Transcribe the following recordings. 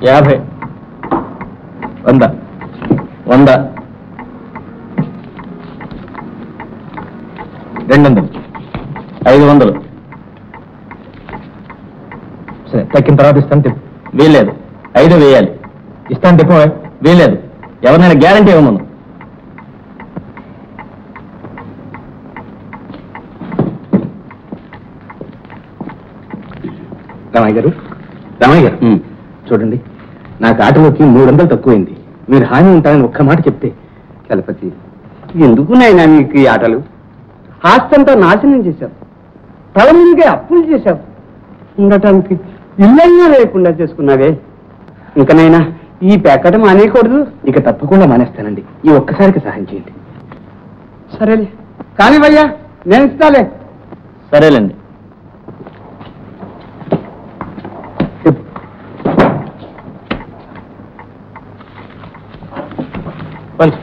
యాభై వంద వంద రెండు వందలు ఐదు వందలు సరే తక్కిన తర్వాత ఇస్తాను చెప్పు వీల్లేదు ఐదు వేయాలి ఇస్తాను చెప్పు వీల్లేదు ఎవరినైనా గ్యారంటీ ఇవ్వమను రామయ్య గారు రామయ్య గారు చూడండి నాకు ఆటలోకి మూడు వందలు తక్కువైంది మీరు హామీ ఉంటారని ఒక్క మాట చెప్తే చలపతి ఎందుకు నాయనా నీకు ఈ ఆటలు ఆస్తంతా నాశనం చేశావు తల మీదుగా అప్పులు చేశావు ఉండటానికి ఇల్లైనా లేకుండా చేసుకున్నావే ఇంకనైనా ఈ పెక్కటం అనేకూడదు ఇక తప్పకుండా మానేస్తానండి ఈ ఒక్కసారికి సహాయం చేయండి సరేలే కానీ భయ్యా నేను ఇస్తాలే సరేలేండి పంచు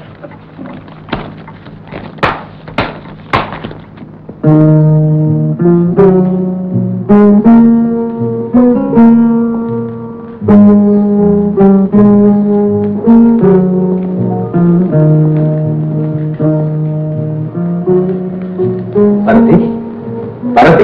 పరతి పరతి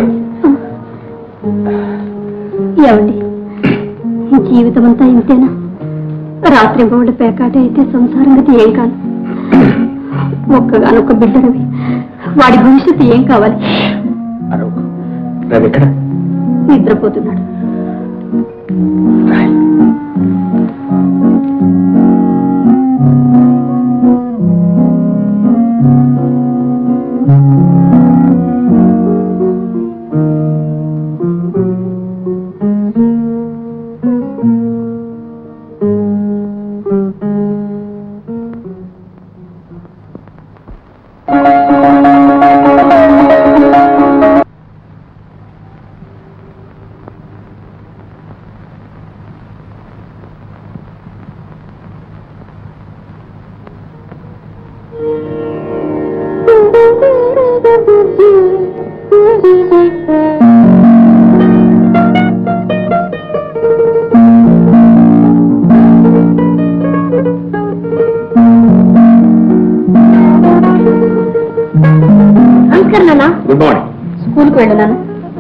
ఏమండి జీవితం అంతా ఇంతేనా రాత్రి బౌళ్ళు పేకాట అయితే సంసారం గతి ఏం కాదు ఒక్కగానొక్క బిడ్డరవి వాడి భవిష్యత్తు ఏం కావాలి అరవకు రవి ఎక్కడ నిద్రపోతున్నాడు రాయ్. నమస్కారం నాన్న గుడ్ మార్నింగ్ స్కూల్కి వెళ్ళు నాన్న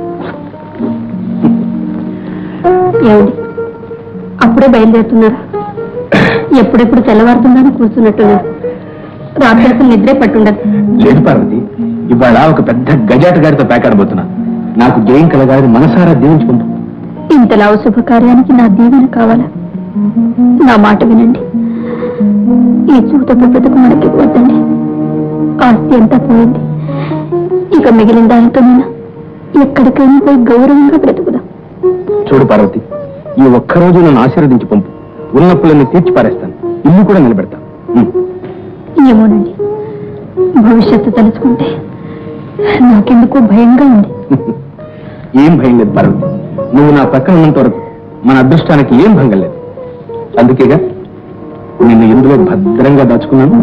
ఏమండి అప్పుడే బయలుదేరుతున్నారా ఎప్పుడెప్పుడు తెల్లవారుతుందని కూర్చున్నట్టున్నారు రాత్రి అసలు నిద్రే పట్టుండదు లేదు పార్వతి ఇవాళ ఒక పెద్ద గజాటగాడితో పేకాడబోతున్నా నాకు జయం కలగాలని మనసారా దీవించుకుంటూ ఇంతలా శుభకార్యానికి నా దీవెన కావాలా నా మాట వినండి ఈ చూతపు బ్రతుకు మనకి వద్దండి ఆస్తి అంతా పోయింది ఇక మిగిలిన దానితో నేను ఎక్కడికైనా పోయి గౌరవంగా బ్రతుకుదాం చూడు పార్వతి ఈ ఒక్కరోజు నన్ను ఆశీర్వదించి పంపు ఉన్నప్పులన్నీ తీర్చి పారేస్తాను ఇల్లు కూడా నిలబెడతాను ఉమ్. ఏమోనండి భవిష్యత్తు తలుచుకుంటే నాకెందుకు భయంగా ఉంది ఏం భయం లేదు పార్వతి నువ్వు నా పక్కన ఉన్నంత వరకు మన అదృష్టానికి ఏం భంగం లేదు అందుకేగా నిన్ను ఇందులో భద్రంగా దాచుకున్నాను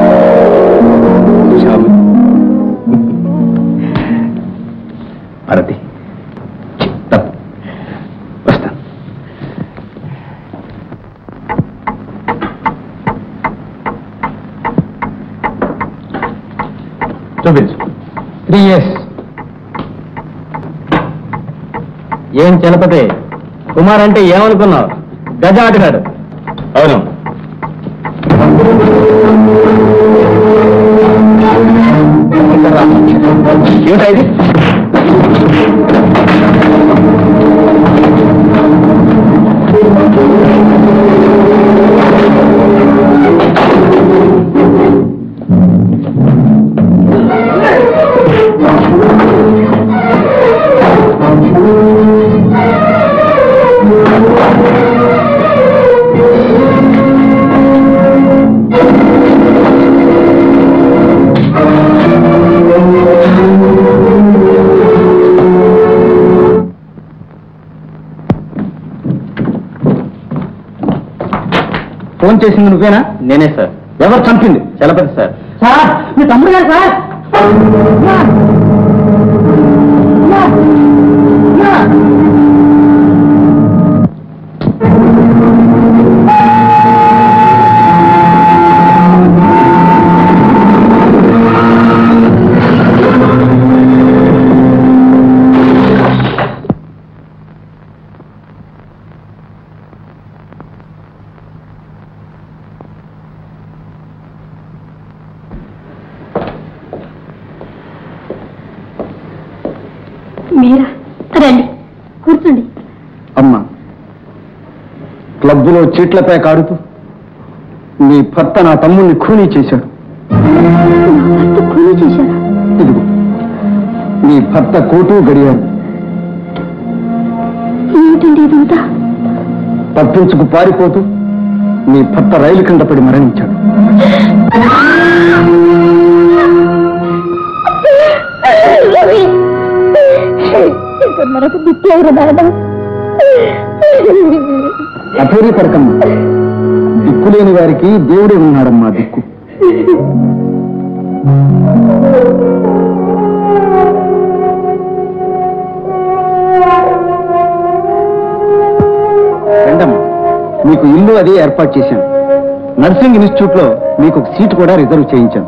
చాలు. పార్వతి ఛీ, తప్పు వస్తాను చూపించు త్రీ ఇయర్స్ ఏం చలపతి కుమార్ అంటే ఏమనుకున్నావు గజ ఆటగాడు అవును ఏమిటా ఇది ఫోన్ చేసింది నువ్వేనా నేనే సార్ ఎవరు చంపింది చలపతి సార్ సార్ మీ తమ్ముడు గారు సార్ ఆ రండి కూర్చోండి అమ్మా క్లబ్లో చీట్లపై కాడుతూ నీ భర్త నా తమ్ముణ్ణి ఖూనీ చేశాడు నా భర్త కూలీ చేశారా ఇదిగో నీ భర్త కోటు గడియాడు ఏమిటండి ఇదంతా తప్పించుకు పారిపోతూ నీ భర్త రైలు కింద పడి మరణించాడు రవి ఇక్కడ మనకు దిక్కేవరు నాయన అధైర్యపడకమ్మా దిక్కులేని వారికి దేవుడే ఉన్నాడమ్మా దిక్కు రండమ్మా మీకు ఇల్లు అది ఏర్పాటు చేశాను నర్సింగ్ ఇన్స్టిట్యూట్ లో మీకు ఒక సీట్ కూడా రిజర్వ్ చేయించాను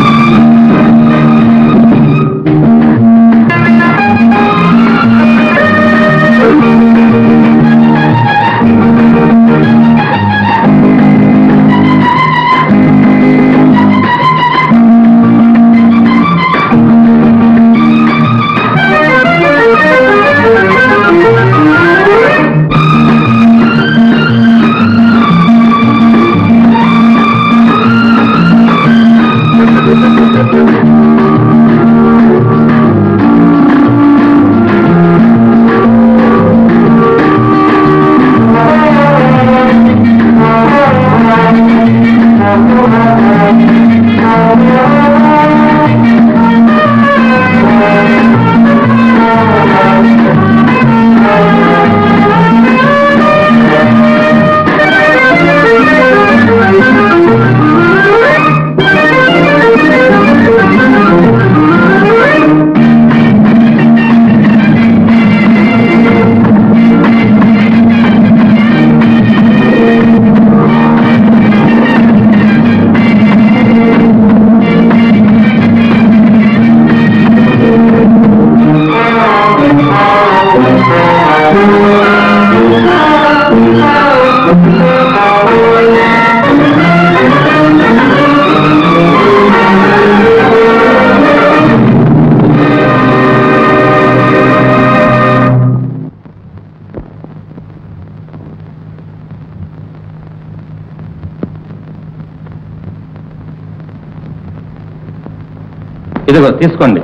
ఇదిగో తీసుకోండి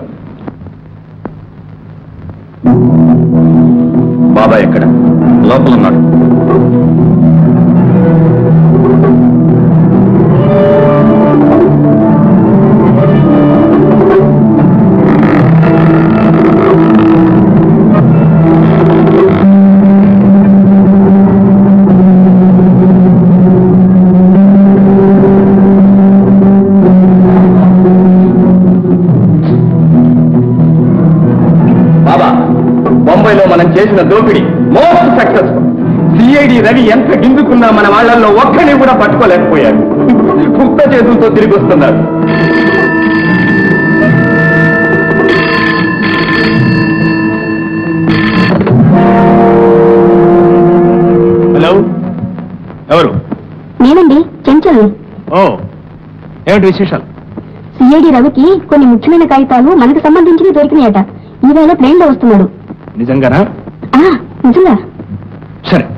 బాబా ఎక్కడ లోపల ఉన్నాడు బాబా బొంబాయిలో మనం చేసిన దోపిడీ మోస్ట్ సక్సెస్ఫుల్ సిఐడి రవి ఎంత గిందుకున్నా మన వాళ్ళల్లో ఒక్కని కూడా పట్టుకోలేకపోయారు కుక్క చేతులతో తిరిగి వస్తున్నారు హలో ఎవరు నేనండి చెంచల్ ఓ ఏమిటి విశేషాలు సిఐడి రవికి కొన్ని ముఖ్యమైన కాగితాలు మనకు సంబంధించినవి దొరికినాయట ఈవేళ ప్లేన్ లో వస్తున్నాడు నిజంగానా ఆ, నిజంగా సరే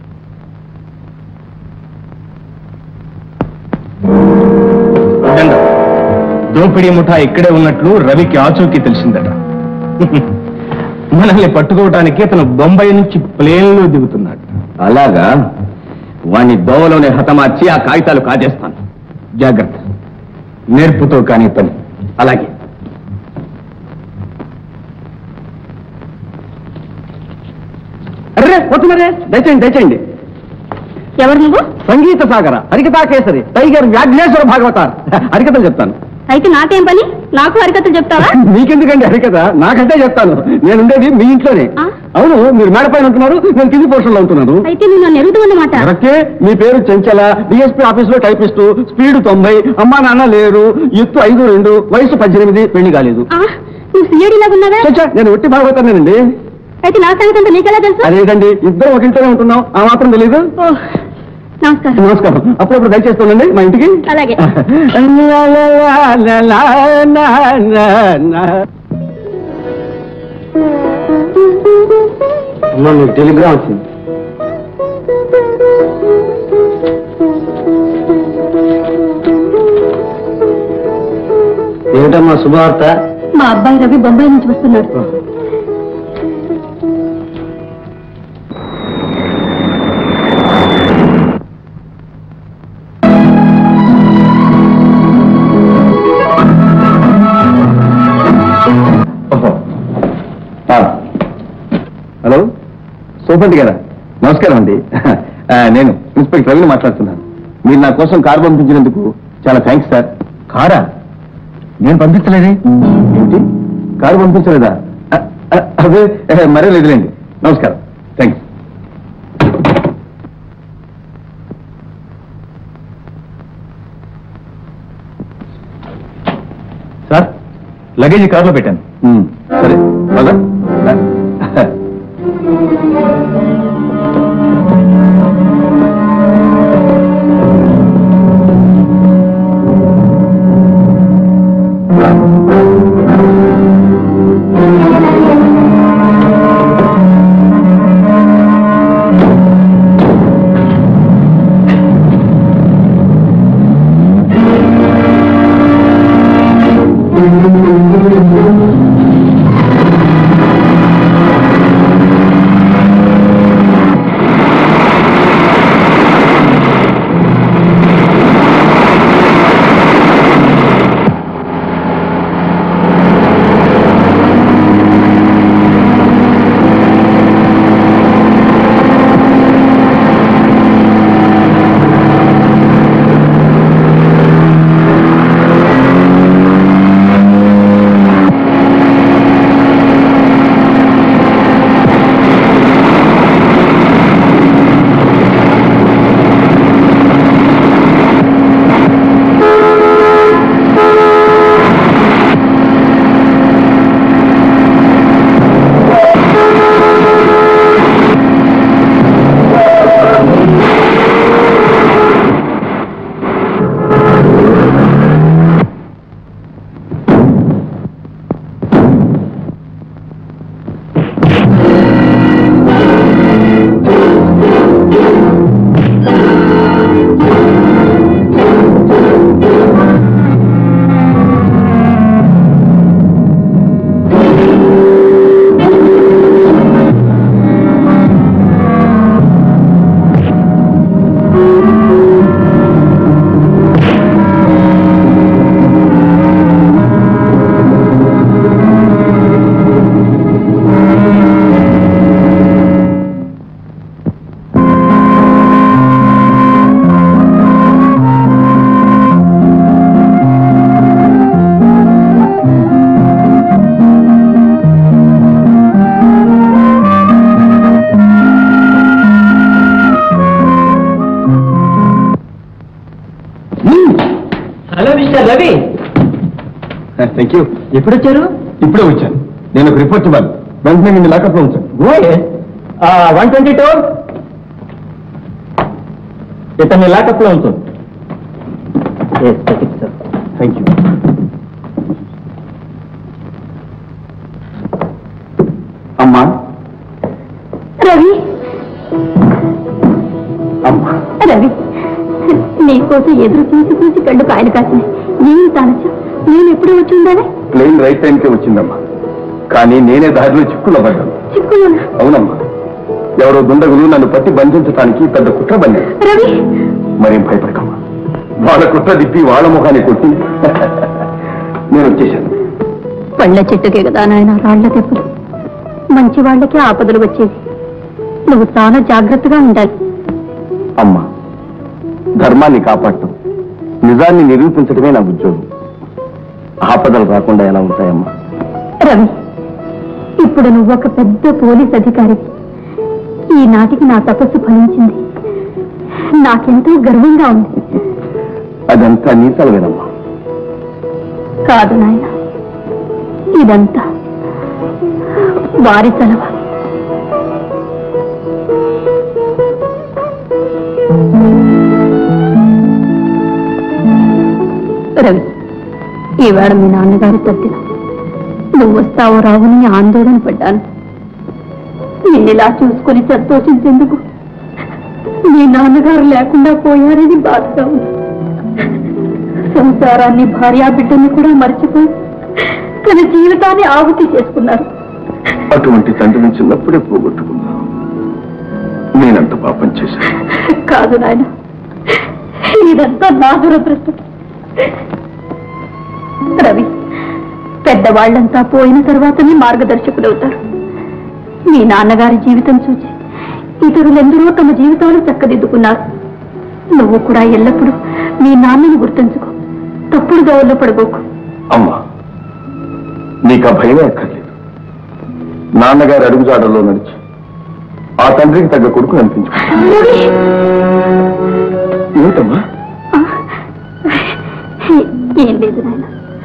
దండం. దోపిడీ ముఠా ఇక్కడే ఉన్నట్లు రవికి ఆచూకీ తెలిసిందట మనల్ని పట్టుకోవటానికి అతను బొంబాయి నుంచి ప్లేన్ లో దిగుతున్నాడు అలాగా వాణ్ణి దోవలోనే హతమార్చి ఆ కాగితాలు కాజేస్తాను జాగ్రత్త నేర్పుతో కాని పని అలాగే అరే వస్తున్నారే దయచేయండి దయచేయండి ఎవరు నువ్వు సంగీత సాగర హరికథా కేసరి టైగర్ వ్యాఘ్నేశ్వర భాగవతార్ హరికథలు చెప్తాను అయితే నాకేం పని నాకు హరికథలు చెప్తావా మీకెందుకండి హరికథ నాకంటే చెప్తాను నేను ఉండేది మీ ఇంట్లోనే ఆ? అవును మీరు మేడ పైన ఉంటున్నారు నేను కింది పోర్షన్ లో ఉంటున్నాను అయితే నువ్వు నన్ను ఎరుగుతావన్నమాట కరెక్టే మీ పేరు చెంచల డిఎస్పీ ఆఫీస్ లో టైపిస్టు స్పీడ్ తొంభై అమ్మా నాన్న లేరు ఎత్తు ఐదు రెండు వయసు పద్దెనిమిది పెళ్లి కాలేదు ఆ, నువ్వు సిఐడి లాగా ఉన్నావా చచ్చా, నేను ఒట్టి భాగవతానండి అయితే నా సంగతి అంతా నీకెలా తెలుసు అదేంటండి ఇద్దరు ఒక ఇంట్లోనే ఉంటున్నాం ఆ మాత్రం తెలీదు ఓ, నమస్కారం నమస్కారం అప్పుడప్పుడు దయచేస్తుండండి మా ఇంటికి అలాగే. లా, లా, లా, లా, లా, లా, లా. అమ్మా మీకు టెలిగ్రామ్ వచ్చింది ఏమిటమ్మా శుభవార్త మా అబ్బాయి రవి బొంబాయి నుంచి వస్తున్నాడు ఓహో. ఆ. హలో సోపంటి గారా నమస్కారం అండి ఆ, నేను ఇన్స్పెక్టర్ రవిని మాట్లాడుతున్నాను మీరు నా కోసం కారు పంపించినందుకు చాలా థ్యాంక్స్ సార్ కారా నేను పంపించలేదే ఏంటి కారు పంపించలేదా ఆ, ఆ, అదే ఏ, మరే లేదులేండి నమస్కారం థ్యాంక్స్ సార్ లగేజ్ కార్లో పెట్టాను సరే పద. Hello mister Ravi thank you ఎప్పుడు వచ్చారు ఇప్పుడే వచ్చాను నేను ఒక రిపోర్ట్ ఇవ్వాలి వెంటనే నిన్ను లాకప్లో ఉంచాను వన్ ట్వంటీ టూ ఇతన్ని లాకప్ లో ఉంటుంది థ్యాంక్ యూ అమ్మా రవి అమ్మా రవి నీకోసం ఎదురు చూసి చూసి కళ్ళు కాయలు కాసినాయి ఏం తానచ్చు నేను ఎప్పుడు వచ్చి ఉండాలి ప్లేన్ రైట్ టైంకే వచ్చిందమ్మా కానీ నేనే దారిలో చిక్కులో పడ్డాను చిక్కులోనా అవునమ్మా ఎవరో దుండగులు నన్ను పట్టి బంధించడానికి పెద్ద కుట్ర బందారు రవి మరేం భయపడకమ్మా వాళ్ళ కుట్ర తిప్పి వాళ్ళ ముఖాన్ని కొట్టి నేను వచ్చేసాను పళ్ళ చెట్టుకే కదా నాయన రాళ్ల దెబ్బలు మంచి వాళ్ళకే ఆపదలు వచ్చేది నువ్వు చాలా జాగ్రత్తగా ఉండాలి అమ్మా ధర్మాన్ని కాపాడటం నిజాన్ని నిరూపించడమే నా ఉద్యోగం ఆపదలు రాకుండా ఎలా ఉంటాయమ్మా రవి ఇప్పుడు నువ్వు ఒక పెద్ద పోలీస్ అధికారి ఈనాటికి నా తపస్సు ఫలించింది నాకెంతో గర్వంగా ఉంది అదంతా నీ సెలవేనమ్మా కాదు నాయన ఇదంతా వారి సెలవ రవి ఈవేళ మీ నాన్నగారి తద్దిన నువ్వు వస్తావో రావని ఆందోళన పడ్డాను నిన్నిలా చూసుకొని సంతోషించేందుకు మీ నాన్నగారు లేకుండా పోయారని బాధగా ఉంది సంసారాన్ని భార్యా బిడ్డని కూడా మర్చిపోయి తన జీవితాన్ని ఆహుతి చేసుకున్నారు అటువంటి తండ్రిని చిన్నప్పుడే పోగొట్టుకున్నా నేనంత పాపం చేశాను కాదు నాయన ఇదంతా నా దురదృష్టం రవి పెద్దవాళ్ళంతా పోయిన తర్వాతనే మార్గదర్శకులవుతారు మీ నాన్నగారి జీవితం చూసి ఇతరులెందరో తమ జీవితాలు చక్కదిద్దుకున్నారు నువ్వు కూడా ఎల్లప్పుడూ మీ నాన్నని గుర్తుంచుకో తప్పుడు దోవల్లో పడబోకు అమ్మా నీకు ఆ భయమే అక్కర్లేదు నాన్నగారి అడుగుజాడల్లో నడిచి ఆ తండ్రికి తగ్గ కొడుకు అనిపించు రవి! ఏమిటమ్మా ఏం లేదు నాయన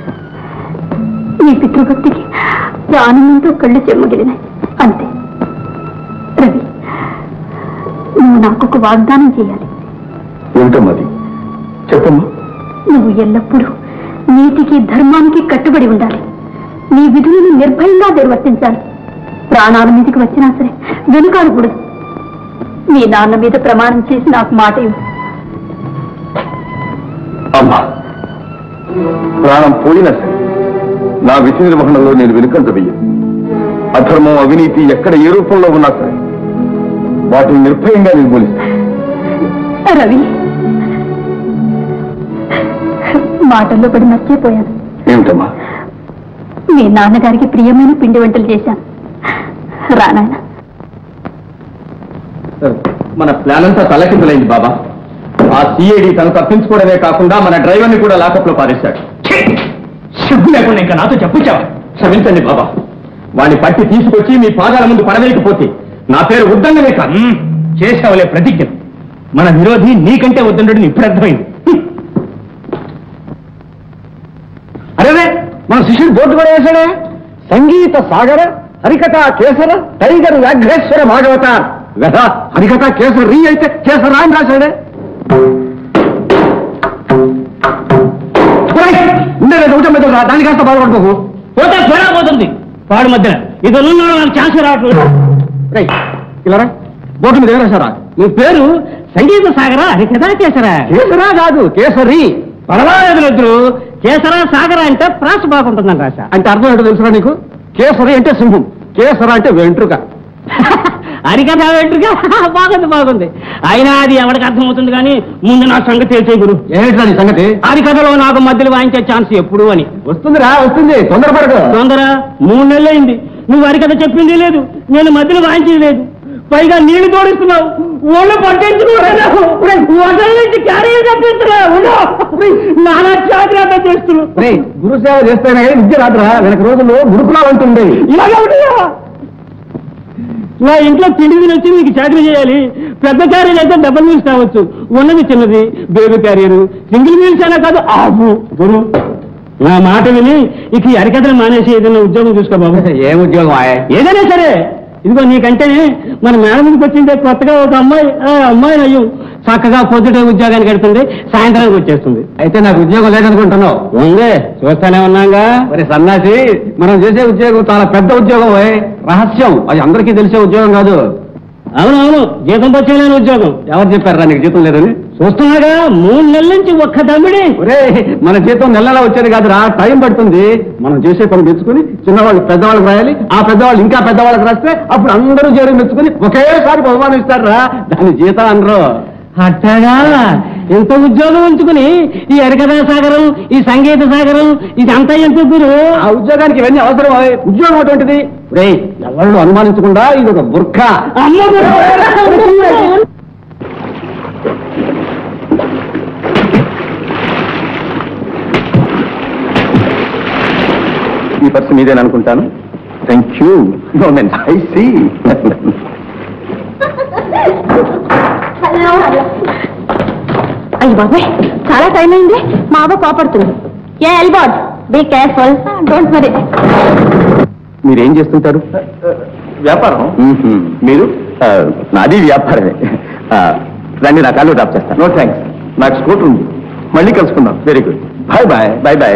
నీ పితృభక్తికి ఆనందంతో కళ్ళు చెమ్మగిలినాయి అంతే రవి నువ్వు నాకు ఒక వాగ్దానం చేయాలి ఏమిటమ్మా అది చెప్పమ్మా నువ్వు ఎల్లప్పుడూ నీతికి ధర్మానికి కట్టుబడి ఉండాలి నీ విధులను నిర్భయంగా నిర్వర్తించాలి ప్రాణాల మీదకి వచ్చినా సరే వెనుకాడకూడదు మీ నాన్న మీద ప్రమాణం చేసి నాకు మాట ఇవ్వు అమ్మా ప్రాణం పోయినా సరే నా విధి నిర్వహణలో నేను వెనుకంత వెయ్యను అధర్మం అవినీతి ఎక్కడ ఏ రూపంలో ఉన్నా సరే వాటిని నిర్భయంగా నిర్మూలిస్తాను రవి మాటల్లో పడి మర్చిపోయాను ఏమిటమ్మా మీ నాన్నగారికి ప్రియమైన పిండి వంటలు చేశాను రానాయన మన ప్లాన్ అంతా తలకిందులైంది బాబా ఆ సిఐడి తను తప్పించుకోవడమే కాకుండా మన డ్రైవర్ని కూడా లాకప్లో పారేశాడు సిగ్గు లేకుండా ఇంకా నాతో చెప్పుచావా క్షమించండి బాబా వాడిని పట్టి తీసుకొచ్చి మీ పాదాల ముందు పడవేయకపోతే నా పేరు ఉద్దండమే కాదు చేసావులే ప్రతిజ్ఞ మన విరోధి నీకంటే ఉద్దండు ఇప్పుడు అర్థమైంది అరే మన శిష్యుడు బోర్డు కూడా వేశాడే సంగీత సాగర హరికథ కేసర టైగర్ వ్యాఘ్రేశ్వర భాగవత కదా హరికథ కేసర రీ అయితే కేసరా అని రాశాడే ఉండేది ఒకటే మీద దాని కాస్త బాధపడుకోకు పోతే త్వరగా పోతుంది వాడి మధ్య ఇది ఉన్నాడు నాకు ఛాన్స్ రావట్లేదు ఇలా బోర్డు మీద ఏం రాశారా నీ పేరు సంగీత సాగరా హరికథా కేసరా కేసరా కాదు కేసరి పర్వాలేదు ఇద్దరు కేసరా సాగర అంటే ప్రాస బాగుంటుందని రాశా అంటే అర్థం ఏంటో తెలుసురా నీకు కేసరి అంటే సింహం కేసర అంటే వెంట్రుక హరికథ వెంట్రుగా బాగుంది బాగుంది అయినా అది ఎవరికి అర్థమవుతుంది కానీ ముందు నా సంగతి తెలిసే గురు ఏంట్రా నీ సంగతి హరికథలో నాకు మధ్యలో వాయించే ఛాన్స్ ఎప్పుడు అని వస్తుందిరా వస్తుంది తొందరపడదు తొందర మూడు నెలలైంది నువ్వు హరికథ చెప్పింది లేదు నేను మధ్యలో వాయించేది లేదు పైగా నీళ్లు తోడిస్తున్నావు ఒళ్ళు పట్టించుకోవడం నుంచి క్యారియర్ తప్పిస్తున్నావు నానా జాగ్రత్త చేస్తున్నావు గురు సేవ చేస్తేనే విద్య రాదురా వెనక రోజుల్లో గురుకులాలు అంటుండేవి ఇలాగే ఉంటాయా? నా ఇంట్లో తిండి తిని వచ్చి నీకు చాకరీ చేయాలి పెద్ద క్యారియర్ అయితే డబల్ మీల్స్ కావచ్చు ఉన్నది చిన్నది బేబీ క్యారియర్ సింగిల్ మీల్స్ అయినా కాదు ఆఫ్ గురు నా మాట విని ఇక ఈ అరికథలు మానేసి ఏదైనా ఉద్యోగం చూసుకో బాబు ఏం ఉద్యోగం ఆయ్ ఏదైనా సరే ఇదిగో నీకంటే మన మేడం మీదకి వచ్చిందే కొత్తగా ఒక అమ్మాయి ఆ అమ్మాయి అయ్యం చక్కగా పొద్దుటే ఉద్యోగానికి వెళ్తుంది సాయంత్రానికి వచ్చేస్తుంది అయితే నాకు ఉద్యోగం లేదనుకుంటున్నావు ఉంది చూస్తానే ఉన్నాగా మరి సన్నాసి మనం చేసే ఉద్యోగం చాలా పెద్ద ఉద్యోగం ఓయ్. రహస్యం అది అందరికీ తెలిసే ఉద్యోగం కాదు అవునవును జీతం వచ్చేలేని ఉద్యోగం ఎవరు చెప్పారా నీకు జీతం లేదని చూస్తున్నాగా మూడు నెలల నుంచి ఒక్క దమ్మిడి ఒరే మన జీతం నెలలా వచ్చేది కాదురా టైం పడుతుంది మనం చేసే పని మెచ్చుకుని చిన్నవాళ్ళు పెద్దవాళ్ళకి రాయాలి ఆ పెద్దవాళ్ళు ఇంకా పెద్దవాళ్ళకి రాస్తే అప్పుడు అందరూ చేరి మెచ్చుకుని ఒకేసారి బహుమానం ఇస్తారా దాని జీతం అనరు అట్టగా ఎంత ఉద్యోగం ఉంచుకుని ఈ హరికథా సాగరం ఈ సంగీత సాగరం ఇదంతా ఎంత గురు ఆ ఉద్యోగానికి ఇవన్నీ అవసరం ఓయ్. ఉద్యోగం అటువంటిది రే ఎవరు అనుమానించకుండా ఇది ఒక బుర్ఖ అమ్మ గురు! ఈ పర్సన్ మీదేననుకుంటాను thank you no man I see అయ్యి బాబాయ్ చాలా టైం అయింది మా అవ్వ కోపడుతుంది ఏ ఎల్బాడ్ బీ కేర్ఫుల్ డోంట్ వరీ మీరేం చేస్తుంటారు వ్యాపారం మీరు ఆ, నాది వ్యాపారమే ఆ, రండి నా కాళ్ళు డ్రాప్ చేస్తాను నో థ్యాంక్స్ నాకు స్కూటర్ ఉంది మళ్ళీ కలుసుకుందాం very good bye bye bye bye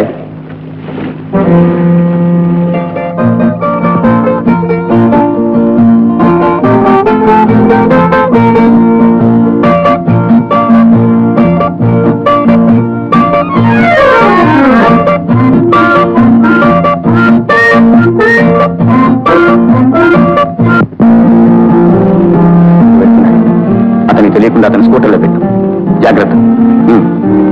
అతనికి తెలియకుండా అతని స్కూటర్లో పెట్టు జాగ్రత్త ఉమ్.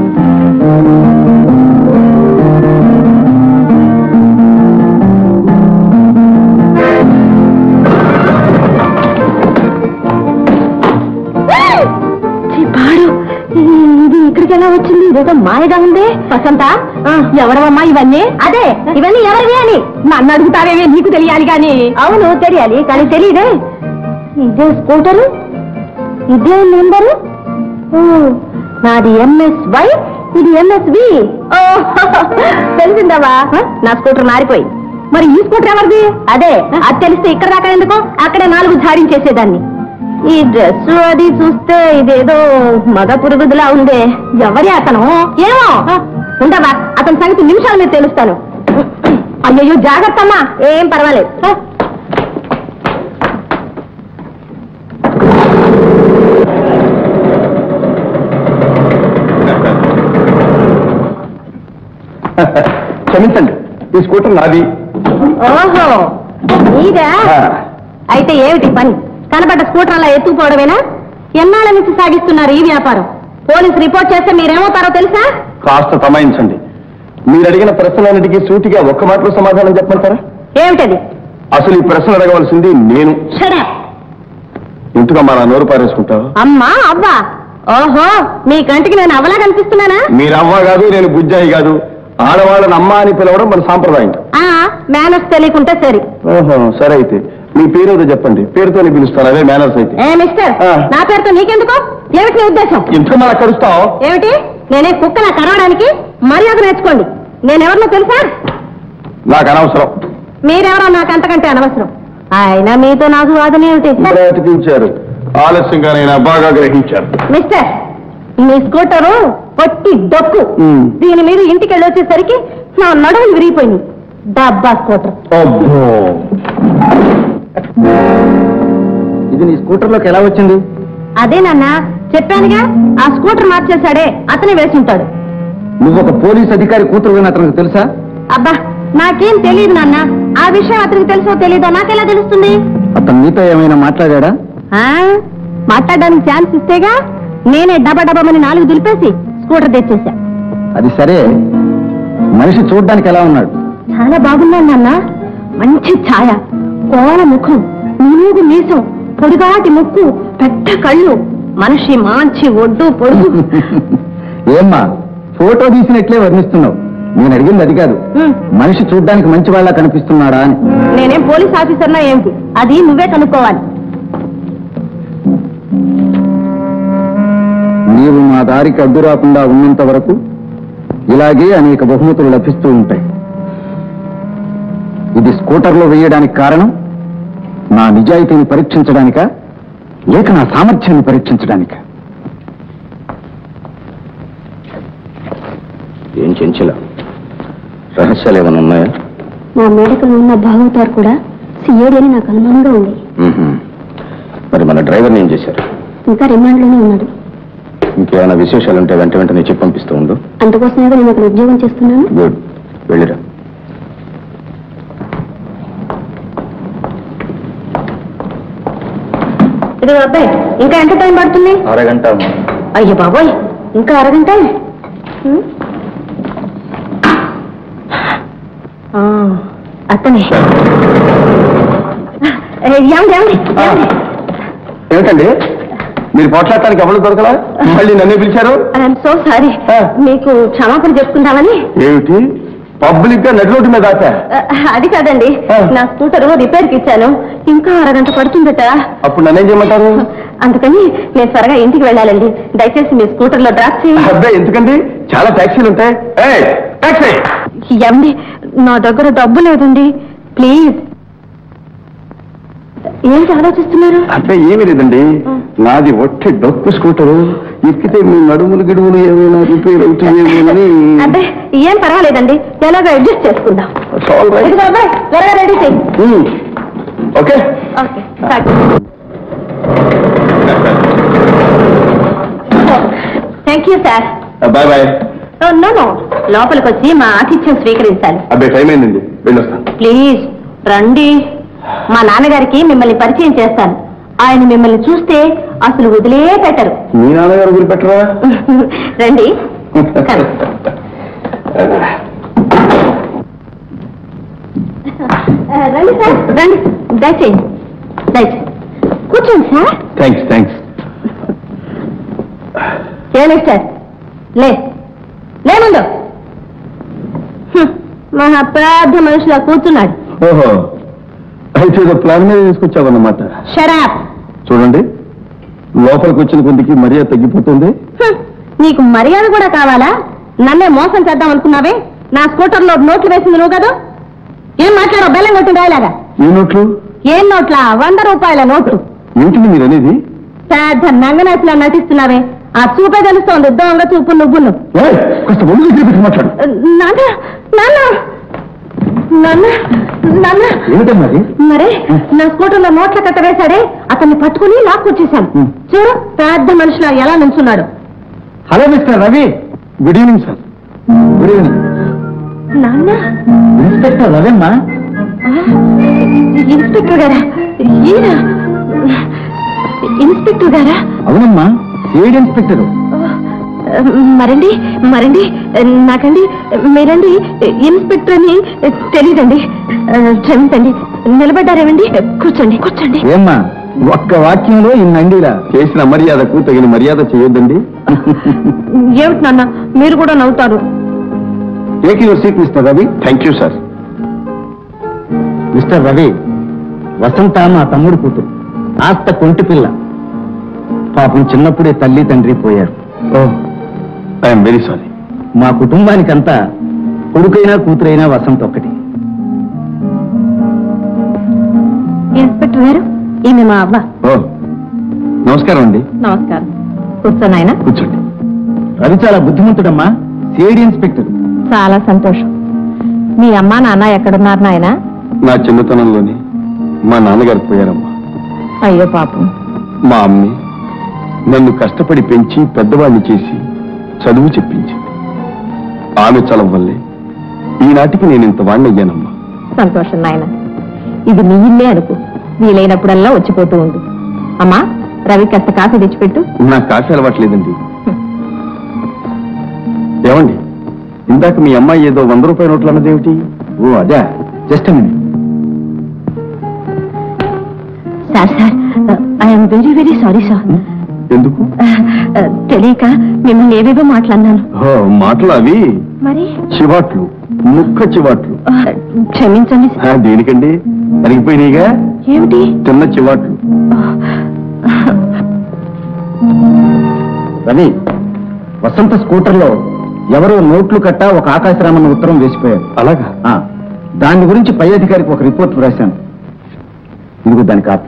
పాడు ఇది ఇక్కడికి ఎలా వచ్చింది ఇదేదో మాయగా ఉంది వసంత ఎవరమ్మా ఇవన్నీ అదే ఇవన్నీ ఎవరివి అని నన్ను అడుగుతావేమే నీకు తెలియాలి గాని అవును తెలియాలి కానీ తెలియదే ఇదే స్కూటరు ఇదే నెంబరు ఓ, నాది ఎంఎస్ వై ఇది ఎంఎస్ వి తెలిసిందవా నా స్కూటర్ మారిపోయి మరి ఈ స్కూటర్ ఎవరిది అదే అది తెలిస్తే ఇక్కడ దాకా ఎందుకు అక్కడే నాలుగు ఝాడించేసేదాన్ని ఈ డ్రెస్ అది చూస్తే ఇదేదో మగ పురుగుదిలా ఉందే ఎవరి అతను ఏమో ఉండవా అతని సంగతి నిమిషాల మీద తెలుస్తాను అయ్యయ్యో జాగ్రత్త అమ్మా ఏం పర్వాలేదు క్షమించండి ఈ స్కూటర్ నాది ఓహో నీదా ఆ, అయితే ఏమిటి పని కనబడ్డ స్కూటర్ అలా ఎత్తుకుపోవడమేనా ఎన్నాళ్ళ నుంచి సాగిస్తున్నారు ఈ వ్యాపారం పోలీస్ రిపోర్ట్ చేస్తే మీరేమవుతారో తెలుసా కాస్త తమాయించండి మీరు అడిగిన ప్రశ్నలన్నిటికీ సూటిగా ఒక్క మాటలో సమాధానం చెప్పమంటారా ఏమిటది అసలు ఈ ప్రశ్న అడగవలసింది నేను షడా ఎందుకమ్మా నా నోరు పారేసుకుంటావు అమ్మా అవ్వా ఓహో మీ కంటికి నేను అవలా కనిపిస్తున్నానా మీరు అవ్వ కాదు నేను బుజ్జాయి కాదు ఆడవాళ్ళని అమ్మ అని పిలవడం మన సాంప్రదాయం ఆ మేనర్స్ తెలియకుంటే సరి ఓహో సరే అయితే మీ పేరు ఏదో చెప్పండి పేరుతోనే పిలుస్తాను అదే మేనర్స్ అయితే ఏ మిస్టర్ ఆ. నా పేరుతో నీకెందుకు ఏమిటి నీ ఉద్దేశం ఎందుకు మళ్ళా కలుస్తావు ఏమిటి నేనే కుక్కన కరవడానికి మర్యాద నేర్చుకోండి నేనెవరినో తెలుసా నాకు అనవసరం మీరెవరో నాకు అంతకంటే అనవసరం అయినా మీతో నాకు వాదన ఏమిటి బ్రతికించారు ఆలస్యంగానైనా బాగా గ్రహించారు మిస్టర్ మీ స్కూటరు పొట్టి డొక్కు మ్. దీని మీద ఇంటికి వెళ్ళి వచ్చేసరికి నా నడుములు విరిగిపోయింది డబ్బా స్కూటర్ అబ్బో ఇది నీ స్కూటర్లోకి ఎలా వచ్చింది అదే నాన్న చెప్పానుగా ఆ స్కూటర్ మార్చేశాడే అతనే వేసి ఉంటాడు నువ్వు ఒక పోలీస్ అధికారి కూతురు అని అతనికి తెలుసా అబ్బా నాకేం తెలియదు నాన్న ఆ విషయం అతనికి తెలుసో తెలీదో నాకెలా తెలుస్తుంది అతను నీతో ఏమైనా మాట్లాడా ఆ మాట్లాడడానికి ఛాన్స్ ఇస్తేగా నేనే డబా డబామని నాలుగు దులిపేసి స్కూటర్ తెచ్చేసా అది సరే మనిషి చూడ్డానికి ఎలా ఉన్నాడు చాలా బాగున్నాను నాన్న మంచి ఛాయ కోల ముఖం నిలుగు మీసం పొడిగాటి ముక్కు పెద్ద కళ్ళు మనిషి మంచి ఒడ్డు పొడుగు ఏమ్మా ఫోటో తీసినట్లే వర్ణిస్తున్నావు నేను అడిగింది అది కాదు హ్మ్. మనిషి చూడ్డానికి మంచి వాళ్ళ కనిపిస్తున్నాడా అని నేనేం పోలీస్ ఆఫీసర్నా ఏంటి అది నువ్వే కనుక్కోవాలి నీవు మా దారికి అడ్డు రాకుండా ఉన్నంత వరకు ఇలాగే అనేక బహుమతులు లభిస్తూ ఉంటాయి ఇది స్కూటర్లో వేయడానికి కారణం నా నిజాయితీని పరీక్షించడానిక లేక నా సామర్థ్యాన్ని పరీక్షించడానిక ఏం చెంచల రహస్యాలు ఏమైనా ఉన్నాయా నా మేడకలు ఉన్న భాగవతారు కూడా సిఐడి అని నాకు అనుమానంగా ఉంది మ్మ్హ్మ్. మరి మన డ్రైవర్ని ఏం చేశారు ఇంకా రిమాండ్లోనే ఉన్నాడు ఇంకేమైనా విశేషాలు ఉంటే వెంట వెంటనే చెప్పి పంపిస్తూ ఉండు అందుకోసమే నేను అక్కడ ఉద్యోగం చేస్తున్నాను గుడ్ వెళ్ళిరా ఇది అబ్బాయి ఇంకా ఎంత టైం పడుతుంది అరగంట అయ్యో బాబోయ్ ఇంకా అరగంట హ్మ్? ఆ, అతనే ఏ, ఏమండి, ఏమండి, ఏమండి? ఏమిటండి మీరు పోట్లాడటానికి ఎవరు దొరకలా మళ్ళీ నన్నే పిలిచారు ఐఎమ్ సో సారీ ఆ. మీకు క్షమాపణ చెప్పుకుందామని ఏమిటి పబ్లిక్ గా నడి రోడ్డు మీద ఆశ ఆ, అది కాదండి ఆ. నా స్కూటర్ రిపేర్ కి ఇచ్చాను ఇంకా అరగంట పడుతుందట అప్పుడు నన్నేం చేయమంటారు అందుకని నేను త్వరగా ఇంటికి వెళ్ళాలండి దయచేసి మీ స్కూటర్ లో డ్రాప్ చేయండి అబ్బాయి ఎందుకండి చాలా ట్యాక్సీలు ఉంటాయి ఏయ్, ట్యాక్సీ ఏమండి నా దగ్గర డబ్బు లేదండి ప్లీజ్ ఏంటి ఆలోచిస్తున్నారు అబ్బాయి ఏమీ లేదండి నాది ఒట్టి డొక్కు స్కూటరు ఎక్కితే మీ నడుములు గిడుములు ఏమైనా రిపేర్ అవుతాయేమోనని అదే ఏం పర్వాలేదండి ఎలాగో అడ్జస్ట్ చేసుకుందాం That's all right. ఇదిగో అబ్బాయి త్వరగా రెడీ చేయి Hmm. Okay okay thank you thank you sir bye bye no no లోపలికి వచ్చి మా ఆతిథ్యం స్వీకరించాలి అబ్బాయి టైం అయిందండి వెళ్ళొస్తాను ప్లీజ్ రండి మా నాన్నగారికి మిమ్మల్ని పరిచయం చేస్తాను ఆయన మిమ్మల్ని చూస్తే అసలు వదిలే పెట్టరు మీ నాన్నగారు వదిలిపెట్టరా రండి కలు. ఆ, రండి సార్ రండి దయచేయండి దయచేయండి కూర్చోండి సార్ థ్యాంక్స్ థ్యాంక్స్ ఏలే సార్ లే లే ముందు హ్మ్, మహా పెద్ద మనిషిలా కూర్చున్నాడు ఓహో అయితే ఏదో ప్లాన్ మీద తీసుకొచ్చావన్నమాట షరాప్ చూడండి లోపలికి వచ్చిన కొద్దికి మర్యాద తగ్గిపోతుంది నీకు మర్యాద కూడా కావాలా నన్నే మోసం చేద్దాం అనుకున్నావే నా స్కూటర్ లో నోట్లు వేసింది నువ్వు కదా ఏం మాట్లాడో బెల్లం కొట్టి రాయలాగా ఈ నోట్లు ఏం నోట్లా వంద రూపాయల నోట్లు ఏంటిది మీరు అనేది పెద్ద నంగనాచిలా నటిస్తున్నావే ఆ చూపే తెలుస్తోంది దొంగ చూపు నువ్వు నువ్వు ఏయ్, కాస్త ఒళ్ళు దగ్గర పెట్టి మాట్లాడు నాన్న నాన్న నాన్న నాన్న ఏమిటమ్మా అది మరే నా స్కూటర్లో నోట్ల కట్ట వేశాడే అతన్ని పట్టుకుని లాక్కొచ్చేశాను హ్మ్. చూడు పెద్ద మనిషిలో ఎలా నిల్చున్నాడు hello mister Ravi good evening sir good evening నాన్న ఇన్స్పెక్టర్ రవమ్మా ఆ, ఇన్స్పెక్టర్ గారా ఈయన ఇన్స్పెక్టర్ గారా అవునమ్మా సిఐడి ఇన్స్పెక్టర్ ఆ, మరండి మరండి నాకండి మీరండి ఇన్స్పెక్టర్ అని తెలియదండి ఆ, క్షమించండి నిలబడ్డారేమండి కూర్చోండి కూర్చోండి ఏమ్మా ఒక్క వాక్యంలో ఈ నండిలా చేసిన మర్యాదకు తగిన మర్యాద చేయొద్దండి ఏమిటి నాన్న మీరు కూడా నవ్వుతారు take your seat mister Ravi thank you sir mister Ravi Vasantha మా తమ్ముడు కూతురు ఆస్త కొంటి పిల్ల పాపం చిన్నప్పుడే తల్లి తండ్రి పోయారు ఓ ఐఎమ్ వెరీ సారీ మా కుటుంబానికంతా కొడుకైనా కూతురైనా వసంత ఒక్కటి ఇన్స్పెక్టర్ గారు ఈమె మా అవ్వ ఓ నమస్కారం అండి నమస్కారం కూర్చోను ఆయన కూర్చోండి రవి చాలా బుద్ధిమంతుడమ్మా సిఐడి ఇన్స్పెక్టర్ చాలా సంతోషం మీ అమ్మా నాన్న ఎక్కడున్నారు నాయన నా చిన్నతనంలోనే మా నాన్నగారు పోయారమ్మా అయ్యో పాపం మా అమ్మే నన్ను కష్టపడి పెంచి పెద్దవాడిని చేసి చదువు చెప్పించింది ఆమె చలవ వల్లే ఈనాటికి నేను ఇంత వాణ్ణి అయ్యానమ్మా సంతోషం నాయన ఇది నీ ఇల్లే అనుకో వీలైనప్పుడల్లా వచ్చిపోతూ ఉండు అమ్మా రవి కాస్త కాఫీ తెచ్చిపెట్టు నాకు కాఫీ అలవాట్లేదండి ఏమండి ఇందాక మీ అమ్మాయి ఏదో వంద రూపాయల నోట్లు అన్నదేమిటి ఓ అదే just minute sir sir I'm very very sorry sir ఎందుకు తెలియక మిమ్మల్ని ఏవేవో మాట్లాడినాను ఓ మాటలు అవి మరి చివాట్లు ముక్క చివాట్లు ఆ, క్షమించండి ఆ, దేనికండి అరిగిపోయినాయిగా ఏమిటి తిన్న చివాట్లు రవి వసంత స్కూటర్లో ఎవరో నోట్లు కట్ట ఒక ఆకాశరామన్న ఉత్తరం వేసిపోయారు అలాగా ఆ, దాని గురించి పై అధికారికి ఒక రిపోర్ట్ రాశాను ఇదిగో దాని కాపీ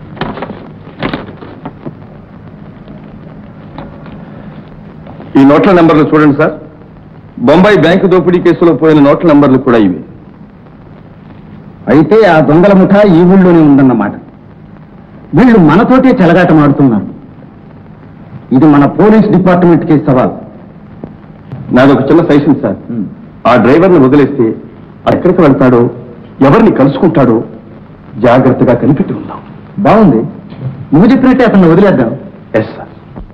ఈ నోట్ల నెంబర్లు చూడండి సార్ బొంబాయి బ్యాంకు దోపిడీ కేసులో పోయిన నోట్ల నెంబర్లు కూడా ఇవి అయితే ఆ దొంగల ముఠా ఈ ఊళ్ళోనే ఉందన్నమాట వీళ్ళు మనతోటే చెలగాటమాడుతున్నారు ఇది మన పోలీస్ డిపార్ట్మెంట్కి సవాల్ నాదొక చిన్న సజెషన్ సార్ ఆ డ్రైవర్ని వదిలేస్తే ఎక్కడికి వెళ్తాడో ఎవరిని కలుసుకుంటాడో జాగ్రత్తగా కనిపెట్టి ఉందాం బాగుంది నువ్వు చెప్పినట్టే అతన్ని వదిలేద్దాం ఎస్ సార్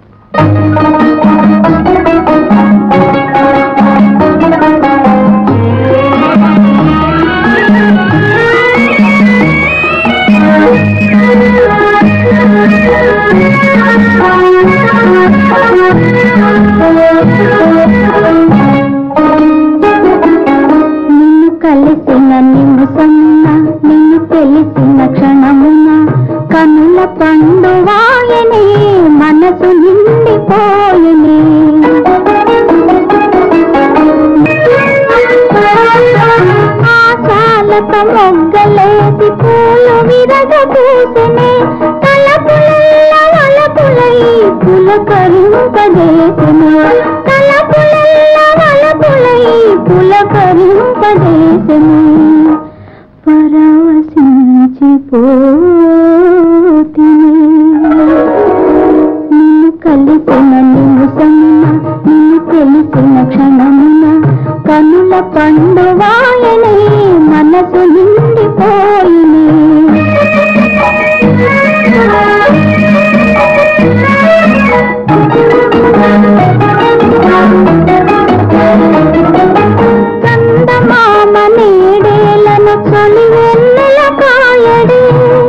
నిన్ను కలిసిన నిమిషమున నిన్ను తెలిసిన క్షణమున కనుల పండువాయనే మనసు నిండిపోయనే ఆశాలతో మొగ్గలేసి పూలు విరగ పూసనే తలపులల్ల వలపులై పులకరింపజేసనే తలపులల్ల వలపులై పులకరింపజేసనే పరవశించిపోతినే నిన్ను కలిసిన నిమిషమున పండు వాయనే మనసు నిండిపోయిని చందమామ నీడేలను చొలి వెన్నెల కాయడి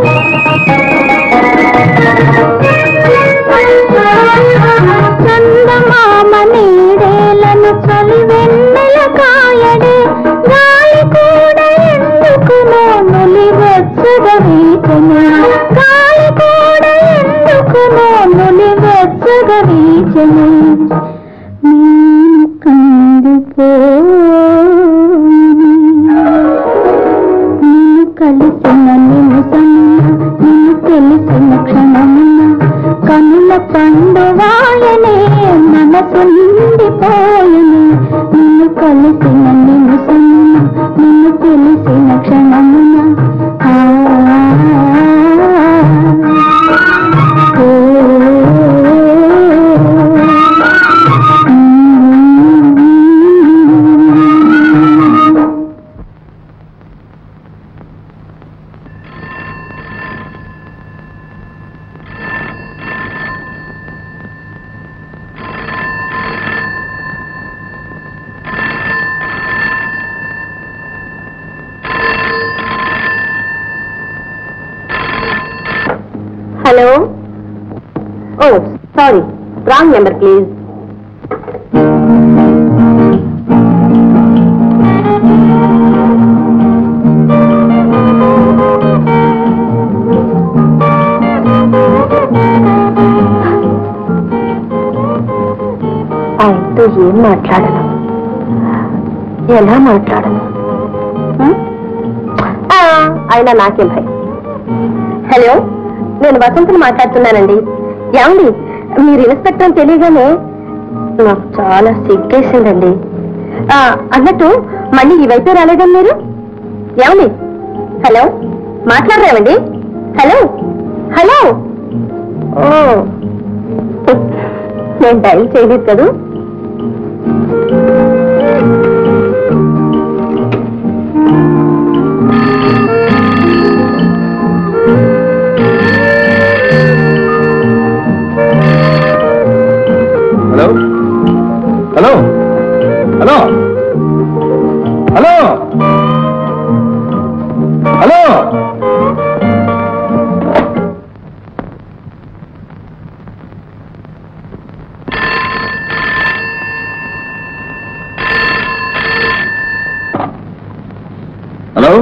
చందమామ నీడేలను చలి వెన్నెల కాయడే గాలి కూడా ఎందుకునో నులి వెచ్చగా వీచను గాలి కూడా ఎందుకునో నులి వెచ్చగా వీచను నేను కందిపోయిని నిన్ను కలిసిన నిమిషమున నిన్ను తెలిసిన క్షణమున కనుల పండు వాయనే మనసు నిండిపోయని నిన్ను కలిసిన నిమిషమున నిన్ను తెలిసిన క్షణమున ఆ, ఓ, మ్మ్. హలో ఓ సారీ రాంగ్ నెంబర్ ప్లీజ్ ఆయనతో ఏం మాట్లాడను ఎలా మాట్లాడను హ్మ్? ఆ, అయినా నాకేం భయం హలో నేను వసంతని మాట్లాడుతున్నానండి ఏమండి మీరు ఇన్స్పెక్టర్ అని తెలియగానే నాకు చాలా సిగ్గేసిందండి ఆ, అన్నట్టు మళ్ళీ ఈ వైపే రాలేదండి మీరు ఏమండి హలో మాట్లాడరేమండి హలో హలో ఓ నేను డైల్ చేయలేదు కదూ hello hello hello hello hello hello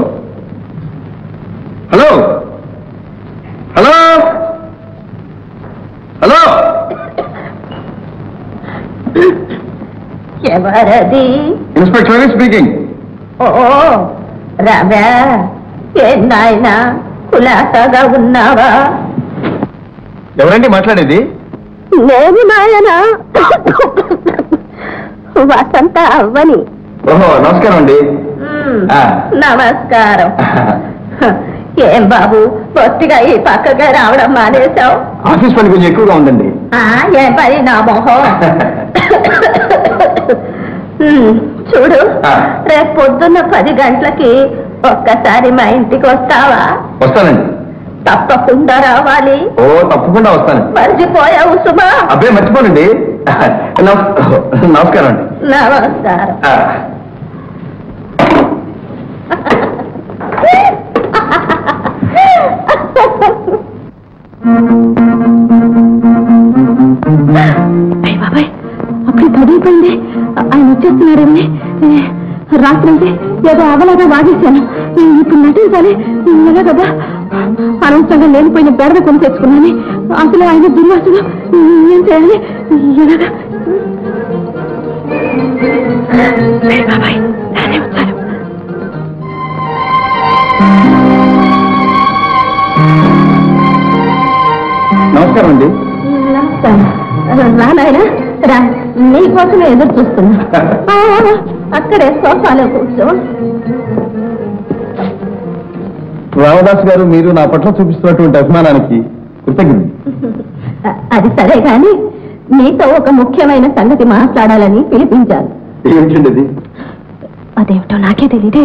hello hello hello ఎవరది ఇన్స్పెక్టర్ రవి స్పీకింగ్ ఓ రామా ఏం నాయనా కులాసాగా ఉన్నావా ఎవరండి మాట్లాడేది నేను నాయనా వసంత అవ్వని ఓహో నమస్కారం అండి ఆ. నమస్కారం ఏం బాబు బొత్తిగా ఈ పక్కగా రావడం మానేశావు ఆఫీస్ పని కొంచెం ఎక్కువగా ఉందండి ఆ, ఏం పని నా మొహం ఉమ్, చూడు ఆ. రేపు పొద్దున్న పది గంటలకి ఒక్కసారి మా ఇంటికి వస్తావా వస్తానండి తప్పకుండా రావాలి ఓ తప్పకుండా వస్తాను మర్చిపోయావు సుమా అబ్బే మర్చిపోనండి నమస్- నమస్కారం అండి నమస్కారం ఆ, అయ్య బాబాయ్ అప్పుడు పడిపోయింది ఆయన వచ్చేస్తున్నాడేమని రాత్రి అయితే ఏదో అవలాగా వాగేశాను ఇప్పుడు నటించాలి ఎలా కదా అనవసరంగా లేనిపోయిన బెరద కొని తెచ్చుకున్నాను అసలు ఆయన దుర్వాసుడు ఏం చేయాలి ఎలాగా అయ్య బాబాయ్ నానే వచ్చాను నమస్కారం అండి రా నాయనా రా నీకోసమే ఎదురు చూస్తున్నా ఆ, అక్కడే సోఫాలో కూర్చో రామదాస్ గారు మీరు నా పట్ల చూపిస్తున్నటువంటి అభిమానానికి కృతజ్ఞత అది సరే గాని నీతో ఒక ముఖ్యమైన సంగతి మాట్లాడాలని పిలిపించాను ఏమిటండి అది అదేమిటో నాకే తెలీదే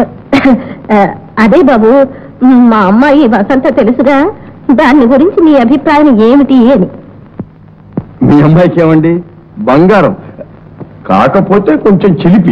అదే బాబు మా అమ్మాయి వసంత తెలుసుగా దాని గురించి నీ అభిప్రాయం ఏమిటి అని మీ అమ్మాయికి ఏమండి బంగారం కాకపోతే కొంచెం చిలిపి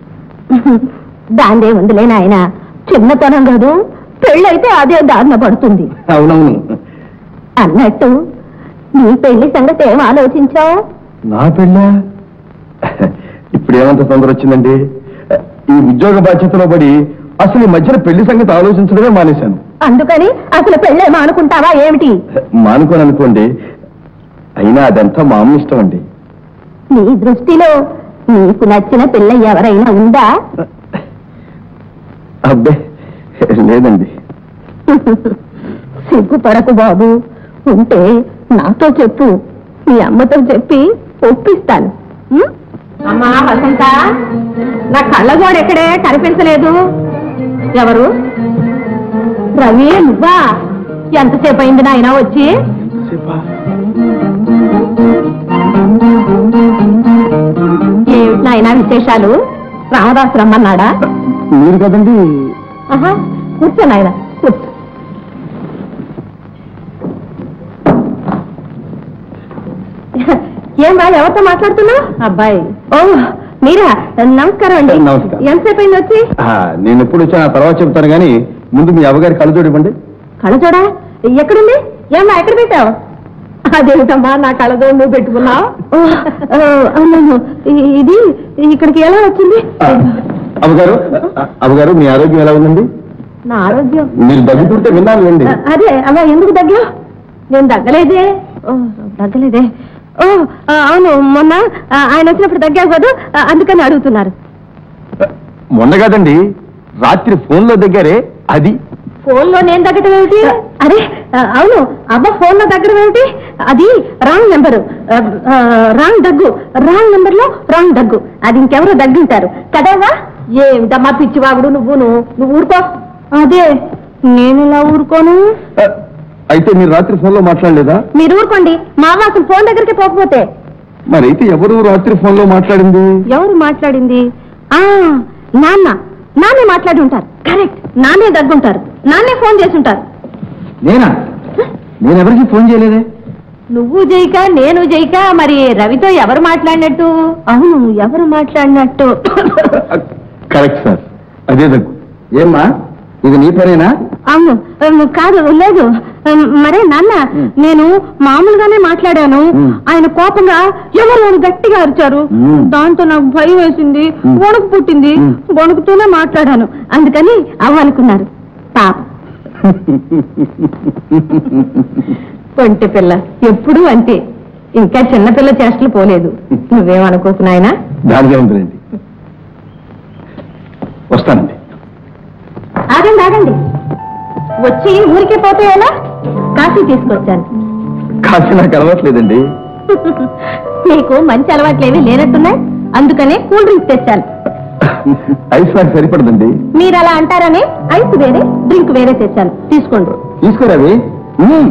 దాందే ఉందిలే నాయన చిన్నతనం కాదు పెళ్ళైతే అదే దారిన పడుతుంది అవునవును అన్నట్టు నీ పెళ్లి సంగతి ఏం ఆలోచించావు నా పెళ్ళా ఇప్పుడు ఏమంత తొందర వచ్చిందండి ఈ ఉద్యోగ బాధ్యతలో పడి అసలు ఈ మధ్యన పెళ్లి సంగతి ఆలోచించడమే మానేశాను అందుకని అసలు పెళ్ళేమో అనుకుంటావా ఏమిటి మానుకోని అనుకోండి అయినా అదంతా మా అమ్మ ఇష్టం అండి నీ దృష్టిలో నీకు నచ్చిన పిల్ల ఎవరైనా ఉందా అబ్బే లేదండి సిగ్గుపడకు బాబు ఉంటే నాతో చెప్పు మీ అమ్మతో చెప్పి ఒప్పిస్తాను ఉం? అమ్మా వసంత నా కళ్ళగోడు ఎక్కడే కనిపించలేదు ఎవరు రవి నువ్వా ఎంతసేపు అయింది నాయన వచ్చి ఏమిటి నాయన విశేషాలు రామదాసు రమ్మన్నాడా మీరు కదండి ఆహా కూర్చో నాయన కూర్చో ఏం బాయ్ ఎవరితో మాట్లాడుతున్నావు అబ్బాయి ఓ మీరా నమస్కారం అండి నమస్కారం. ఎంతసేపు అయింది వచ్చి ఆ, నేను ఎప్పుడు వచ్చా తర్వాత చెప్తాను కానీ ముందు మీ అవ్వగారి కళ్ళజోడు ఇవ్వండి కళ్ళజోడా ఎక్కడుంది ఏమ్మా ఎక్కడ పెట్టావు అదేమిటమ్మా నా కళ్ళజోడు నువ్వు పెట్టుకున్నావు అవును ఇది ఇక్కడికి ఎలా వచ్చింది ఆ, అవ్వగారు ఆ, అవ్వగారు మీ ఆరోగ్యం ఎలా ఉందండి నా ఆరోగ్యం మీరు దగ్గుతుంటే విన్నాను అండి అ- అదే అమ్మా ఎందుకు దగ్గు నేను దగ్గలేదే ఓ దగ్గలేదే ఓ ఆ, అవును మొన్న ఆ, ఆయన వచ్చినప్పుడు దగ్గావు కదా ఆ, అందుకని అడుగుతున్నారు మొన్న కాదండి రాత్రి ఫోన్లో దగ్గరే అది ఫోన్ లో నేను దగ్గటం ఏమిటి అరే ఆ, అవును అమ్మ ఫోన్ లో దగ్గడం ఏమిటి అది రాంగ్ నెంబరు రాంగ్ దగ్గు రాంగ్ నెంబర్ లో రాంగ్ దగ్గు అది ఇంకెవరో దగ్గుంటారు కదవా ఏమిటమ్మా పిచ్చివాగుడు నువ్వు నువ్వు ఊరుకో అదే నేను ఇలా ఊరుకోను ఆ, అయితే మీరు రాత్రి ఫోన్లో మాట్లాడలేదా మీరు ఊరుకోండి మా అమ్మ అసలు ఫోన్ దగ్గరికి పోకపోతే మరి అయితే ఎవరు రాత్రి ఫోన్లో మాట్లాడింది ఎవరు మాట్లాడింది ఆ నాన్న నాన్నే మాట్లాడి ఉంటారు కరెక్ట్ నాన్నే దగ్గుంటారు నాన్నే ఫోన్ చేసి ఉంటారు నేనా నేను ఎవరికి ఫోన్ చేయలేదే నువ్వు జైక నేను జైక మరి రవితో ఎవరు మాట్లాడినట్టు అవును ఎవరు మాట్లాడినట్టు కరెక్ట్ సార్ అదే దగ్గు ఏమ్మా ఇది నీ పనేనా అవును ఉమ్, కాదు లేదు ఉమ్, మరే నాన్న ఉమ్. నేను మామూలుగానే మాట్లాడాను ఉమ్. ఆయన కోపంగా ఎవరు అని గట్టిగా అరిచారు ఉమ్. దాంతో నాకు భయం వేసింది ఉమ్. వణుకు పుట్టింది ఉమ్. వణుకుతూనే మాట్లాడాను అందుకని అవ్వనుకున్నారు పాప ఒంటి పిల్ల ఎప్పుడూ అంతే ఇంకా చిన్నపిల్ల చేష్టలు పోలేదు నువ్వేమనుకోకు నాయనా దానికే ఉంటుందండి వస్తానండి ఆగండి ఆగండి వచ్చి ఊరికే పోతే ఎలా కాఫీ తీసుకొచ్చాను కాఫీ నాకు అలవాట్లేదండి మీకు మంచి అలవాట్లేవి లేనట్టున్నాయి అందుకనే కూల్ డ్రింక్స్ తెచ్చాను ఐస్ నాకు సరిపడదండి మీరు అలా అంటారని ఐస్ వేరే డ్రింక్ వేరే తెచ్చాను తీసుకోండి తీసుకోరావి మ్మ్.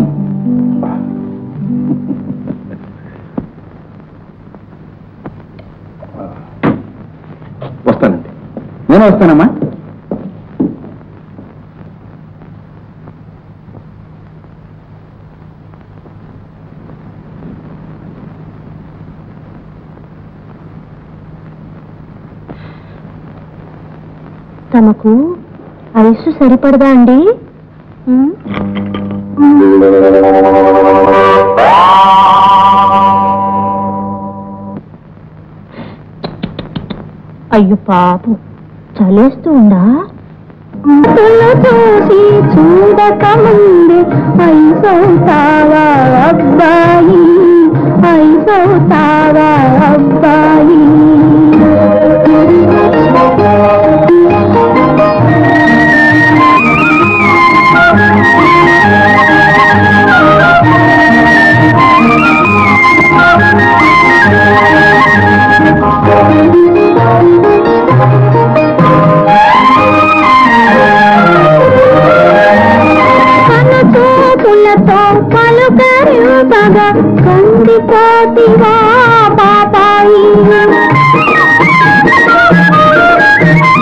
వస్తానండి నేను వస్తానమ్మా తమకు ఐస్ సరిపడదా అండి ఉమ్. అయ్యో పాపం చలేస్తూ ఉందా చూసి చూడక ముందే ఐసవుతావా అబ్బాయి ఐసవుతావా అబ్బాయి కనుచూపులతో పలుకరింపగా కందిపోతివా పాపాయి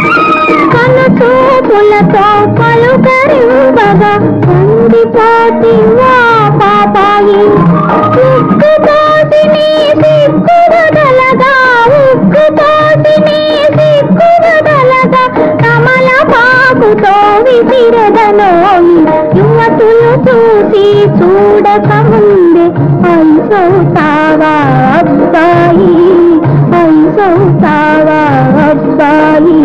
పెదవులతో పలుకరింపగా ఉండిపోతివా పాపాయి ఉక్కుతోటి నీ సిక్కుదలగా ఉక్కుతోటి నీ సిక్కుదలగా కమల పాకుతో విసిరదనోయి యువతులు చూసి చూడక ముందే ఐసౌతావా అబ్బాయి ఐసౌతావా అబ్బాయి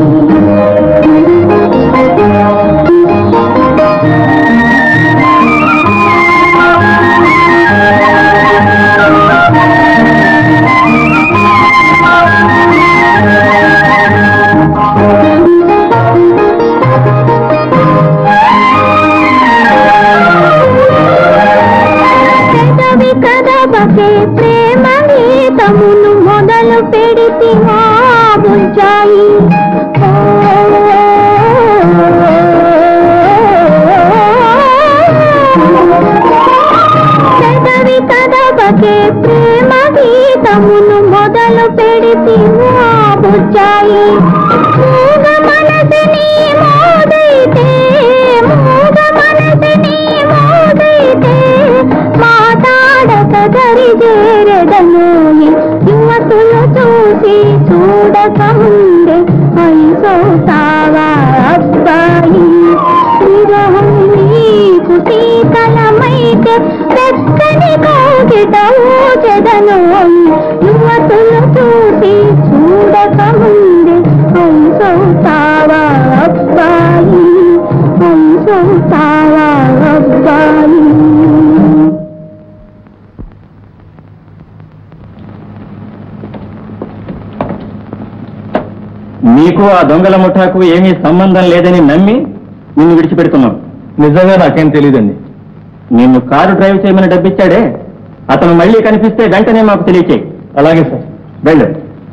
పెదవి కదవకే ప్రేమ గీతమును మొదలు పెడితి బుజ్జాయి పెదవి కదవకే ప్రేమ గీతమును మొదలు పెడితి బుజ్జాయి మూగ మనసిని మోదైతే మూగ మనసిని మోదైతే మాట్లాడక గరి చేరదనోయి యువతులు చూసి చూడక ముందే ఐసోతావా అబ్బాయి విరహం నీకు శీతలమైతే వెచ్చని కోగిట ఊచెదనోయి యువతులు చూసి చూడక ముందే ఐసోతావా అబ్బాయి ఐసోతావా అబ్బాయి నీకు ఆ దొంగల ముఠాకు ఏమీ సంబంధం లేదని నమ్మి నిన్ను విడిచిపెడుతున్నాం నిజంగా నాకేం తెలియదండి నిన్ను కారు డ్రైవ్ చేయమని డబ్బిచ్చాడే అతను మళ్ళీ కనిపిస్తే వెంటనే మాకు తెలియచేయి అలాగే సార్ వెళ్ళు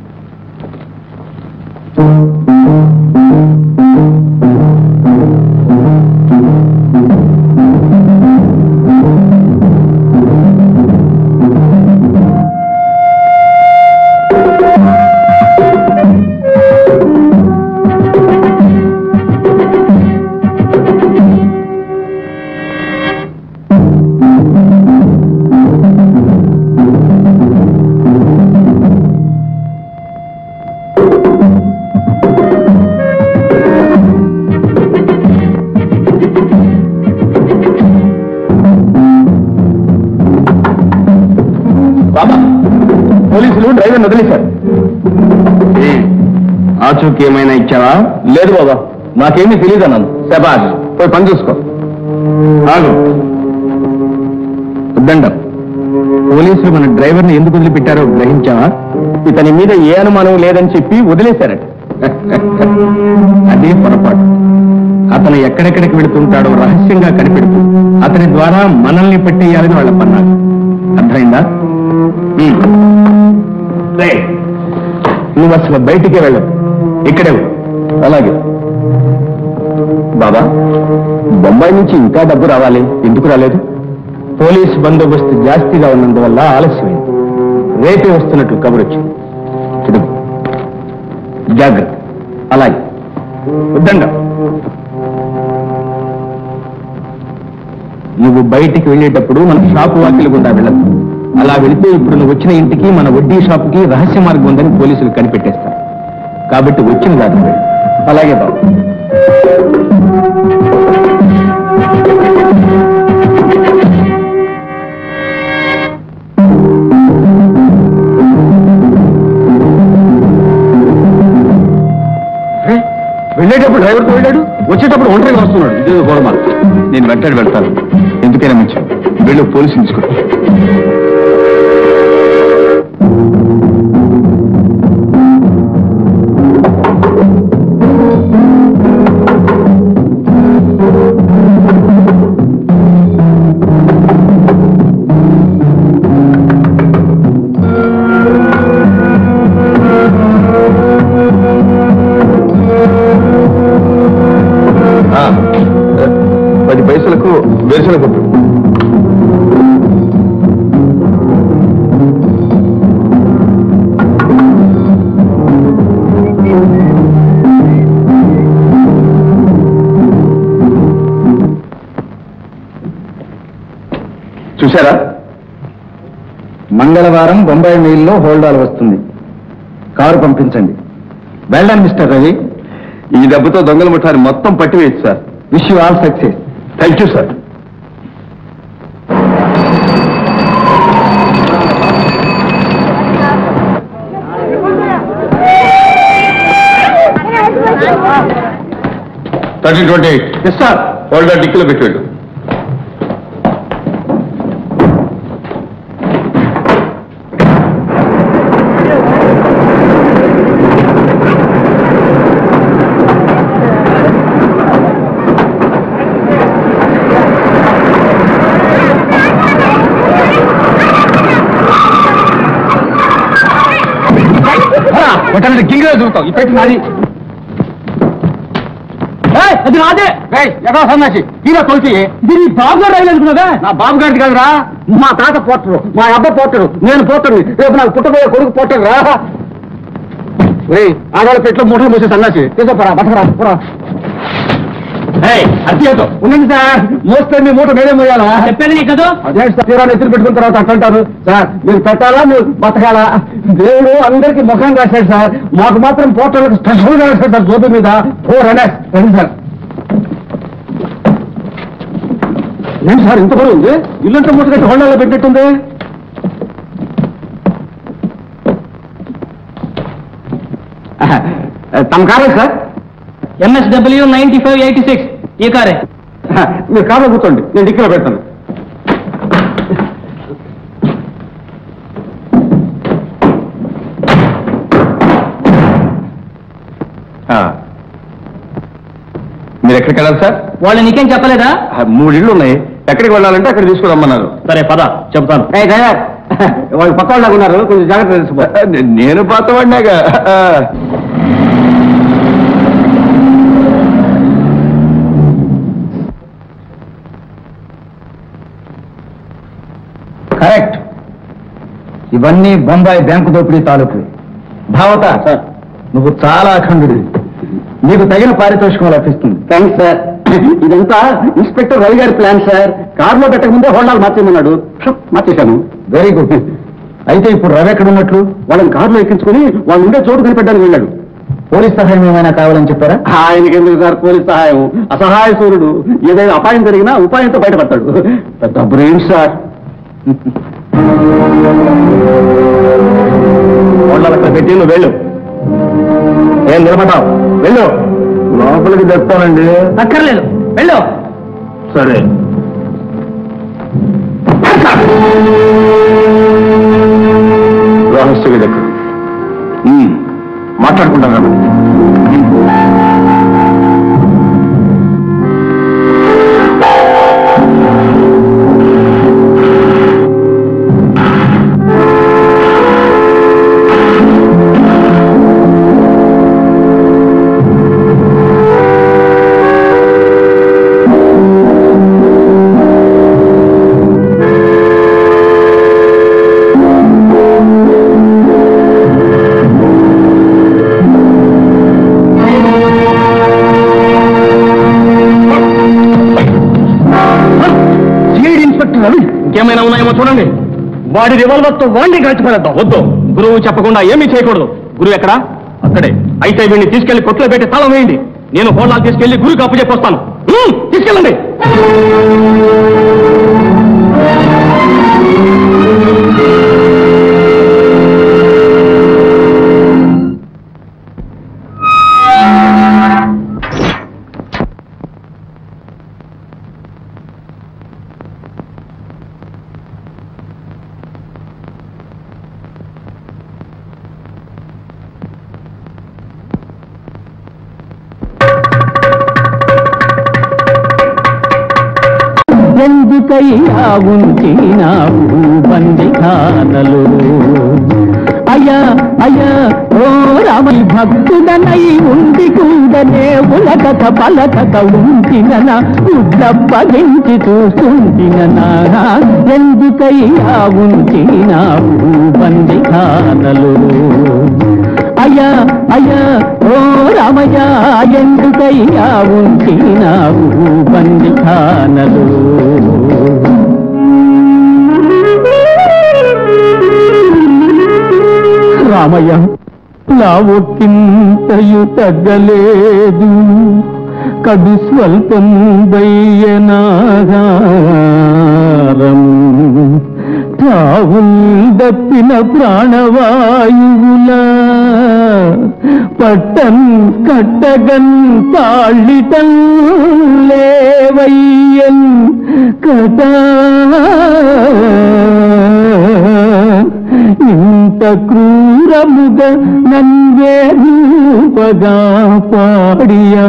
బాబా పోలీసులు డ్రైవర్ వదిలేశారు ఆచూకీ ఏమైనా ఇచ్చావా లేదు బాబా నాకేమీ తెలియదు అన్నాను శబాష్ పోయి పని చూసుకో ఆగు వద్దండం పోలీసులు మన డ్రైవర్ని ఎందుకు వదిలిపెట్టారో గ్రహించావా ఇతని మీద ఏ అనుమానం లేదని చెప్పి వదిలేశారట అదే పొరపాటు అతను ఎక్కడెక్కడికి వెళుతుంటాడో రహస్యంగా కనిపెడుతూ అతని ద్వారా మనల్ని పెట్టేయాలని వాళ్ళ పన్నారు అర్థమైందా ఉమ్. రేయ్, నువ్వు అసలు బయటికే వెళ్ళవు ఇక్కడే ఉండు. అలాగే బాబా బొంబాయి నుంచి ఇంకా డబ్బు రావాలి ఎందుకు రాలేదు పోలీస్ బందోబస్తు జాస్తిగా ఉన్నందువల్ల ఆలస్యమైంది రేపే వస్తున్నట్లు కబురు వచ్చింది ఇదిగో. జాగ్రత్త అలాగే వద్దండ నువ్వు బయటికి వెళ్ళేటప్పుడు మన షాపు వాకిలి గుండా వెళ్ళదు అలా వెళితే ఇప్పుడు నువ్వు వచ్చిన ఇంటికి మన వడ్డీ షాపుకి రహస్య మార్గం ఉందని పోలీసులు కనిపెట్టేస్తారు కాబట్టి వచ్చిన దారి వెళ్ళు. అలాగే బాబు వెళ్ళేటప్పుడు డ్రైవర్తో వెళ్ళాడు వచ్చేటప్పుడు ఒంటరిగా వస్తున్నాడు ఇది గొడవ నేను వెంటాడు వెళ్తాను ఎందుకైనా మంచి వెళ్ళు పోలీసు తీసుకురా ఆ, పది పైసలకు వేరుశనగ పప్పు చూసారా మంగళవారం బొంబాయి మెయిల్లో హోల్డాల్ వస్తుంది కారు పంపించండి వెళ్ళండి మిస్టర్ రవి ఈ దెబ్బతో దొంగల ముఠాన్ని మొత్తం పట్టివేయచ్చు sir wish you all success thank you sir thirty twenty eight yes sir holder డిక్కీలో పెట్టాడు కొట్టాలంటే గింగిలో దూరుతావు ఈ పెట్టి నాది అది నాదే ఎక్కడ సన్నాసి తీరా తోసి ఇది నీ బాబు గారు రైలు అనుకున్నదా నా బాబు గారిది కాదురా మా తాత పోటరు మా అబ్బ పోటరు నేను పోటరు రేపు నాకు పుట్టబోయే కొడుకు పోటరు రా ఆడవాళ్ళ పెట్లో మూటలు మూసే సన్నాసి తీసుకోపరా బట్టరా పోరా అత్యతో ఉండండి సార్ మోస్తే మీ మూట మేడే మోయాలా చెప్పేది నీ కదా అదే సార్ తీరాన్ని ఎత్తులు పెట్టుకున్న తర్వాత అట్లంటారు సార్ మీరు పెట్టాలా మీరు బతకాలా దేవుడు అందరికి ముఖం రాశాడు సార్ మాకు మాత్రం పోటర్లకు స్పెషల్ గా రాశాడు సార్ జోబు మీద ఓ రండి రండి సార్ ఏంటి సార్ ఇంత కూడా ఉంది ఇల్లంతా మూట కట్టి హోండాలో పెట్టినట్టుంది తమ కారే sir MSW ninety five eighty six ఈ కారే మీరు కారులో కూర్చోండి నేను డిక్కీలో పెడతాను మీరు ఎక్కడికి వెళ్ళాలి సార్ వాళ్ళు నీకేం చెప్పలేదా ఆ, మూడు ఇళ్ళు ఉన్నాయి ఎక్కడికి వెళ్ళాలంటే అక్కడ తీసుకురమ్మన్నారు సరే పద చెప్తాను ఏ డ్రైవర్ వాళ్ళు పక్క వాళ్ళగా ఉన్నారు కొంచెం జాగ్రత్త తెలుసుకో నే- నేను పాతవాడినాగా ఆ. కరెక్ట్ ఇవన్నీ బొంబాయి బ్యాంకు దోపిడీ తాలూకు భావత సార్ నువ్వు చాలా అఖండుడి నీకు తగిన పారితోషికం లభిస్తుంది థ్యాంక్స్ సార్ ఇదంతా ఇన్స్పెక్టర్ రవి గారి ప్లాన్ సార్ కారులో పెట్టక ముందే హోండాలు మార్చేయమన్నాడు షుప్, మార్చేశాను వెరీ గుడ్ అయితే ఇప్పుడు రవి ఎక్కడ ఉన్నట్లు వాళ్ళని కారులో ఎక్కించుకుని వాళ్ళు ఉండే చోటు కనిపెట్టడానికి వెళ్ళాడు పోలీస్ సహాయం ఏమైనా కావాలని చెప్పారా ఆయనకి ఎందుకు సార్ పోలీస్ సహాయం అసహాయ సూర్యుడు ఏదైనా అపాయం జరిగినా ఉపాయంతో బయటపడతాడు పెద్ద బ్రెయిన్ సార్ వాళ్ళ అక్కడ పెట్టి నువ్వు వెళ్ళు ఏం నిలబడ్డావు వెళ్ళు లోపలికి తెస్తానండి అక్కర్లేదు వెళ్ళు సరే రహస్య దగ్గర మాట్లాడుకుంటాను రా. సిఐడి ఇన్స్పెక్టర్ రవి ఇంకేమైనా ఉన్నాయేమో చూడండి వాడి రివాల్వర్ తో వాడిని గడిచిపోయేద్దాం వద్దు గురువు చెప్పకుండా ఏమీ చేయకూడదు గురువు ఎక్కడా అక్కడే అయితే వీడిని తీసుకెళ్లి కొట్లో పెట్టి తాళం వేయండి నేను హోళ్ళాలు తీసుకెళ్లి గురువుకి అప్పు చెప్పొస్తాను ఉమ్, తీసుకెళ్ళండి ఎందుకయ్యా ఉంచినావు బందిఖానలు అయ్యా అయ్యా ఓ రామై భక్తుడనై ఉండి కూడనే ఉలకత పలకత ఉంటిన ఉద్దప్పగించి చూస్తుంటిన ఎందుకయ్యా ఉంచినావు బందిఖానలు అయ్యా అయ్యా ఓ రామయ్య ఎందుకయ్యా ఉంచినావు బందిఖానలు రామయ్య నా ఒక్కింతయు తగ్గలేదు కడు స్వల్పం బయ్యనాగారం తావుల్ దప్పిన ప్రాణవాయువులా పట్టన్ కట్టగన్ తాళిటల్ లేవయ్యన్ కటా ఇంత క్రూరముగ నన్వే రూపగా పాడియా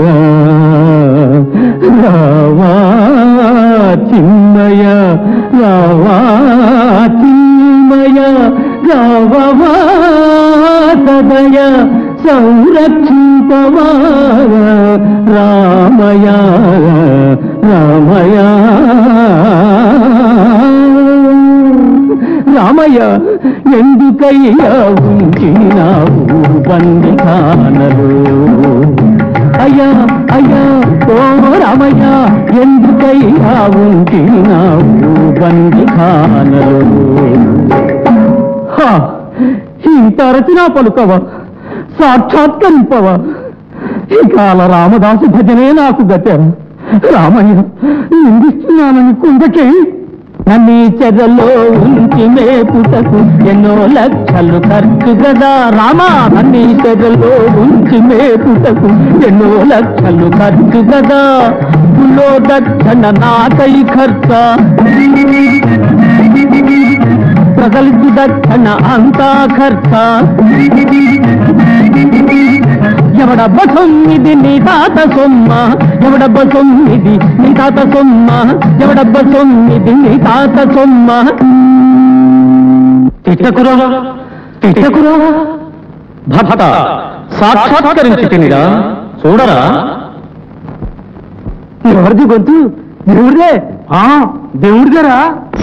రావా చిన్మయ రావా చిన్మయ రావవా సదయ సంరక్షింపవా రామయ రామయ రామయ్య ఎందుకయ్యా ఉంచినావు బందిఖానలు అయ్యా అయ్యా ఓ రామయ్య ఎందుకయ్యా ఉంచినావు బందిఖానలు హా, ఇంత రచనా పలుకవా సాక్షాత్కరింపవా ఈ కాల రామదాసు భజనే నాకు గతెర రామయ్య నిందిస్తున్నానని కుందకి నన్ను ఈ చెరలో ఉంచి మేపుటకు ఎన్నో లక్షలు ఖర్చు కదా రామా నన్ను ఈ చెరలో ఉంచి మేపుటకు ఎన్నో లక్షలు ఖర్చు కదా పులో దక్షణ నాకై ఖర్చ ప్రగలిద్దు దక్షణ అంతా ఖర్చ ఎవడబ్బ సొమ్మిది నీ తాత సొమ్మ ఎవడబ్బ సొమ్మిది నీ తాత సొమ్మ ఎవడబ్బ సొమ్మిది నీ తాత సొమ్మ తిట్టకురా తిట్టకురా భక్త సాక్షాత్కరించి తినిరా చూడరా ఎవరిది గొంతు దేవుడిదే ఆ దేవుడిదేరా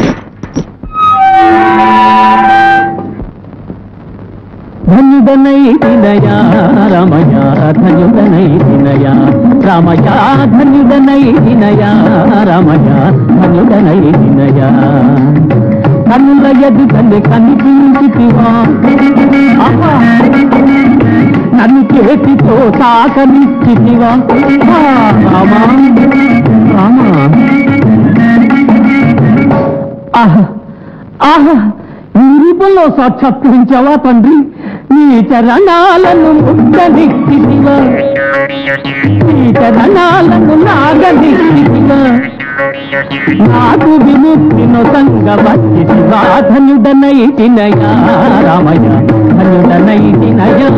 ధన్యుడనై తినయా రామయ ధన్యుడనై తినయా రామయ ధన్యుడనై తినయా రామయ ధన్యుడనై తినయా కన్నుల ఎదుగని కనిపించితివా ఆహా! నన్ను చేతితో తాకనిచ్చితివా ఆ, రామా రామా ఆహా ఆహా ఈ రూపంలో సాక్షాత్కరించావా తండ్రి నీ చరణాలను ముద్దనిచ్చితివా నీ చరణాలను నాగనిచ్చితివా నాకు విముక్తిను సంగవచ్చి ధన్యుడనై తినయా రామయ్య ధన్యుడనై తినయా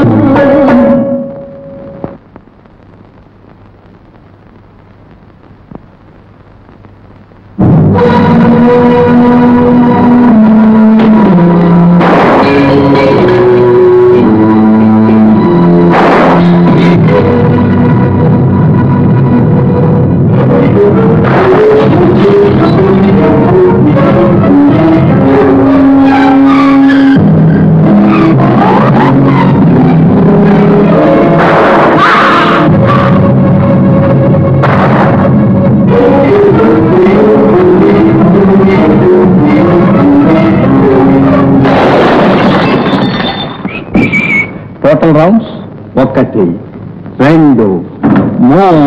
టోటల్ రౌండ్స్ ఒకటి రెండు మూడు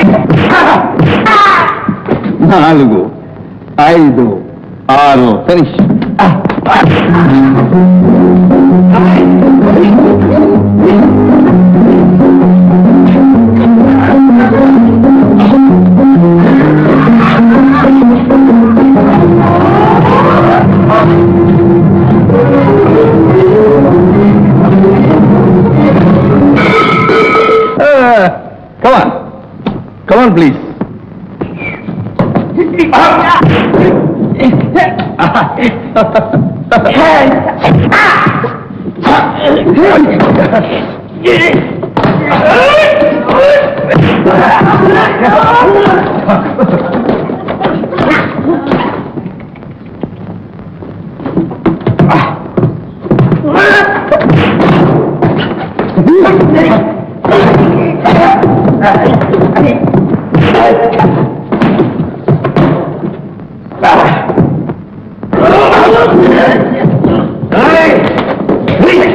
నాలుగు ఐదు ఆరు finish come on come on please Hey!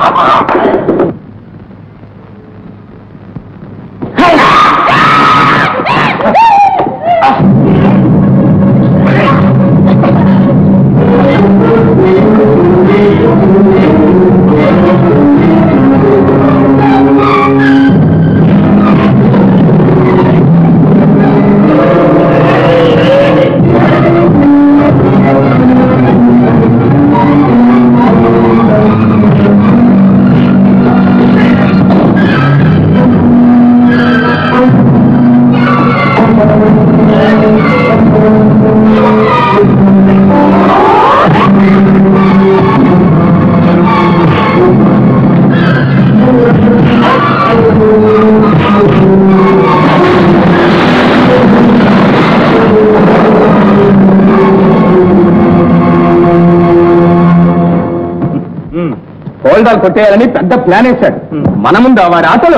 Holdall కొట్టేయాలని పెద్ద ప్లాన్ వేశాడు మన ముందు వారి ఆటలో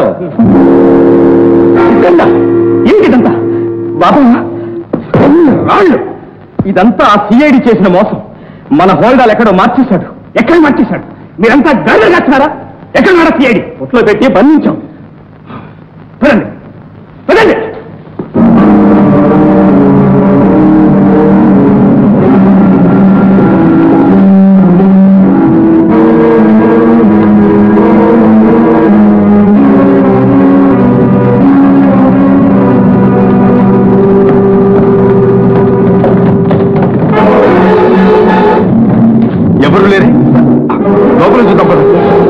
ఇదంతా ఏంటిదంతా బాబా రాళ్ళు ఇదంతా ఆ సిఐడి చేసిన మోసం మన హోల్డాల్ ఎక్కడో మార్చేశాడు ఎక్కడ మార్చేశాడు మీరంతా గర్వ చేస్తున్నారా ఎక్కడ నడ సిఐడి ఒట్లో పెట్టి బంధించాం పదండి పదండి ఎవరు లేరే లోపల చూద్దాం పద.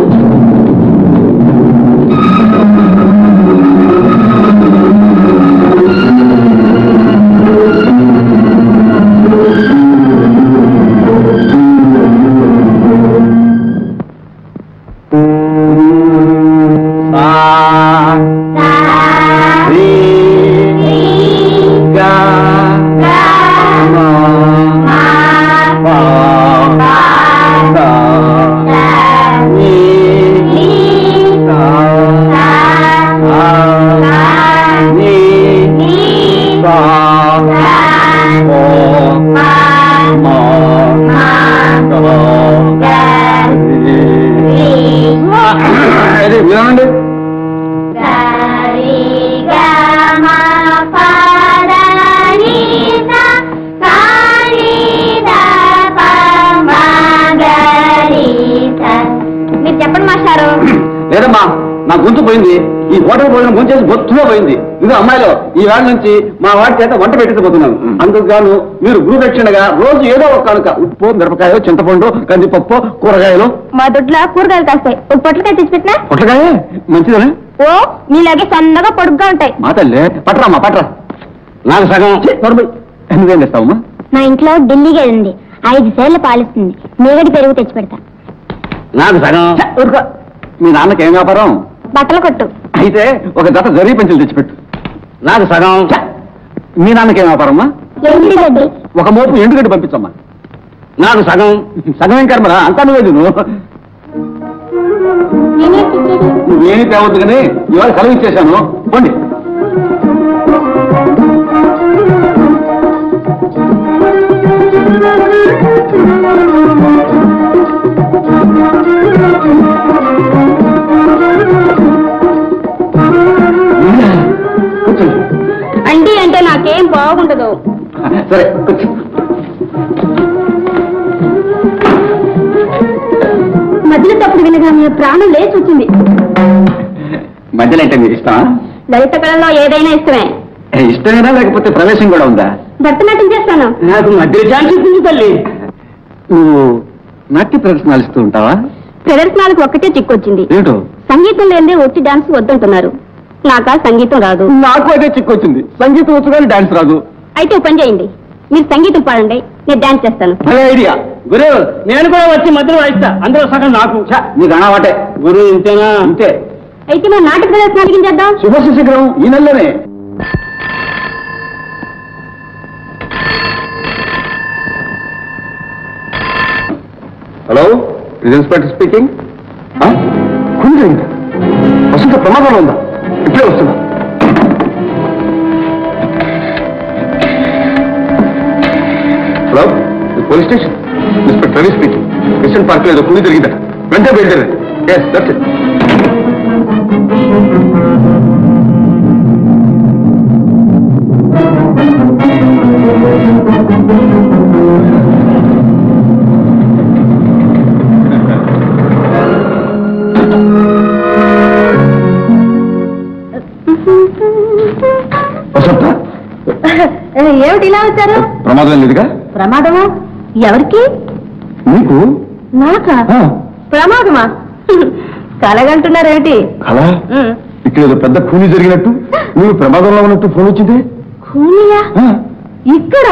ఇది వినండి మీరు చెప్పండి మాస్టారు లేదమ్మా నా గొంతు పోయింది ఈ హోటల్ భోజనం గొంతేసి బొత్తులో పోయింది ఇది అమ్మాయిలో ఈ వేళ నుంచి మా వాడి చేత వంట పెట్టిపోతున్నాను అందుకు గాను మీరు గురుదక్షిణగా రోజు ఏదో ఒక కనుక ఉప్పు మిరపకాయ చింతపండు కందిపప్పు కూరగాయలు మా దొడ్లో కూరగాయలు కాస్తాయి ఒక పొట్లకాయ తెచ్చి పెట్టినా పొట్టకాయ మంచిదనే ఓ మీలాగే సన్నగా పొడుగ్గా ఉంటాయి మా తల్లి పట్రమ్మా పట్రా నాకు సగం ఎందుకేం చేస్తావమ్మా మా ఇంట్లో ఢిల్లీగా ఉంది ఐదు సేర్లు పాలిస్తుంది మీగడి పెరుగు తెచ్చి పెడతా నాకు సగం ఊరుకో. మీ నాన్నకి ఏం వ్యాపారం బట్టలు కొట్టు అయితే ఒక జత జరీ పెంచులు తెచ్చిపెట్టు నాకు సగం మీ నాన్నకి ఏం వ్యాపారమ్మా ఎండుగడ్డి ఒక మోపు ఎండుగడ్డి పంపించమ్మా నాకు సగం సగం ఏం కర్మరా అంతా నువ్వే నువ్వు నేనే తెచ్చేది నువ్వేమీ తేవద్దు కానీ ఇవాళ సెలవు ఇచ్చేశాను పోండి కూర్చోండి అండి అంటే నాకేం బాగుండదు సరే కూర్చో మధ్యలో తప్పుడు వినగానే ప్రాణం లేచి వచ్చింది మధ్యలో అంటే మీరు ఇష్టమా లలిత కళలో ఏదైనా ఇష్టమే ఏ, ఇష్టమేనా లేకపోతే ప్రవేశం కూడా ఉందా భరతనాట్యం చేస్తాను నాకు మధ్య ఛాన్స్ ఇచ్చింది తల్లి నువ్వు నాట్య ప్రదర్శనలు ఇస్తూ ఉంటావా ప్రదర్శనలకు ఒక్కటే చిక్కొచ్చింది ఏమిటో సంగీతం లేదే ఒట్టి డాన్స్ వద్దంటున్నారు నాకా సంగీతం రాదు నాకు అదే చిక్కొచ్చింది సంగీతం వచ్చు కానీ డాన్స్ రాదు అయితే ఓ పని చేయండి మీరు సంగీతం పాడండి నేను డాన్స్ చేస్తాను భలే ఐడియా గురు నేను కూడా వచ్చి మధ్యలో వాయిస్తా అందులో సగం నాకు ఛ, నీకు అనావాటే గురు ఇంతేనా అంతే అయితే మా నాటక ప్రదర్శన అడిగించేద్దాం శుభ శిఖరం ఈ నెలలోనే హలో ఇది ఇన్స్పెక్టర్ స్పీకింగ్ కుంజండి వసంత ప్రమాదంలో ఉందా ఇప్పుడే వస్తున్నా హలో ఇది police station inspector Ravi speaking Christian park ఏదో కుంది జరిగిందా వెంటనే బయలుదేరండి ఎస్ దట్స్ ఇట్ వసంత ఏమిటి ఇలా వచ్చారు ప్రమాదం లేదుగా ప్రమాదమా ఎవరికి నీకు నాకా ఆ, ప్రమాదమా కలగంటున్నారేమిటి అలా ఇక్కడ ఏదో పెద్ద కూలీ జరిగినట్టు నువ్వు ప్రమాదంలో ఉన్నట్టు ఫోన్ వచ్చింది కూలియా ఆ, ఇక్కడ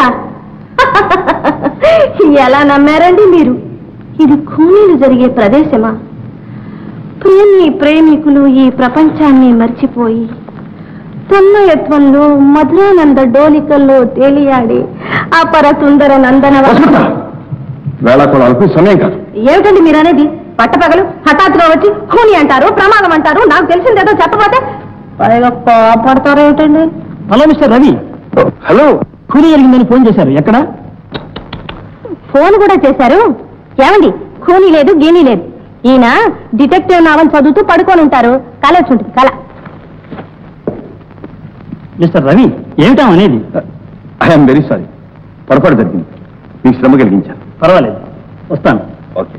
ఎలా నమ్మారండి మీరు ఇది కూలీలు జరిగే ప్రదేశమా ప్రేమి ప్రేమికులు ఈ ప్రపంచాన్ని మర్చిపోయి తన్మయత్వంలో మధురానంద డోలికల్లో తేలియాడి అపర సుందర నందన వసంత వేళాకోళాలకు సమయం కాదు ఏమిటండి మీరు అనేది పట్టపగలు హఠాత్తుగా వచ్చి కూని అంటారు ప్రమాదం అంటారు నాకు తెలిసిందేదో చెప్పబోతే పైగా కోపడతారు ఏమిటండి హలో మిస్టర్ రవి హలో కూలీ జరిగిందని ఫోన్ చేశారు ఎక్కడ ఫోన్ కూడా చేశారు ఏమండి ఖూనీ లేదు గీనీ లేదు ఈయన డిటెక్టివ్ నావల్ చదువుతూ పడుకొని ఉంటారు కల వచ్చి ఉంటుంది కల మిస్టర్ రవి ఏమిటా అనేది ఐఎమ్ వెరీ సారీ పొరపాటు జరిగింది మీకు శ్రమ కలిగించాను పర్వాలేదు వస్తాను ఓకే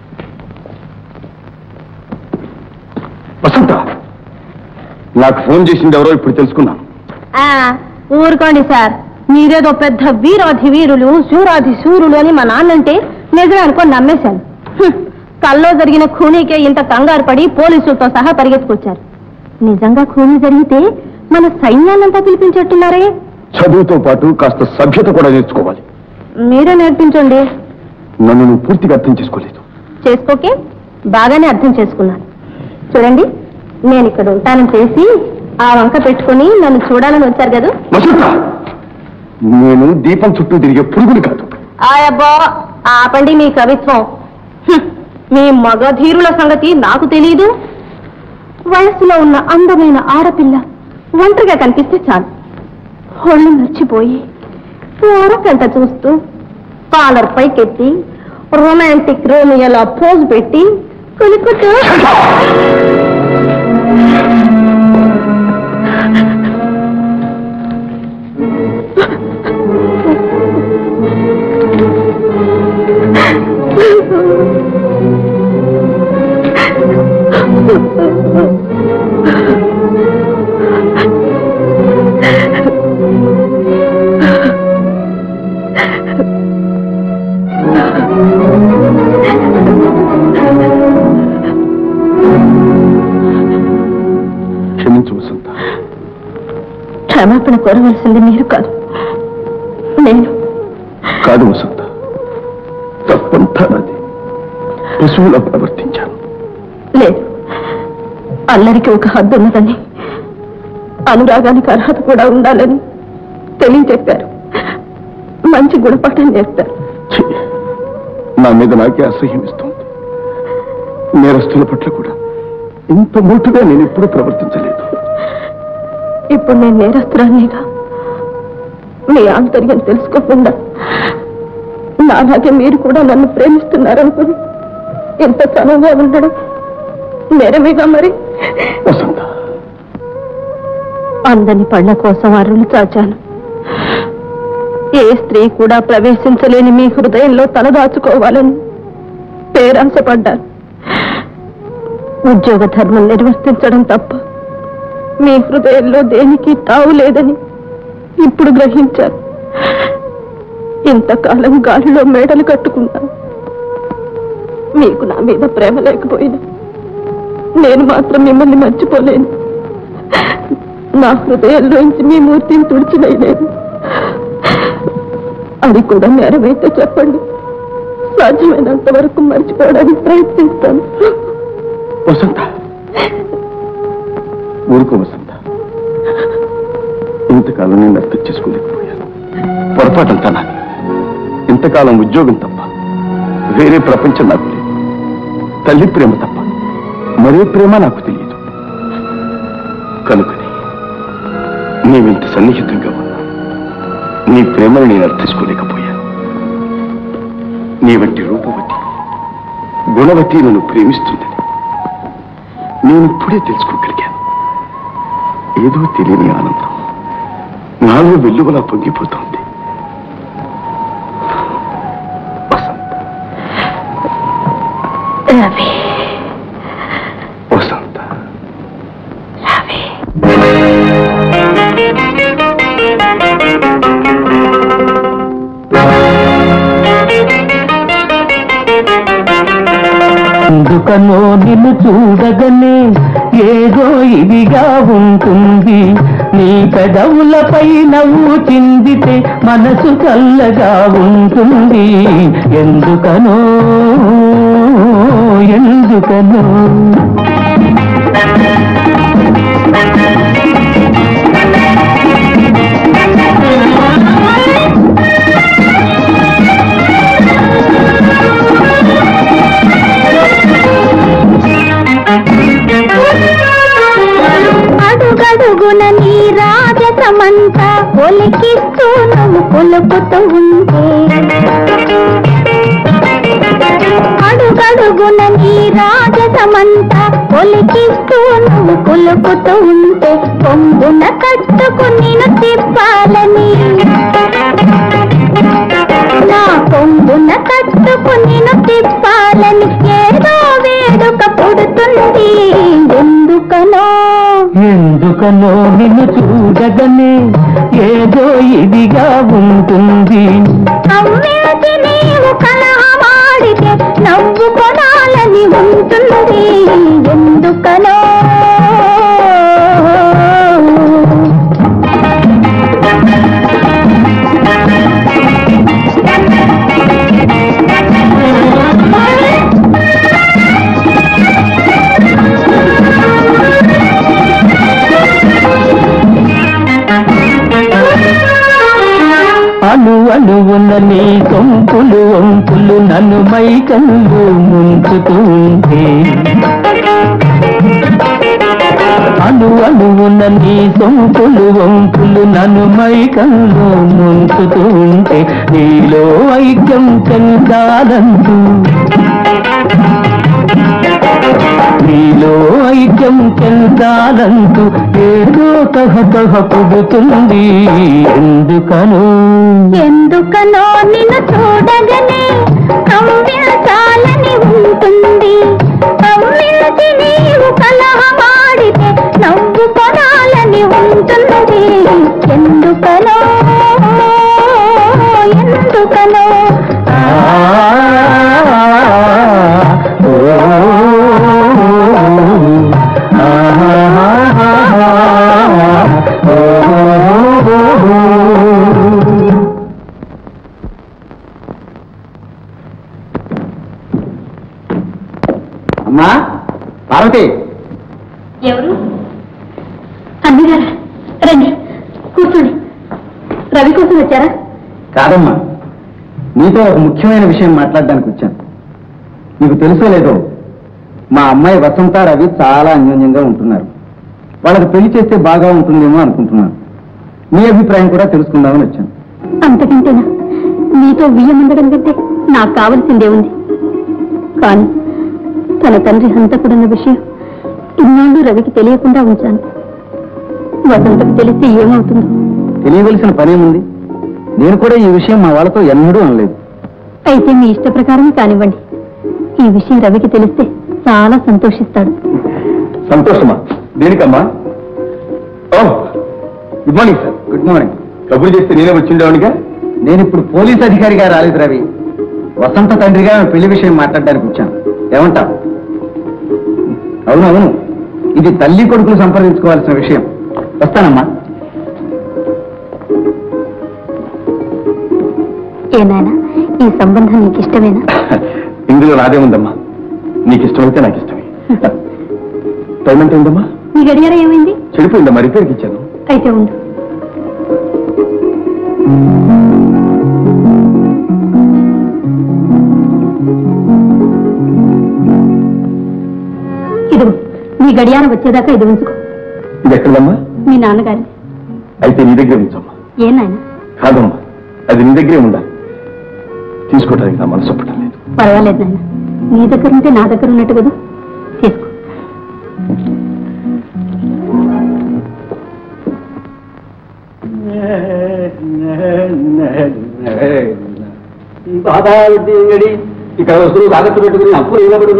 వసంత నాకు ఫోన్ చేసింది ఎవరో ఇప్పుడు తెలుసుకున్నాను ఆ, ఊరుకోండి సార్ మీరేదో పెద్ద వీరాధి వీరులు శూరాధి శూరులు అని మా నాన్నంటే నిజమే అనుకొని నమ్మేశాను హ్మ్. కల్లో జరిగిన ఖూనీకే ఇంత కంగారు పడి పోలీసులతో సహా పరిగెత్తుకొచ్చారు నిజంగా ఖూనీ జరిగితే మన సైన్యాన్నంతా పిలిపించేట్టున్నారే చదువుతో పాటు కాస్త సభ్యత కూడా నేర్చుకోవాలి మీరే నేర్పించండి నన్ను నువ్వు పూర్తిగా అర్థం చేసుకోలేదు చేసుకోకే బాగానే అర్థం చేసుకున్నాను చూడండి నేను ఇక్కడ ఉంటానని చేసి ఆ వంక పెట్టుకుని నన్ను చూడాలని వచ్చారు కదా వసంత నేను దీపం చుట్టూ తిరిగే పురుగుని కాదు ఆయబ్బా ఆపండి మీ కవిత్వం హ్మ్. మీ మగధీరుల సంగతి నాకు తెలియదు వయస్సులో ఉన్న అందమైన ఆడపిల్ల ఒంటరిగా కనిపిస్తే చాలు ఒళ్ళు మర్చిపోయి ఓరకంట చూస్తూ కాలర్ పైకెత్తి రొమాంటిక్ రోమియోలా పోజ్ పెట్టి కొనుక్కుంటూ క్షమించు వసంత క్షమాపణ కోరవలసింది మీరు కాదు నేను కాదు వసంత తప్పంతా నాది పశువులా ప్రవర్తించాను లేదు అల్లరికి ఒక హద్దు ఉన్నదని అనురాగానికి అర్హత కూడా ఉండాలని తెలియచెప్పారు మంచి గుణపాఠం నేర్పారు ఛీ, నా మీద నాకే అసహ్యం ఇస్తుంది నేరస్తుల పట్ల కూడా ఇంత మోటుగా నేను ఎప్పుడూ ప్రవర్తించలేదు ఇప్పుడు నేను నేరస్తురాలిగా మీ ఆంతర్యం తెలుసుకోకుండా నాలాగే మీరు కూడా నన్ను ప్రేమిస్తున్నారనుకుని ఎంత చనువుగా ఉండడం నేరమేగా మరి వసంత అందని పళ్ళ కోసం అరులు చాచాను ఏ స్త్రీ కూడా ప్రవేశించలేని మీ హృదయంలో తలదాచుకోవాలని పేరాశపడ్డాను ఉద్యోగ ధర్మం నిర్వర్తించడం తప్ప మీ హృదయంలో దేనికి తావు లేదని ఇప్పుడు గ్రహించాను ఇంతకాలం గాలిలో మేడలు కట్టుకున్నాను మీకు నా మీద ప్రేమ లేకపోయినా నేను మాత్రం మిమ్మల్ని మర్చిపోలేను నా హృదయంలోంచి మీ మూర్తిని తుడిచివేయలేదు అది కూడా నేరమైతే చెప్పండి సాధ్యమైనంత వరకు మర్చిపోవడానికి ప్రయత్నిస్తాను వసంత ఊరుకో వసంత ఇంతకాలం నేను అర్థం చేసుకోలేకపోయాను పొరపాటంతా నాది ఇంతకాలం ఉద్యోగం తప్ప వేరే ప్రపంచం నాకు లేదు తల్లి ప్రేమ తప్ప మరే ప్రేమ నాకు తెలియదు కనుకని నీవింత సన్నిహితంగా ఉన్నా నీ ప్రేమను నేను అర్థం చేసుకోలేకపోయాను నీ వంటి రూపవతి గుణవతి నన్ను ప్రేమిస్తుందని నేను ఇప్పుడే తెలుసుకోగలిగాను ఏదో తెలియని ఆనందం నాలో వెల్లువలా పొంగిపోతోంది వసంత రవి వసంత రవి ఎందుకనో నిన్ను చూడగనే ఏదో ఇదిగా ఉంటుంది నీ పెదవులపై నవ్వు చిందితే మనసు చల్లగా ఉంటుంది ఎందుకనో ఎందుకనో అడుగడుగున నీ రాజసమంతా ఒలికిస్తూ నువ్వు కొలుపుతూ ఉంటే అడుగడుగున నీ రాజసమంతా ఒలికిస్తూ నువ్వు కొలుపుతూ ఉంటే కొంగున కట్టుకుని తిప్పాలని నా కొంగున కట్టుకుని తిప్పాలని ఏదో వేడుక పుడుతుంది ఎందుకనో ఎందుకనో నిన్ను చూడగనే ఏదో ఇదిగా ఉంటుంది అమ్మేది నీవు కలహమాడితే నవ్వు కొనాలని ఉంటుంది ఎందుకనో అను అణువున నీ సొంపులు వంపులు నన్ను మైకల్లు ముంచుతూ ఉంటే అను అణువున నీ సొంపులు వంపులు నన్ను మైకల్లు ముంచుతూ ఉంటే నీలో ఐక్యం చెందాలంటూ నీలో ఐక్యం చెందాలంటూ ఏదో తహతహ పుడుతుంది ఎందుకను ఎందుకనో నిన్ను చూడగనే కవ్వించాలని ఉంటుంది కవ్వించి నీవు కలహమాడితే నవ్వు కొనాలని ఉంటుంది ఎందుకనో ఎందుకనో అమ్మా పార్వతి ఎవరు అన్నగారా రండి కూర్చోండి రవి కోసం వచ్చారా కాదమ్మా నీతో ఒక ముఖ్యమైన విషయం మాట్లాడడానికి వచ్చాను నీకు తెలుసో లేదో మా అమ్మాయి వసంత రవి చాలా అన్యోన్యంగా ఉంటున్నారు వాళ్ళకి పెళ్లి చేస్తే బాగా ఉంటుందేమో అనుకుంటున్నాను నీ అభిప్రాయం కూడా తెలుసుకుందామని వచ్చాను అంతకంటేనా మీతో బియ్యముండడం కంటే నాకు కావలసిందే ఉంది కానీ తన తండ్రి హంతకుడన్న విషయం ఇన్నాళ్ళు రవికి తెలియకుండా ఉంచాను వసంతకు తెలిస్తే ఏమవుతుందో తెలియవలసిన పనేముంది నేను కూడా ఈ విషయం మా వాళ్ళతో ఎన్నడూ అనలేదు అయితే మీ ఇష్ట ప్రకారమే కానివ్వండి ఈ విషయం రవికి తెలిస్తే చాలా సంతోషిస్తాడు సంతోషమా దేనికమ్మా ఓ good morning sir good morning కబురు చేస్తే నేనే వచ్చిండేవాడిగా నేను ఇప్పుడు పోలీస్ అధికారిగా రాలేదు రవి వసంత తండ్రిగా పెళ్లి విషయం మాట్లాడడానికి వచ్చాను ఏమంటావు అవును అవును ఇది తల్లి కొడుకులు సంప్రదించుకోవాల్సిన విషయం వస్తానమ్మా ఏనాయనా ఈ సంబంధం నీకు ఇష్టమేనా ఇందులో నాదే ఉందమ్మా నీకు ఇష్టమైతే నాకు ఇష్టమే టైం ఎంత ఉందమ్మా నీ గడియారం ఏమైంది చెడిపోయిందమ్మా రిపేర్కి ఇచ్చాను అయితే ఉండు ఇదిగో నీ గడియారం వచ్చేదాకా ఇది ఉంచుకో ఇది ఎక్కడమ్మా మీ నాన్నగారి అయితే నీ దగ్గర ఉంచమ్మా ఏ నాయన కాదమ్మా అది నీ దగ్గరే ఉండాలి తీసుకోవడానికి నా మనసు ఒప్పటం లేదు పర్వాలేదు నాయన నీ దగ్గర ఉంటే నా దగ్గర ఉన్నట్టు కదా తీసుకో బాబా వడ్డీ ఇక్కడ వస్తువులు తాకట్టు పెట్టుకుని అప్పులు ఇవ్వబడు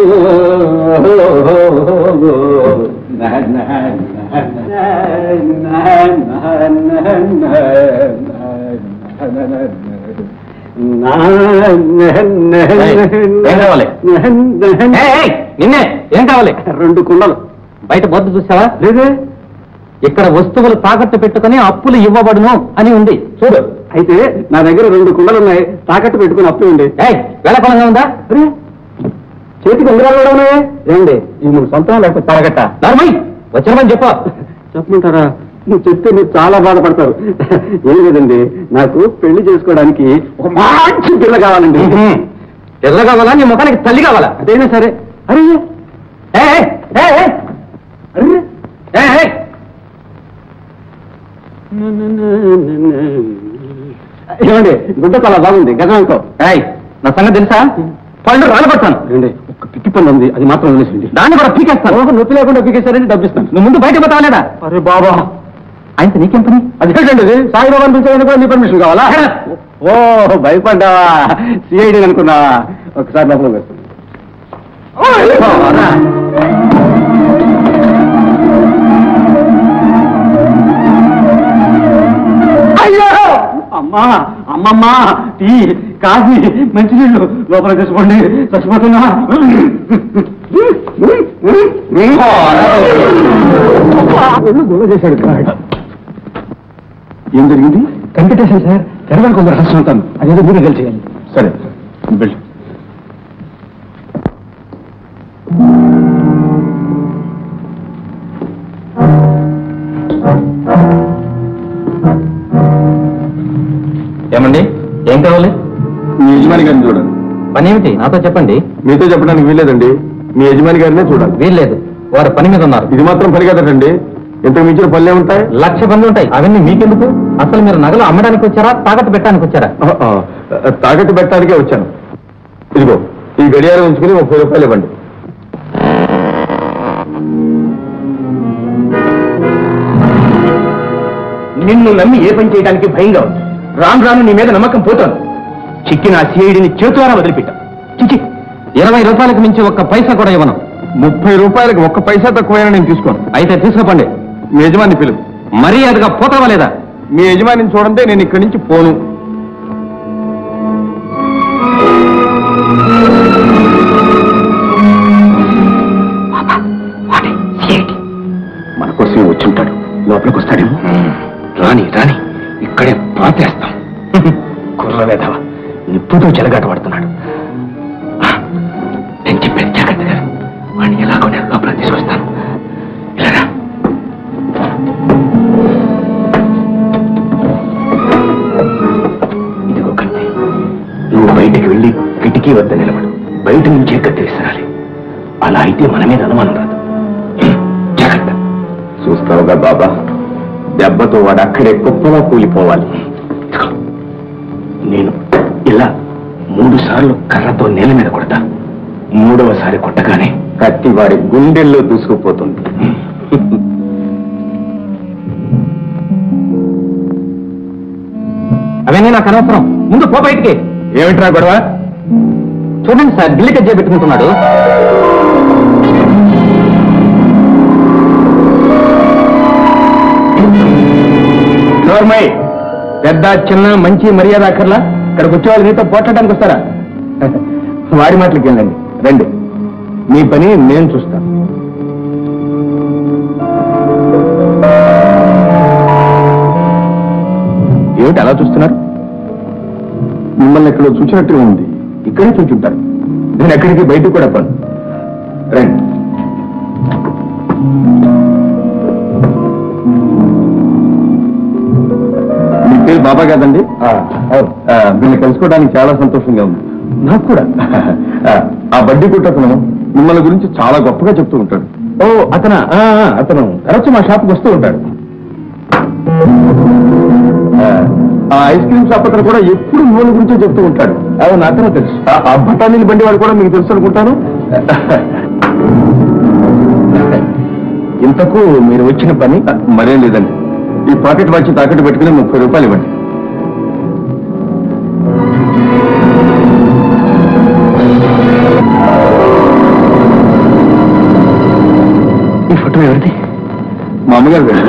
ఏం కావాలి? నిన్నే ఏం కావాలి రెండు కుండలు బయట బొద్దు చూసావా లేదే ఇక్కడ వస్తువులు తాకట్టు పెట్టుకుని అప్పులు ఇవ్వబడును అని ఉంది చూడు అయితే నా దగ్గర రెండు కుండలు ఉన్నాయి తాకట్టు పెట్టుకుని అప్పు ఉంది ఏయ్ వేళకొలంగా ఉందా అరే, చేతికి ఉంగరాలు కూడా ఉన్నాయే ఏంటి ఈ మూడు సొంతం లేకపోతే తాగట్ట నర్మయ్ వచ్చినమని చెప్పు చెప్పమంటారా నువ్వు చెప్తే మీరు చాలా బాధపడతారు ఏం లేదండి నాకు పెళ్లి చేసుకోవడానికి ఒక మంచి పిల్ల కావాలండి ఎర్ర కావాలా నీ ముఖానికి తల్లి కావాలా అదైనా సరే అరే ఏయ్, ఏయ్, ఏయ్, అరే ఏయ్, ఏయ్. ఏమండి గుడ్డ చాలా బాగుంది గజంతో ఏయ్, నా సంగతి తెలుసా పళ్ళు రాలబడతాను ఏమండి ఒక పిట్టి పని ఉంది అది మాత్రం వదిలేసింది దాన్ని కూడా పీకేస్తాను ఓహో, నొప్పి లేకుండా పీకేశారని డబ్బిస్తాను నువ్వు ముందు బయట పోతావా అరే బాబా ఆయనతో నీకేం పని అదేంటండి ఇది? సాయిబాబా అనిపించాలని కూడా నీ పర్మిషన్ కావాలా ఓ భయపడ్డావా సిఐడి అనుకున్నావా ఒకసారి లోపల వేస్తుంది అయ్యో అమ్మా అమ్మమ్మ టీ కాఫీ మంచినీళ్ళు లోపల తీసుకోండి చచ్చిపోతున్నా గొడవ చేశాడు ఏం జరిగింది కంప్యూటేషన్ సార్ తెరవని కొందరు రహస్యం ఉంటాను అదేదో మీరు తెలిసేయాలి సరే బిల్ ఏమండి ఏం కావాలి మీ యజమాని గారిని చూడండి పని ఏమిటి నాతో చెప్పండి మీతో చెప్పడానికి వీల్లేదండి మీ యజమాని గారినే చూడాలి వీల్లేదు వారు పని మీద ఉన్నారు ఇది మాత్రం పని కదటండి ఇంతకు మించిన పనులే ఉంటాయి లక్ష పనులు ఉంటాయి అవన్నీ మీకెందుకు అసలు మీరు నగలు అమ్మడానికి వచ్చారా తాకట్టు పెట్టడానికి వచ్చారా ఆ, ఆ, తాకట్టు పెట్టడానికే వచ్చాను ఇదిగో ఈ గడియారం ఉంచుకుని ముప్పై రూపాయలు ఇవ్వండి నిన్ను నమ్మి ఏ పని చేయడానికి భయంగా ఉంది రాను రాను నీ మీద నమ్మకం పోతాను చిక్కిన ఆ సిఐడిని చేతులారా వదిలిపెట్టాం చిచి ఇరవై రూపాయలకు మించి ఒక్క పైసా కూడా ఇవ్వను ముప్పై రూపాయలకు ఒక్క పైసా తక్కువైనా నేను తీసుకోను అయితే తీసుకుపండి మీ యజమాని పిలువు మర్యాదగా పోతావా లేదా మీ యజమానిని చూడంటే నేను ఇక్కడి నుంచి పోను మన కోసం వచ్చుంటాడు లోపలికి వస్తాడేమో రాని రాని ఇక్కడే పాతేస్తాం కుర్ర వేధవ నిప్పుతో చెలగాట పడుతున్నాడు ఆ, నేను చెప్పేది జాగ్రత్తగా వాడిని ఎలాగో నేను లోపల తీసుకొస్తాను ఇలా రా. ఇదిగో కత్తి నువ్వు బయటికి వెళ్ళి కిటికీ వద్ద నిలబడు బయట నుంచే కత్తి విసరాలి అలా అయితే మన మీద అనుమానం రాదు హ్మ్, జాగ్రత్త చూస్తావుగా బాబా దెబ్బతో వాడు అక్కడే కుప్పలా కూలిపోవాలి ఇదిగో, నేను ఇలా మూడు సార్లు కర్రతో నేల మీద కొడతా మూడవసారి కొట్టగానే కత్తి వాడి గుండెల్లో దూసుకుపోతుంది అవన్నీ నాకు అనవసరం ముందు పో బయటికి ఏమిట్రా గొడవ చూడండి సార్ గిల్లి కజ్జా పెట్టుకుంటున్నాడు నోర్మై పెద్ద చిన్న మంచి మర్యాద అక్కర్లా ఇక్కడికి వచ్చేవాళ్ళు నీతో పోట్లాడడానికి వస్తారా వాడి మాటలకి వెళ్ళండి రండి మీ పని నేను చూస్తాను ఏమిటి అలా చూస్తున్నారు మిమ్మల్ని ఎక్కడో చూసినట్టుగా ఉంది ఇక్కడే చూచుంటారు నేను ఎక్కడికి బయటకు కూడా పను రండి మీ పేరు బాబా కాదండి అవును ఆ, వీళ్ళని కలుసుకోవడానికి చాలా సంతోషంగా ఉంది నాకు కూడా ఆ, ఆ బడ్డీ కుట్టతను మిమ్మల్ని గురించి చాలా గొప్పగా చెప్తూ ఉంటాడు ఓ అతను అతను తరచు మా షాప్కి వస్తూ ఉంటాడు ఆ, ఆ ఐస్ క్రీమ్ షాప్ అతను కూడా ఎప్పుడు మిమ్మల్ని గురించే చెప్తూ ఉంటాడు అవును అతను తెలుసు ఆ- ఆ బఠానీలు బండి వాడు కూడా మీకు తెలుసు అనుకుంటాను ఇంతకు మీరు వచ్చిన పని ఆ, మరేం లేదండి ఈ పాకెట్ వాచ్ తాకట్టు పెట్టుకుని ముప్పై రూపాయలు ఇవ్వండి అమ్మగారు వెళ్ళి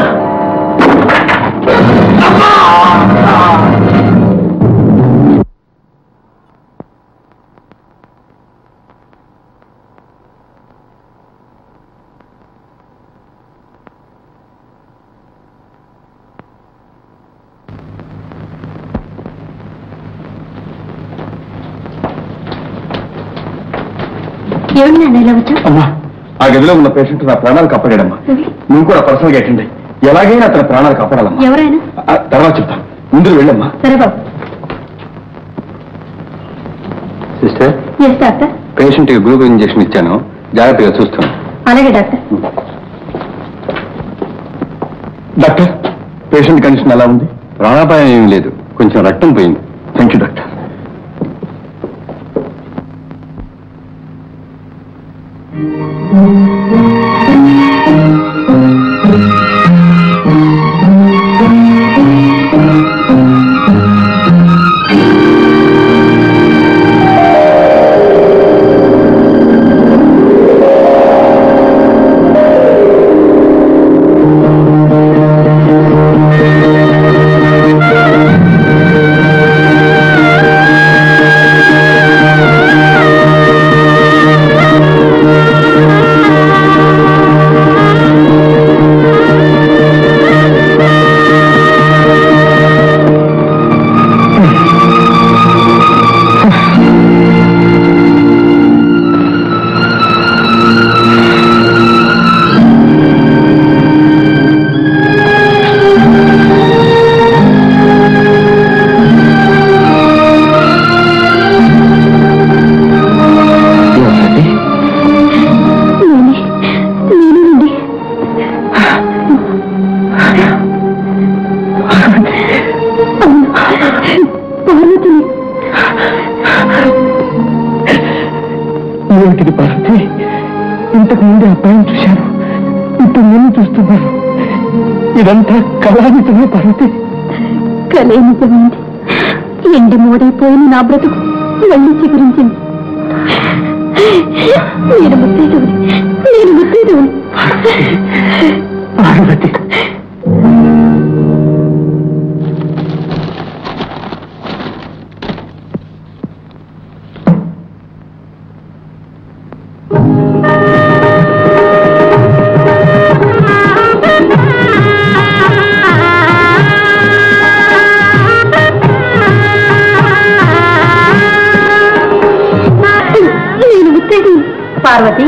ఏమిటి నాన్న ఇలా వచ్చా అమ్మా ఆ గదిలో ఉన్న పేషెంట్ నా ప్రాణాలు కాపాడాడమ్మా నువ్వు కూడా పర్సనల్ గా అటెండ్ అయ్యి ఎలాగైనా అతని ప్రాణాలు కాపాడాలమ్మా ఎవరైనా ఆ, తర్వాత చెప్తాను ముందు వెళ్ళమ్మా సరే బాబు సిస్టర్ ఎస్ డాక్టర్ పేషెంట్ కి గ్లూకోజ్ ఇంజెక్షన్ ఇచ్చాను జాగ్రత్తగా చూస్తాను అలాగే డాక్టర్ డాక్టర్ పేషెంట్ కండిషన్ ఎలా ఉంది ప్రాణాపాయం ఏమీ లేదు కొంచెం రక్తం పోయింది థ్యాంక్ యూ డాక్టర్ నేనే నేనేనండి అవును పార్వతిని ఏమిటిది పార్వతి ఇంతకు ముందే అబ్బాయిని చూశాను ఇప్పుడు నేను చూస్తున్నాను ఇదంతా కళానితమే పార్వతి కలే నిజమైంది ఎండి మోడైపోయిన నా బ్రతుకు మళ్ళీ చిగురించింది నేను ముత్తేదవుని నేను ముత్తేదవుని పార్వతి నేను ముత్తేదవుని పార్వతి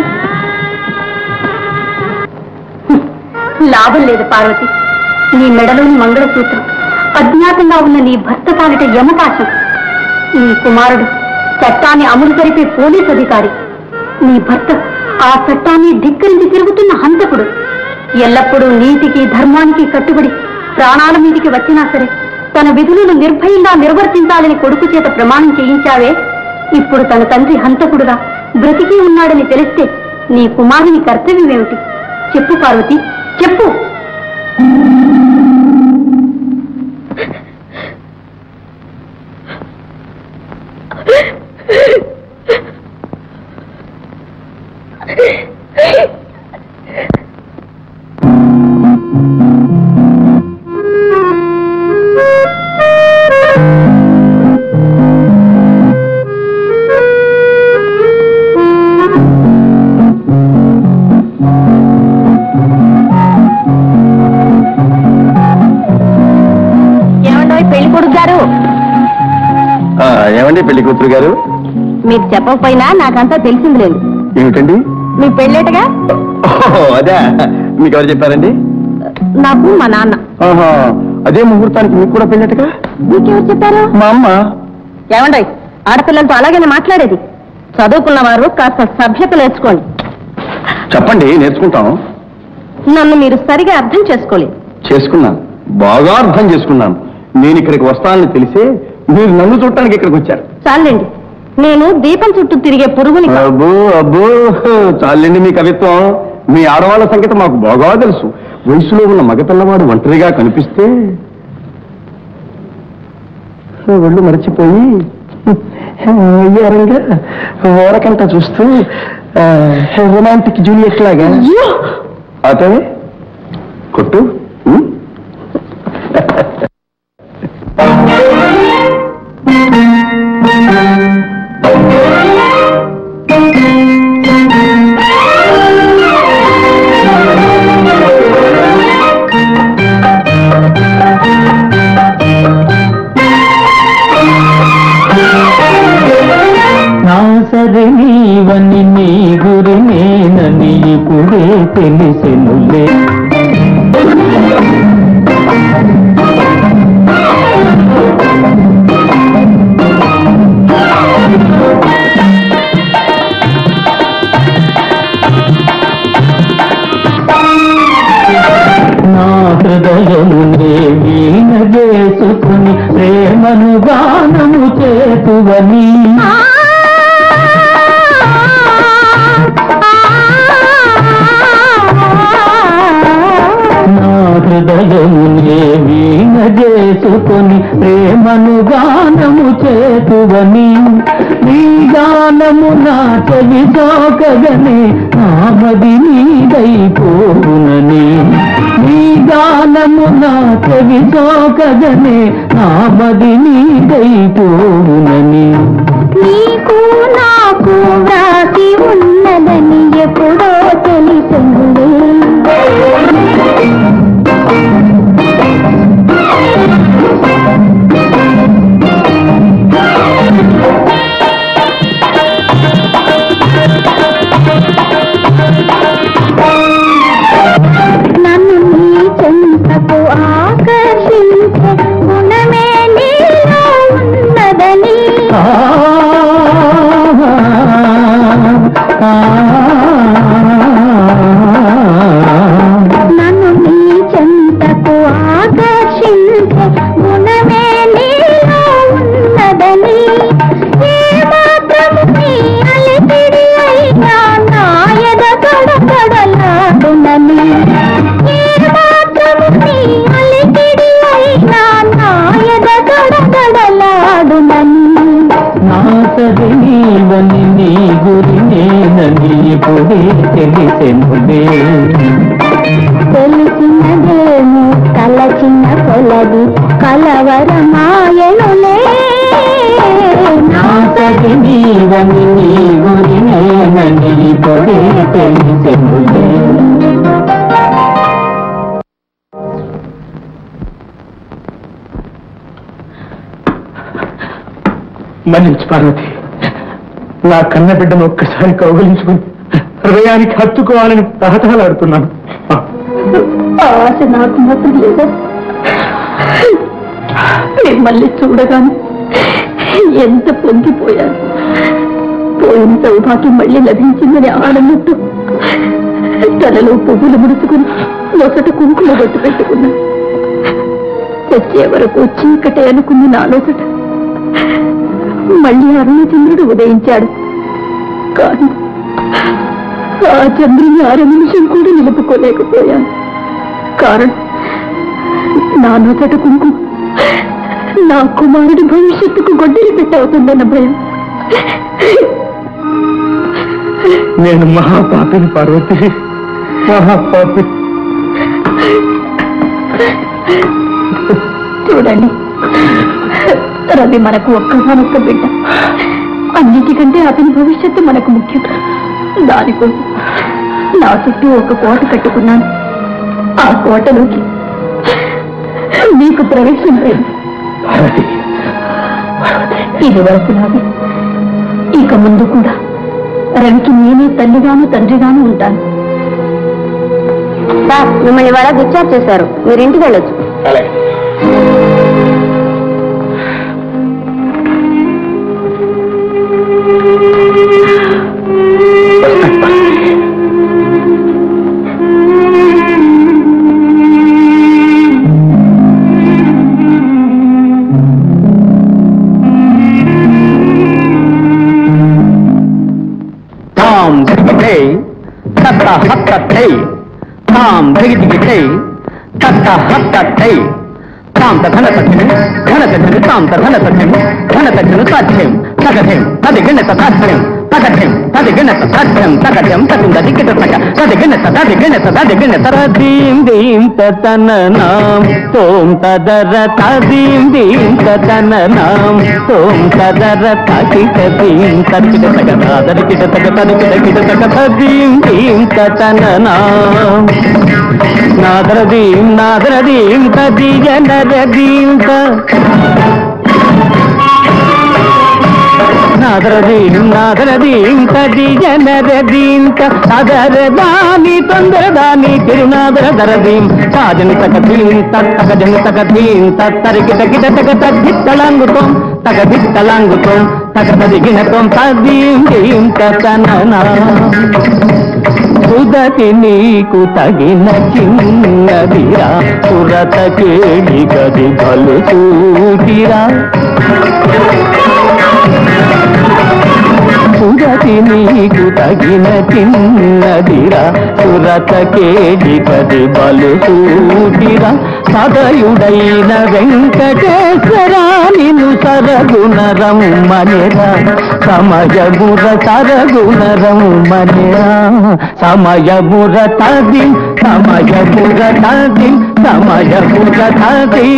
లాభం లేదు పార్వతి నీ మెడలోని మంగళసూత్రం అజ్ఞాతంగా ఉన్న నీ భర్త పాలిట యమపాశం నీ కుమారుడు చట్టాన్ని అమలు జరిపే పోలీస్ అధికారి నీ భర్త ఆ చట్టాన్ని ధిక్కరించి తిరుగుతున్న హంతకుడు ఎల్లప్పుడూ నీతికి ధర్మానికి కట్టుబడి ప్రాణాల మీదికి వచ్చినా సరే తన విధులను నిర్భయంగా నిర్వర్తించాలని కొడుకు చేత ప్రమాణం చేయించావే ఇప్పుడు తన తండ్రి హంతకుడుగా బ్రతికి ఉన్నాడని తెలిస్తే నీ కుమారుని కర్తవ్యం ఏమిటి చెప్పు పార్వతి చెప్పు ఏమండో పెళ్లి కొడుకు గారు ఆ, ఏమండి పెళ్లి కూతురు గారు మీరు చెప్పకపోయినా నాకంతా తెలిసింది లేదు ఏమిటండి మీ పెళ్ళేటగా ఓహో, అదే మీకు ఎవరు చెప్పారండి నాకు మా నాన్న ఆహా, అదే ముహూర్తానికి మీకు కూడా పెళ్ళట్టుగా మీకెవరు చెప్పారు మా అమ్మ ఏమండో ఆడపిల్లలతో అలాగనే మాట్లాడేది చదువుకున్న వారు కాస్త సభ్యత నేర్చుకోండి చెప్పండి నేర్చుకుంటాం నన్ను మీరు సరిగా అర్థం చేసుకోలేదు చేసుకున్నాను బాగా అర్థం చేసుకున్నాను నేను ఇక్కడికి వస్తానని తెలిసే మీరు నన్ను చూడటానికి ఇక్కడికి వచ్చారు చాలండి నేను దీపం చుట్టూ తిరిగే పురుగుని కాదు. అబ్బో అబ్బో చాలండి మీ కవిత్వం మీ ఆడవాళ్ళ సంగతి మాకు బాగా తెలుసు వయసులో ఉన్న మగపిల్లవాడు ఒంటరిగా కనిపిస్తే ఒళ్ళు మరచిపోయి అయ్యారంగా ఓరకంట చూస్తూ రొమాంటిక్ జూలియట్ లాగా అయ్యో! అతనే కొట్టు ఉం? నా సరి నీవని నీ గురి నేనని ఇప్పుడే తెలిసెనులే నా హృదయమునే వీణ చేసుకుని ప్రేమను గానము చేతువని నా హృదయమునే వీణ చేసుకొని ప్రేమను గానము చేతువని నీ గానము నా చెవి సోకగనే నామది నీదైపోవునని నీ గానము నా చెవి సోకగనే నామది నీదైపోవునని నీకు నాకు వ్రాసి ఉన్నదని ఎప్పుడో తెలిసింది నన్ను నీ చెంతకు ఆకర్షించే గుణమే నీలో ఉన్నదని ఆ ఆ, నన్ను నీ చెంతకు ఆకర్షించే గుణమే నీలో ఉన్నదని ఏ మాత్రము నీ అలిపిడి అయినా నాయద కడకడలాడునని ఏ మాత్రము నీ అలిపిడి అయినా నాయద కడకడలాడునని నా సరి నీవని నీ గురి నేనని ఇప్పుడే తెలిసెనులే తెలిసినదేమో కలచిన కొలది కలవరమాయనులే నా సరి నీవని నీ గురి నేనని ఇప్పుడే తెలిసెనులే మన్నించు పార్వతి నా కన్న బిడ్డను ఒక్కసారి కౌగలించుకుని హృదయానికి హత్తుకోవాలని తహతహలాడుతున్నాను ఆ ఆశ నాకు మాత్రం లేదా మిమ్మల్ని చూడగానే ఎంత పొంగిపోయాను పోయిన సౌభాగ్యం మళ్ళీ లభించిందని ఆనందంతో తలలో పువ్వులు ముడుచుకుని నొసట కుంకుమ బొట్టు పెట్టుకున్నా వచ్చే వరకు చీకటే అనుకుంది నా నొసట మళ్ళీ అరుణచంద్రుడు ఉదయించాడు కానీ ఆ చంద్రుని అర నిమిషం కూడా నిలుపుకోలేకపోయాను కారణం నా నొసట కుంకుమ నా కుమారుడి భవిష్యత్తుకు గొడ్డలి పెట్టవుతుందన్న భయం నేను మహాపాపిని పార్వతి మహాపాపి చూడండి రవి మనకు ఒక్కగానొక్క బిడ్డ అన్నిటికంటే అతని భవిష్యత్తు మనకు ముఖ్యం దానికోసం నా చుట్టూ ఒక కోట కట్టుకున్నాను ఆ కోటలోకి మీకు ప్రవేశం లేదు ఇది వరకు నాది ఇక ముందు కూడా రవికి నేనే తల్లిగాను తండ్రిగాను ఉంటాను సార్ మిమ్మల్ని ఇవాళ డిశ్చార్జ్ చేశారు మీరు ఇంటికి వెళ్ళొచ్చు తాం దిగితే తత్త హత్తై తాం దిగితే తత్త హత్తై తాం తన సత్యం ఘన సత్యం తాం తన సత్యం ఘన సత్యం సాధ్యం సగధం అది గణత సాధ్యం తగటం తదిగిణత తగటం తగటం తదింద దిగిట తగ తదిగిణత తదిగిణత తదిగిణత రదీం దీం తతననాం తోం తదర తదీం దీం తతననాం తోం తదర తకిట దీం తకిట తగ తదరికిట తగ తదికిట కిట తగ తదీం దీం తతననాం నాదరదీం నాదరదీం తదిజనరదీం త నాదరదీం నాదరదీం తది జనరదీంత అదరదాని తొందరదాని తిరునాదర దరదీం సాజని తగ దీం తగ జని తగ దీం తరిగి తగిట తగ తగ్గిత్తలాంగుతోం తగ దిత్తలాంగుతోం తగ తదిగినతోం తదీం దీం తననా సుదతి నీకు తగిన చిన్నదిరా సురత కేళి గది బలు చూటిరా సురతి నీకు తగిన చిన్నదిరా సురత కేడి కది బలు సూటిరా సదయుడైన వెంకటేశ్వరా నిన్ను సరగుణ రమ్మనిరా సమయముర సరగుణ రమ్మనిరా సమయముర తది సమయముర తది సమయముర తది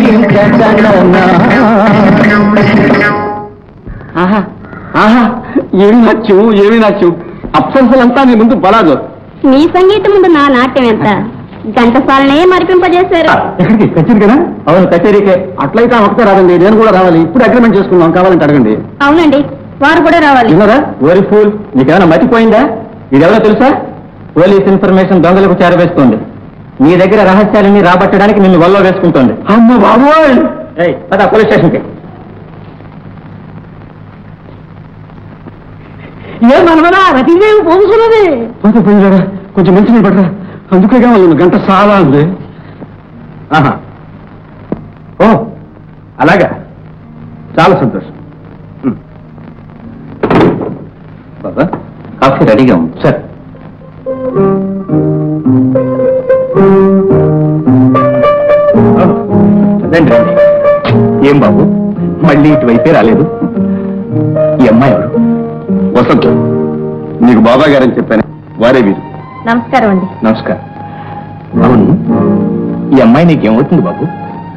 ఆహా ఆహా ఏమి నచ్చు ఏమి నచ్చు అప్సరసలంతా నీ ముందు బలాదు మీ సంగీతం ముందు నా నాట్యం ఎంత ఘంటసాలనే మరిపింపజేశారు ఎక్కడికి కచేరీకేనా అవును కచేరీకే అట్లయితే ఆమె ఒకటే రాదండి నేను కూడా రావాలి ఇప్పుడు అగ్రిమెంట్ చేసుకుందాం కావాలంటే అడగండి అవునండి వారు కూడా రావాలి విన్నారా ఓరి ఫూల్ నీకేమైనా మతిపోయిందా ఇదెవరో తెలుసా పోలీస్ ఇన్ఫర్మేషన్ దొంగలకు చేరవేస్తోంది మీ దగ్గర రహస్యాలన్నీ రాబట్టడానికి నిన్ను వల్ల వేసుకుంటోంది అమ్మ బాబోయ్ ఏయ్ పద పోలీస్ స్టేషన్కి ఏ మనమరా రతీదేవి పోగుతున్నది పోతే పోయినరా కొంచెం మంచి పడరా అందుకే వాళ్ళు గంట చాలా ఉంది ఆహా ఓ అలాగా చాలా సంతోషం ఉమ్. బాబా కాఫీ రెడీగా ఉంది సార్ రండి రండి ఏం బాబు మళ్ళీ ఇటువైపే రాలేదు ఈ అమ్మాయి ఎవరు వసంత్ నీకు బాబా గారని చెప్పాను వారే వీరు నమస్కారం అండి నమస్కారం అవును ఈ అమ్మాయి నీకేమవుతుంది బాబు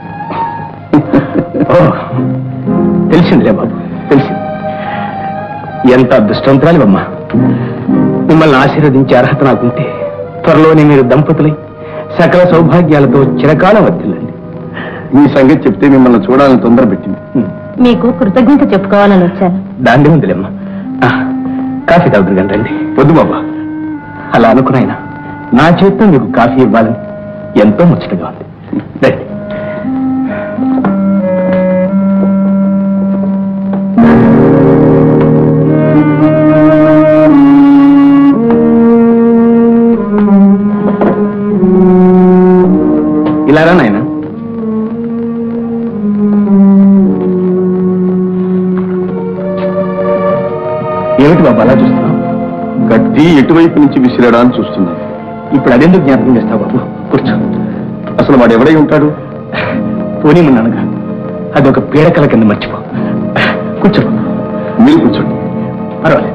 ఓ, తెలిసిందిలే బాబు తెలిసింది ఎంత అదృష్టవంతురాలివమ్మా మిమ్మల్ని ఆశీర్వదించే అర్హత నాకుంటే త్వరలోనే మీరు దంపతులై సకల సౌభాగ్యాలతో చిరకాలం వర్తిల్లండి మీ సంగతి చెప్తే మిమ్మల్ని చూడాలని తొందర పెట్టింది హ్మ్. మీకు కృతజ్ఞత చెప్పుకోవాలని వచ్చాను దాందే ఉందిలేమ్మా ఆ, కాఫీ తాగుతుంది కానీ రండి వద్దు బాబా అలా అనుకున్నాయినా నా చేత్తో మీకు కాఫీ ఇవ్వాలని ఎంతో ముచ్చటగా ఉంది రండి ఇలా రా నాయనా ఏమిటి బాబా అలా చూస్తున్నావు కత్తి ఎటువైపు నుంచి విసిరాడా అని చూస్తున్నాను ఇప్పుడు అదెందుకు జ్ఞాపకం చేస్తావు బాబు కూర్చో అసలు వాడు ఎవడై ఉంటాడు పోనీ ఉన్నానుగా అదొక పీడకల కింద మర్చిపో కూర్చో మీరు కూర్చోండి పర్వాలేదు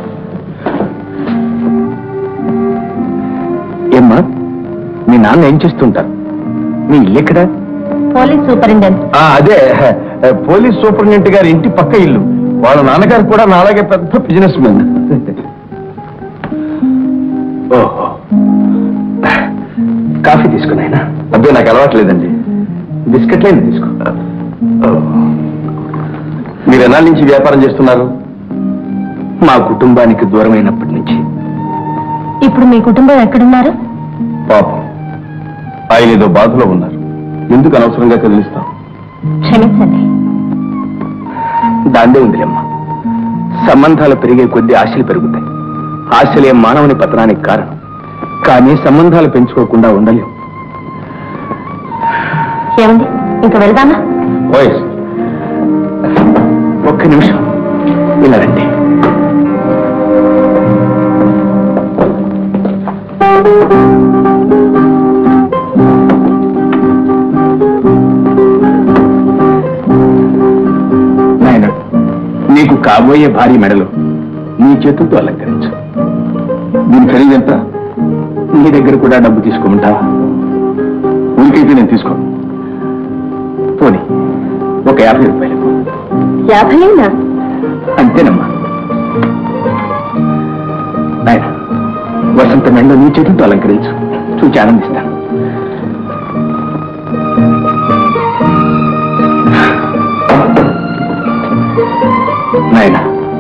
ఏమ్మా మీ నాన్న ఏం చేస్తుంటారు మీ ఇల్లు ఎక్కడ పోలీస్ సూపరింటెండెంట్ ఆ, అదే ఆ, పోలీస్ సూపరింటెండెంట్ గారి ఇంటి పక్క ఇల్లు వాళ్ళ నాన్నగారు కూడా నాలాగే పెద్ద బిజినెస్ మ్యాన్ ఓహో కాఫీ తీసుకున్నాయినా అబ్బే నాకు అలవాట్లేదండి బిస్కెట్లైనా తీసుకో మీరు ఎన్నాళ్ళ నుంచి వ్యాపారం చేస్తున్నారు మా కుటుంబానికి దూరమైనప్పటి నుంచి ఇప్పుడు మీ కుటుంబం ఎక్కడున్నారు పాపం ఆయన ఏదో బాధలో ఉన్నారు ఎందుకు అనవసరంగా కదిలిస్తాం క్షమించండి దాందే ఉందిలేమ్మా సంబంధాలు పెరిగే కొద్దీ ఆశలు పెరుగుతాయి ఆశలే మానవుని పతనానికి కారణం కానీ సంబంధాలు పెంచుకోకుండా ఉండలేం ఏమండి ఇంకా వెళ్దామా వాయిస్ ఒక్క నిమిషం ఇలా రండి నాయన నీకు కాబోయే భారీ మెడలో నీ చేతులతో అలంకరించు దీని ఖరీదు ఎంత నీ దగ్గర కూడా డబ్బు తీసుకోమంటావా ఊరికైతే నేను తీసుకోను పోనీ ఒక యాభై రూపాయలకు యాభై అయినా అంతేనమ్మా నాయన వసంత మెండ నీ చేతులతో అలంకరించు చూచి ఆనందిస్తాను నాయన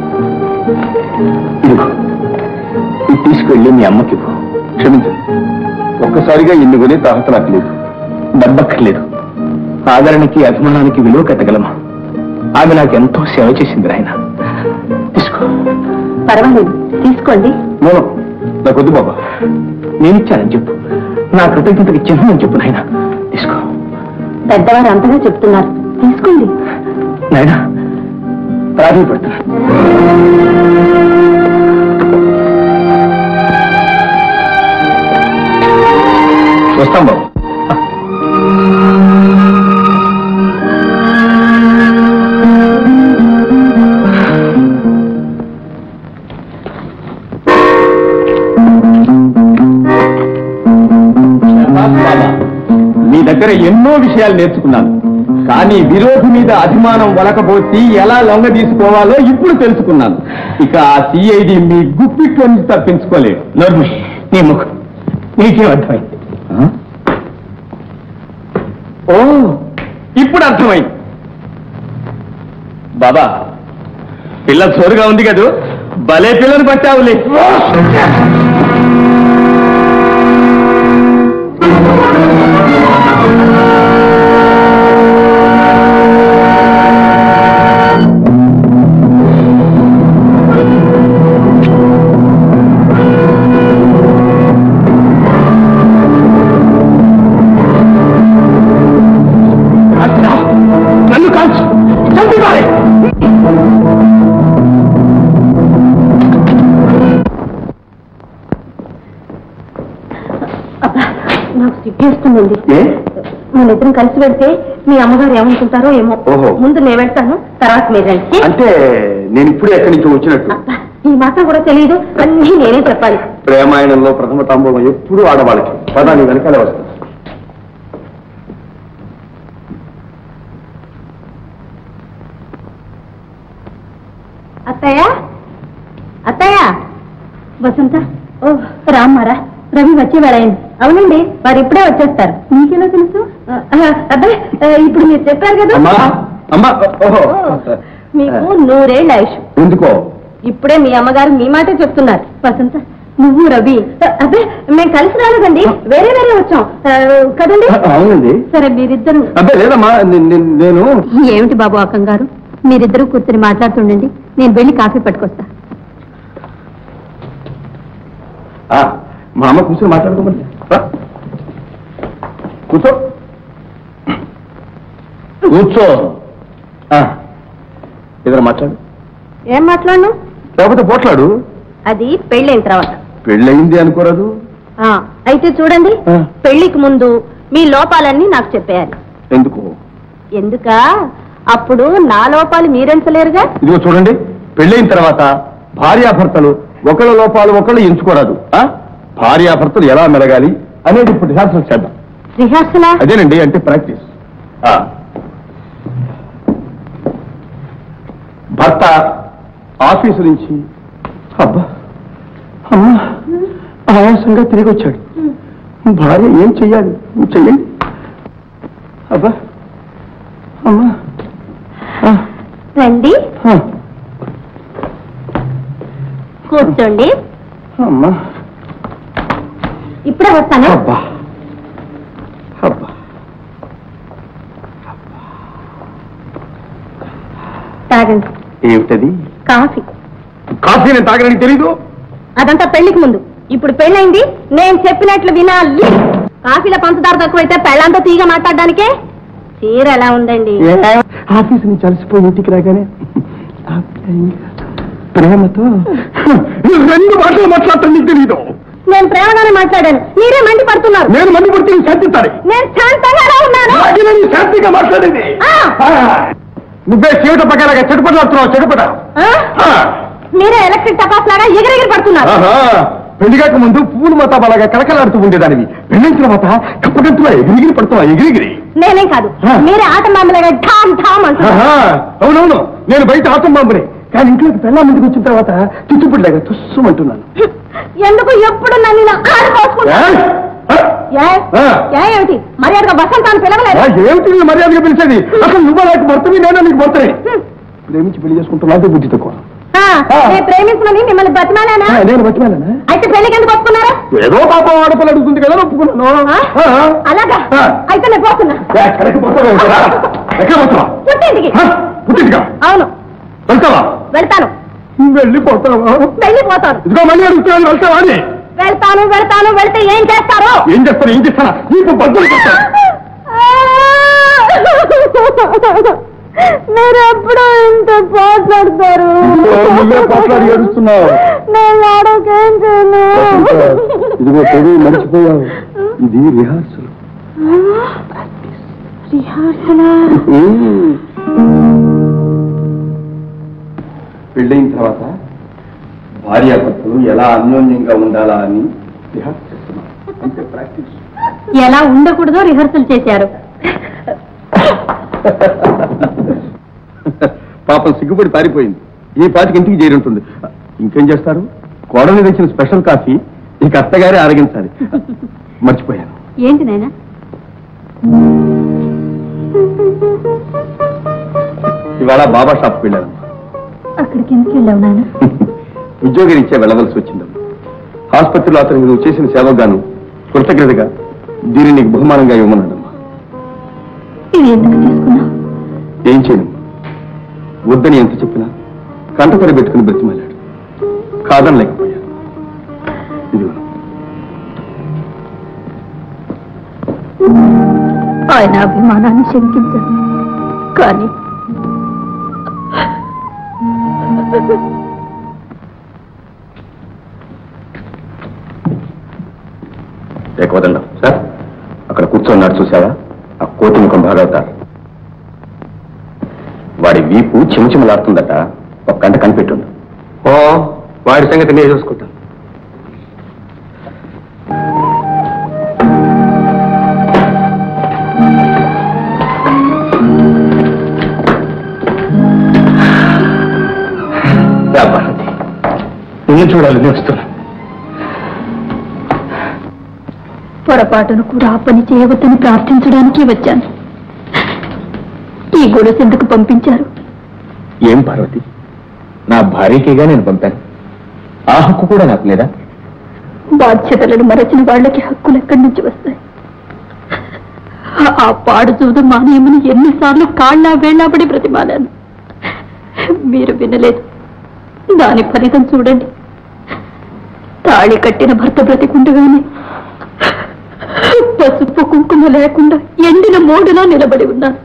ఇదిగో ఇది తీసుకెళ్ళి మీ అమ్మకి ఇవ్వు. క్షమించు ఒక్కసారిగా ఇల్లు కొని తాహత నాకు లేదు డబ్బక్కర్లేదు ఆదరణకి అభిమానానికి విలువ కట్టగలమా ఆమె నాకు ఎంతో సేవ చేసింది నాయన తీసుకో పర్వాలేదు తీసుకోండి నేను నాకు వద్దు బాబా నేను ఇచ్చానని చెప్పు నా కృతజ్ఞతకి చిహ్నం చెప్పు నాయన తీసుకో పెద్దవారు అంతగా చెప్తున్నారు తీసుకోండి నాయన ప్రాధాన్యపడుతున్నా వస్తాం బాబు మీ దగ్గర ఎన్నో విషయాలు నేర్చుకున్నాను కానీ విరోధి మీద అభిమానం వలకపోతే ఎలా లొంగ తీసుకోవాలో ఇప్పుడు తెలుసుకున్నాను ఇక ఆ సిఐడి మీ గుప్పిట్లో నుంచి తప్పించుకోలేవు నర్మి నీ ముఖం నీకేం అర్థమైంది ఓ ఇప్పుడు అర్థమైంది బాబా పిల్ల చోరుగా ఉంది కదూ భలే పిల్లని పట్టావులే నన్ను కాల్చు చంపి పారే. అబ్బా నాకు సిగ్గేస్తుందండి ఏ మన ఇద్దరం కలిసి వెళ్తే మీ అమ్మగారు ఏమనుకుంటారో ఏమో ఓహో. ముందు నేను వెళ్తాను తర్వాత మీరు రండి అంటే నేను ఇప్పుడే ఎక్కడి నుంచో వచ్చినట్టు అబ్బా, ఈ మాత్రం కూడా తెలియదు అన్నీ నేనే చెప్పాలి ప్రేమాయణంలో ప్రథమ తాంబూలం ఎప్పుడూ ఆడవాళ్ళకి పదాన్ని వెనకాలే వస్తుంది అత్తయ్య అత్తయ్య వసంత ఓ రామ్మారా రవి వచ్చే వేళయింది అవునండి వారు ఇప్పుడే వచ్చేస్తారు మీకెలా తెలుసు అబ్బాయి ఇప్పుడు మీరు చెప్పారు కదా అమ్మా అమ్మా ఓహో ఓ, మీకు నూరేళ్ళ ఆయుష్ ఎందుకో ఇప్పుడే మీ అమ్మగారు మీ మాటే చెప్తున్నారు వసంత నువ్వు రవి అబ్బే మేము కలిసి రాలేదండి వేరే వేరే వచ్చాం ఆ, కదండి అవునండి సరే మీరిద్దరు అబ్బే లేదమ్మా నే- నే- నేను ఏమిటి బాబు అక్కం గారు మీరిద్దరూ కూర్చొని మాట్లాడుతుండండి నేను వెళ్ళి కాఫీ పట్టుకొస్తా ఆ, మా అమ్మ కూర్చొని మాట్లాడుకోమని రా. కూర్చో కూర్చో ఆ, ఏదైనా మాట్లాడు ఏం మాట్లాడను లేకపోతే పోట్లాడు అది పెళ్ళైన తర్వాత పెళ్ళయింది అనుకోరాదు ఆ, అయితే చూడండి ఆ. పెళ్లికి ముందు మీ లోపాలన్నీ నాకు చెప్పేయాలి ఎందుకు ఎందుక అప్పుడు నా లోపాలు మీరెంచలేరుగా ఇదిగో చూడండి పెళ్ళైన తర్వాత భార్యాభర్తలు ఒకళ్ళ లోపాలు ఒకళ్ళు ఎంచుకోరాదు ఆ? భార్యాభర్తలు ఎలా మెలగాలి అనేది ఇప్పుడు రిహార్సల్ చేద్దాం రిహార్సలా అదేనండి అంటే ప్రాక్టీస్ ఆ. భర్త ఆఫీసు నుంచి అబ్బా అమ్మా ఆయాసంగా తిరిగి వచ్చాడు భార్య ఏం చెయ్యాలి చెయ్యండి అబ్బా అమ్మా ఆ, రండి ఆ, కూర్చోండి అమ్మా ఇప్పుడే వస్తాను అబ్బా అబ్బా తాగండి ఏమిటది కాఫీ కాఫీ నేను తాగడానికి తెలీదు అదంతా పెళ్లికి ముందు ఇప్పుడు పెళ్ళైంది నేను చెప్పినట్లు వినాలి కాఫీలో పంచదార తక్కువైతే పెళ్ళంతా తీగ మాట్లాడడానికే చీర ఎలా ఉందండి ఆఫీస్ నుంచి అలసిపోయి ఇంటికి రాగానే ఆప్యాయంగా, ప్రేమతో రెండు మాటలు మాట్లాడటం నీకు తెలీదు నేను ప్రేమగానే మాట్లాడాను మీరే మండి పడుతున్నారు నేను మంది పుట్టి శాంతిస్తాను నేను శాంతంగానే ఉన్నాను శాంతిగా మాట్లాడింది ఆ! ఆ, నువ్వే చీవట పక్కలాగా చెడుపట్లాడుతున్నావు చెడుపట ఆ? ఆ, మీరే ఎలక్ట్రిక్ టపాస్ లాగా ఎగిరెగిరి పడుతున్నారు ఆహా పెళ్లి కాక ముందు పూలు మత బలగా కలకలాడుతూ ఉండేదానివి పెళ్ళించిన మత కప్పగంతులా ఎగిరిగిరి పడుతున్నా ఎగిరిగిరి నేనేం కాదు ఆ. మీరే ఆట మామూలుగా ఠామ్ ఠామ్ అంటున్నారు ఆహా, అవునవును నేను బయట ఆటం బాంబునే కానీ ఇంట్లోకి పెళ్ళా ముందుకు వచ్చిన తర్వాత తుత్తుపుడిలాగా తుస్సుమంటున్నాను ఎందుకు ఎప్పుడు నన్ను ఇలా ఆట పోసుకుంటా ఏయ్! ఆ! ఏ? ఆ. ఏ ఏమిటి మర్యాదగా వసంతాన్ని పిలవలేదు ఆ, ఏమిటి నీ మర్యాదగా పిలిచేది అసలు నువ్వు నాకు భర్తవి నేనా నీకు భర్తని ప్రేమించి పెళ్లి చేసుకుంటున్నా బుద్ధి తక్కువ ఆ, ఆ. నేను ప్రేమించుకుని మిమ్మల్ని బతిమాలేనా ఆ, నేను బతిమాలనా అయితే పెళ్లికి ఎందుకు ఒప్పుకున్నారా ఏదో పాపం ఆడపిల్ల అడుగుతుంది కదా ఒప్పుకున్నాను ఆ? ఆ, ఆ. అలాగా ఆ. అయితే నేను పోతున్నా ఏ, ఎక్కడికి పోతావు ఏమిటిరా? ఎక్కడ పోతావా పుట్టింటికి ఆ, పుట్టింటికా అవును వెళ్తావా వెళ్తాను వెళ్ళిపోతావా వెళ్ళిపోతాను ఇదిగో మళ్ళీ అడుగుతున్నాను వెళ్తావా అని వెళ్తాను వెళ్తాను వెళ్తే ఏం చేస్తారు ఏం చేస్తాను ఏం చేస్తానా నీకు బద్దలు కొడతాను. మీరు ఎప్పుడు ఇంత పోట్లాడతారు ఇదిగో నువ్వే పోట్లాడి ఏడుస్తున్నావు నేను ఆడకేం ఇదిగో చదువు మర్చిపోయావు ఇది రిహార్సల్ పెళ్ళైన తర్వాత భార్యాభర్తలు ఎలా అన్యోన్యంగా ఉండాలా అని రిహార్సల్ చేస్తున్నాం అంతే ప్రాక్టీస్ ఎలా ఉండకూడదో రిహర్సల్ చేశారు పాపం సిగ్గుపడి పారిపోయింది ఈ పాటికి ఇంటికి చేరుంటుంది ఇంకేం చేస్తారు కోడలు తెచ్చిన స్పెషల్ కాఫీ ఇక అత్తగారే ఆరగించాలి మర్చిపోయాను ఏంటి నాయనా ఇవాళ బాబా షాప్కి వెళ్ళాను అక్కడికి ఎందుకు వెళ్ళావు నాయన ఉద్యోగరీత్యా వెళ్ళవలసి వచ్చిందమ్మా ఆసుపత్రిలో అతనికి నువ్వు చేసిన సేవగాను కృతజ్ఞతగా దీన్ని నీకు బహుమానంగా ఇవ్వమన్నాడమ్మా ఇది ఎందుకు తీసుకున్నావు ఏం చేయను వద్దని ఎంత చెప్పినా కంటపడి పెట్టుకుని బ్రతిమాలాడు కాదనలేకపోయాను ఇదిగో ఆయన అభిమానాన్ని శంకించదు కానీ లేకపోతుండం సార్ అక్కడ కూర్చోన్నాడు చూసావా ఆ కోతి ముఖం భాగవతారు వాడి వీపు చిమచిమలాడుతుందట ఒక గంట కనిపెట్టుండు ఓ వాడి సంగతి నేను చూసుకుంటాను రా, పార్వతి. నిన్ను చూడాలని వస్తున్నా పొరపాటును కూడా ఆ పని చేయవద్దని ప్రార్థించడానికి వచ్చాను ఈ గొలుసు ఎందుకు పంపించారు ఏం పార్వతి నా భార్యకేగా నేను పంపాను ఆ హక్కు కూడా నాకు లేదా బాధ్యతలను మరచిన వాళ్ళకి హక్కులు ఎక్కడి నుంచి వస్తాయి ఆ- ఆ పాడు చూదు మానేయమని ఎన్నిసార్లు కాళ్ళ వేళ్ళబడి బ్రతిమాలాను మీరు వినలేదు దాని ఫలితం చూడండి తాళి కట్టిన భర్త బ్రతికుండగానే పసుపు కుంకుమ లేకుండా ఎండిన మోడులా నిలబడి ఉన్నాను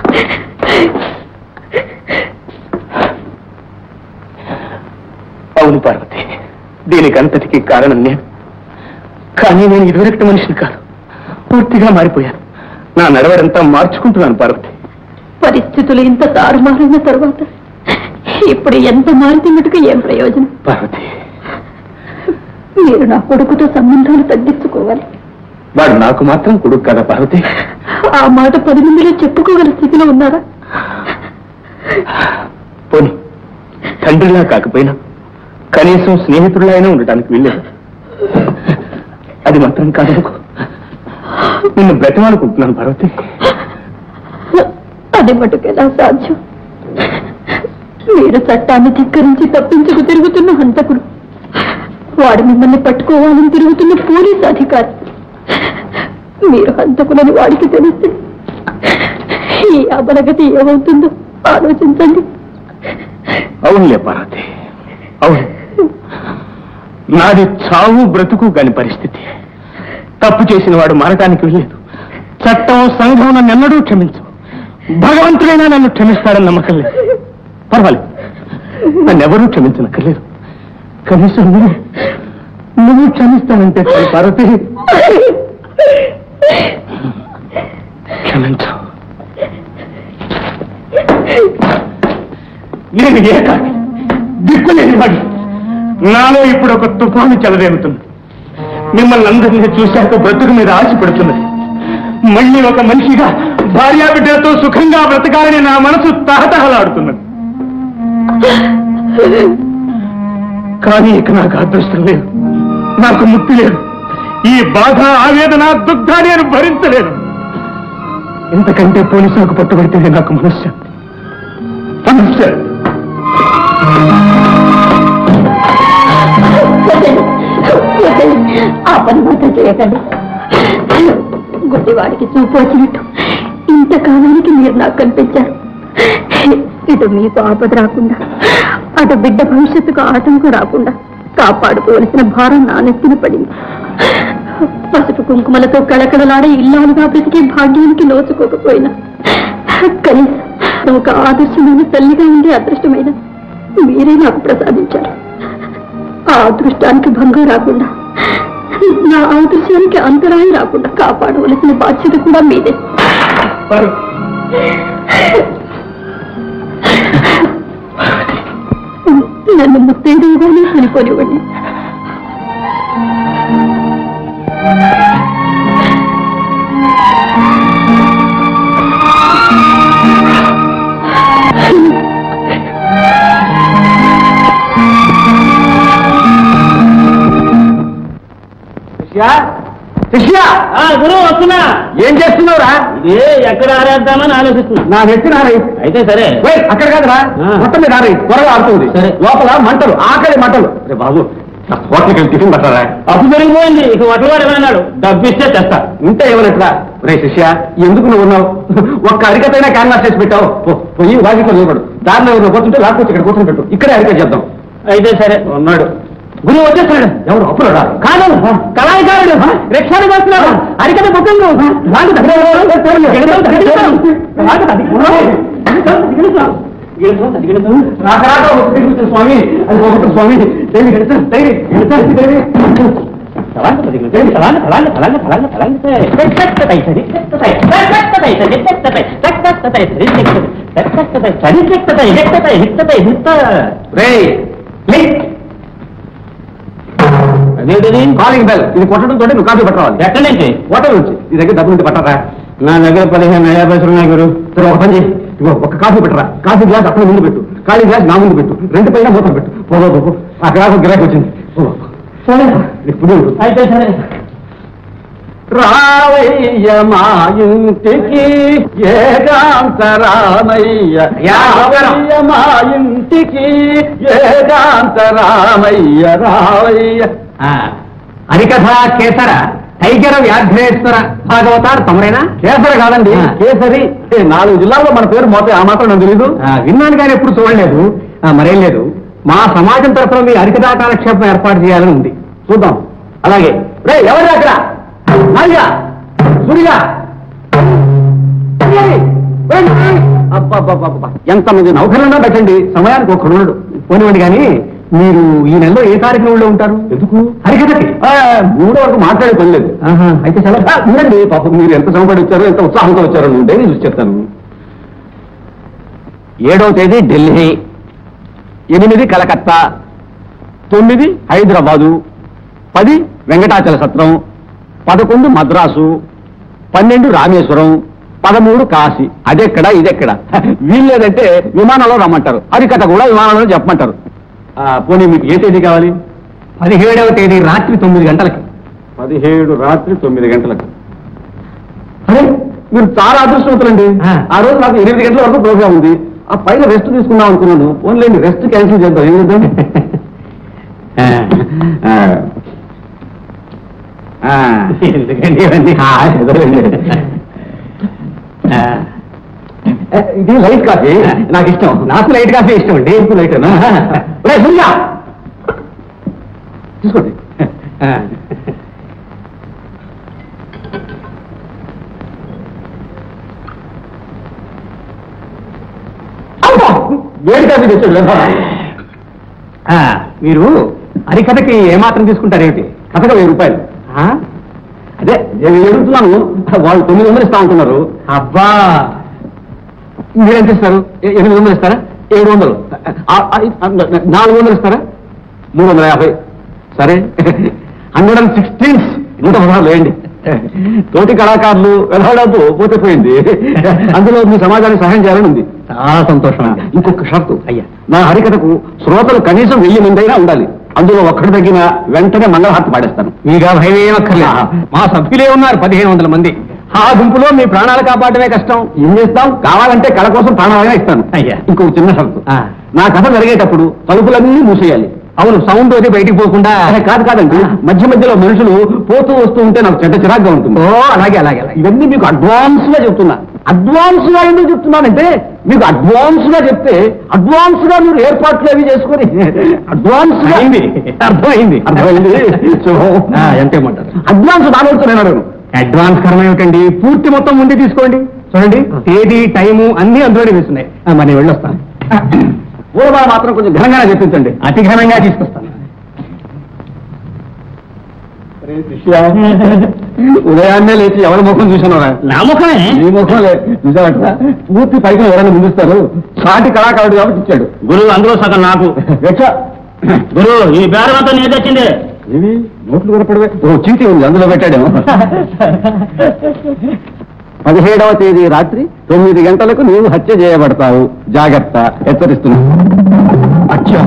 అవును పార్వతి దీనికంతటికి కారణం నేను కానీ నేను ఇదివరకటి మనిషిని కాదు పూర్తిగా మారిపోయాను నా నడవడంతా మార్చుకుంటున్నాను పార్వతి పరిస్థితులు ఇంత తారుమారైన తర్వాత ఇప్పుడు ఎంత మారితే మటుకు ఏం ప్రయోజనం పార్వతి మీరు నా కొడుకుతో సంబంధాలు తగ్గించుకోవాలి వాడు నాకు మాత్రం కొడుకు కదా పార్వతి ఆ మాట పది మందిలో చెప్పుకోగల స్థితిలో ఉన్నారా పోనీ తండ్రిలా కాకపోయినా కనీసం స్నేహితుడిలా అయినా ఉండటానికి వీల్లేదు అది మాత్రం కాదు అనుకో. నిన్ను బ్రతమానుకుంటున్నాను పార్వతి అది మటుకు ఎలా సాధ్యం మీరు చట్టాన్ని ధిక్కరించి తప్పించుకు తిరుగుతున్న హంతకుడు వాడు మిమ్మల్ని పట్టుకోవాలని తిరుగుతున్న పోలీస్ అధికారి మీరు హంతకులని వాడికి తెలిస్తే ఈ అబలగతి ఏమవుతుందో ఆలోచించండి అవునులే పార్వతి అవును నాది చావు బ్రతుకు కాని పరిస్థితి తప్పు చేసిన వాడు మారటానికి వెళ్ళలేదు చట్టం సంఘం నన్ను ఎన్నడూ క్షమించు భగవంతుడైనా నన్ను క్షమిస్తాడని నమ్మకం లేదు పర్వాలేదు నన్నెవరూ క్షమించనక్కర్లేదు కనీసం నువ్వు నువ్వు క్షమిస్తానంటే చాలు పార్వతి క్షమించు నేను ఏకాకి దిక్కులేనివాడు నాలో ఇప్పుడు ఒక తుఫాను చెలరేగుతుంది మిమ్మల్ని అందరినీ చూశాక బ్రతుకు మీద ఆశపడుతున్నది మళ్ళీ ఒక మనిషిగా భార్యాబిడ్డలతో సుఖంగా బ్రతకాలని నా మనసు తహతహలాడుతున్నది కానీ ఇక నాకు అదృష్టం లేదు నాకు ముక్తి లేదు ఈ బాధ ఆవేదన దుగ్ధ నేను భరించలేను ఇంతకంటే పోలీసులకు పట్టుబడితేనే నాకు మనశ్శాంతి మనశ్శాంతి వద్దండి. వద్దండి. ఆ పని మాత్రం చేయకండి గుడ్డివాడికి చూపు వచ్చినట్టు ఇంతకాలానికి మీరు నాకు కనిపించారు ఇటు మీకు ఆపద రాకుండా అటు బిడ్డ భవిష్యత్తుకు ఆటంకం రాకుండా కాపాడుకోవలసిన భారం నా నెత్తిన పడింది పసుపు కుంకుమలతో కళకళలాడే ఇల్లాలుగా బ్రతికే భాగ్యానికి నోచుకోకపోయినా కనీసం ఒక ఆదర్శమైన తల్లిగా ఉండే అదృష్టమైన మీరే నాకు ప్రసాదించారు ఆ అదృష్టానికి భంగం రాకుండా నా ఆదర్శానికి అంతరాయం రాకుండా కాపాడవలసిన బాధ్యత కూడా మీదే నన్ను ముత్తైదుగానే చనిపోనివ్వండి శిష్య గురువు వస్తున్నా ఏం చేస్తున్నావురా ఏ ఎక్కడ ఆరేద్దామని ఆలోచిస్తున్నా నా నెత్తిన ఆరై అయితే సరే ఓయ్, అక్కడ కాదురా ఆ. మొత్తం మీద ఆరై త్వరగా ఆడుతుంది సరే. లోపల మంటలు ఆకలి మంటలు రే బాబు హోటల్కి వెళ్ళి టిఫిన్ పట్టారా అప్పు జరిగిపోయింది ఇక వటవాడు ఏమన్నాడు డబ్బిస్తే తెస్తా ఉంటే ఏమన్నట్రా రే శిష్య ఎందుకు నువ్వు ఉన్నావు ఒక్క అరికతైనా క్యాన్వాస్ చేసి పెట్టావు పో, పోయి వాకిట్లో నిలబడు దారిలో ఎవరు పోతుంటే లాక్కొచ్చి ఇక్కడ కూర్చొని పెట్టు ఇక్కడే అరిక చేద్దాం అయితే సరే ఉన్నాడు గురువు వచ్చేస్తున్నాడు ఎవరు అప్పుడా కాదు కళాకారుడు రిక్షాలు వస్తున్నాడు అరికత బుకింగ్ వాళ్ళు రాక రాక ఒక తిరుగుతుంది స్వామి అది ఒకటి స్వామి దేవి గడిత దేవి గడిత దేవి రేయ్ లిక్ అదేంటిది కాలింగ్ బెల్ ఇది కొట్టడం తోటి నువ్వు కాఫీ పట్టవాలి ఎక్కడి నుంచి హోటల్ నుంచి నీ దగ్గర డబ్బు ఉంటే పట్టరా నా దగ్గర పదిహేను నయా పైసలు ఉన్నాయి గురు సరే ఒక పని చేయి ఇగో ఒక కాఫీ పెట్టరా కాఫీ గ్లాస్ అక్కడ ముందు పెట్టు ఖాళీ గ్లాస్ నా ముందు పెట్టు రెండు పైన మూతలు పెట్టు పోగో పోగో ఆ గ్లాస్ గిరాకి వచ్చింది పో. ఇప్పుడు అయితే సరే రావయ్య మా ఇంటికి ఏకాంత రామయ్య రావయ్య మా ఇంటికి ఏకాంత రామయ్య రావయ్య హరికథ కేసర టైగర వ్యాఘ్రేశ్వర భాగవతారు తమరేనా కేసర కాదండి ఆ. కేసరి ఏ, నాలుగు జిల్లాల్లో మన పేరు మోతే ఆ మాత్రం నాకు తెలీదు విన్నాను కానీ ఎప్పుడు చూడలేదు ఆ, మరేం లేదు మా సమాజం తరఫున మీ హరికథా కాలక్షేపం ఏర్పాటు చేయాలని ఉంది చూద్దాం అలాగే రే ఎవరు అక్కడ నాయ్యా సూరిగా అబ్బబ్బబ్బబ్బ. ఎంతమంది నౌకరున్నా పెట్టండి సమయానికి ఒక ఉన్నాడు పోనివ్వండి కానీ మీరు ఈ నెలలో ఏ తారీఖున ఊళ్ళో ఉంటారు ఎందుకు హరికథకి ఆ, మూడో వరకు మాట్లాడే పని లేదు అయితే చాలా ఆ, ఉండండి పాపం మీరు ఎంత శ్రమపడి వచ్చారో ఎంత ఉత్సాహంతో వచ్చారో నేను డైరీ చూసి చెప్తాను ఏడవ తేదీ ఢిల్లీ ఎనిమిది కలకత్తా తొమ్మిది హైదరాబాదు పది వెంకటాచల సత్రం పదకొండు మద్రాసు పన్నెండు రామేశ్వరం పదమూడు కాశీ అదెక్కడ ఇదెక్కడ వీల్లేదంటే విమానంలో రమ్మంటారు హరికథ కూడా విమానంలో చెప్పమంటారు ఆ, పోనీ మీకు ఏ తేదీ కావాలి పదిహేడవ తేదీ రాత్రి తొమ్మిది గంటలకి పదిహేడు రాత్రి తొమ్మిది గంటలకు అరే మీరు చాలా అదృష్టవంతులండి ఆ రోజు నాకు ఎనిమిది గంటల వరకు ప్రోగ్రామ్ ఉంది ఆ పైన రెస్ట్ తీసుకుందాం అనుకున్నాను ఓన్లీ రెస్ట్ క్యాన్సిల్ చేద్దాం ఏం చేద్దాం ఎందుకండి ఇవన్నీ? ఆ, ఏదోలేండి. ఏ, ఇది లైట్ కాఫీ నాకు ఇష్టం నాకు లైట్ కాఫీ ఇష్టం అండి ఎందుకు లైట్ సూర్య తీసుకోండి అమ్మో! వేడి కాఫీ తెచ్చాడు ఆ, మీరు హరికథకి ఏమాత్రం తీసుకుంటారేమిటి కథగా వెయ్యి రూపాయలు ఆ? అదే నేను అడుగుతున్నాను వాళ్ళు తొమ్మిది వందలు ఇస్తా ఉంటున్నారు అబ్బా మీరెంత ఇస్తారు ఎ- ఎనిమిది వందలు ఇస్తారా ఏడు వందలు ఆ, ఆ, ఆ, నాలుగు వందలు ఇస్తారా మూడు వందల యాభై సరే హండ్రెడ్ అండ్ సిక్స్టీన్స్ నూట పదహారు వేయండి తోటి కళాకారులు వెళ్ళడపు పోతే పోయింది అందులో మీ సమాజానికి సహాయం చేయాలని ఉంది చాలా సంతోషం ఇంకొక షరతు అయ్యా నా హరికథకు శ్రోతలు కనీసం వెయ్యి మంది అయినా ఉండాలి అందులో ఒక్కడి తగ్గిన వెంటనే మంగళహారతి పాడేస్తాను మీగా భయం ఏమక్కర్లేదు మా సభ్యులే ఉన్నారు పదిహేను వందల మంది ఆ గుంపులో మీ ప్రాణాలు కాపాడమే కష్టం ఏం చేస్తాం కావాలంటే కళ కోసం ప్రాణాలైనా ఇస్తాను అయ్యా ఇంకొక చిన్న షరతు నా కథ జరిగేటప్పుడు తలుపులన్నీ మూసేయాలి అవును సౌండ్ అది బయటికి పోకుండా కాదు కాదండి మధ్య మధ్యలో మనుషులు పోతూ వస్తూ ఉంటే నాకు చెడ్డ చిరాగ్గా ఉంటుంది ఓ అలాగే అలాగే ఇవన్నీ మీకు అడ్వాన్స్ గా చెప్తున్నా అడ్వాన్స్ గా ఎందుకు చెప్తున్నానంటే మీకు అడ్వాన్స్ గా చెప్తే అడ్వాన్స్ గా మీరు ఏర్పాట్లు అవి చేసుకొని అడ్వాన్స్ గా అర్థమైంది అర్థమైంది ఎంత ఇమ్మంటారు అడ్వాన్స్ రాబోతు నేను అడగను అడ్వాన్స్ కరం ఏమిటండి పూర్తి మొత్తం ముందే తీసుకోండి చూడండి తేదీ టైము అన్ని అందులోనే వేస్తున్నాయి ఆ, మరి నేను వెళ్ళొస్తాను పూర్వా మాత్రం కొంచెం ఘనంగానే చెప్పించండి అతి ఘనంగా తీసుకొస్తాను ఉదయాన్నే లేచి ఎవరి ముఖం చూసానరా నా ముఖమే ఈ ముఖం లే చూసావట పూర్తి పైకి ఎవరైనా ముందుస్తారు సాటి కళాకారుడు కాబట్టి ఇచ్చాడు గురువు అందులో సగం నాకు ఎట్లా గురు ఈ బేరం అంతా నేను తెచ్చింది ఇవి నోట్లు కనపడవే ఓ చీటీ ఉంది అందులో పెట్టాడేమో పదిహేడవ తేదీ రాత్రి తొమ్మిది గంటలకు నీవు హత్య చేయబడతావు జాగ్రత్త హెచ్చరిస్తున్నా అచ్చా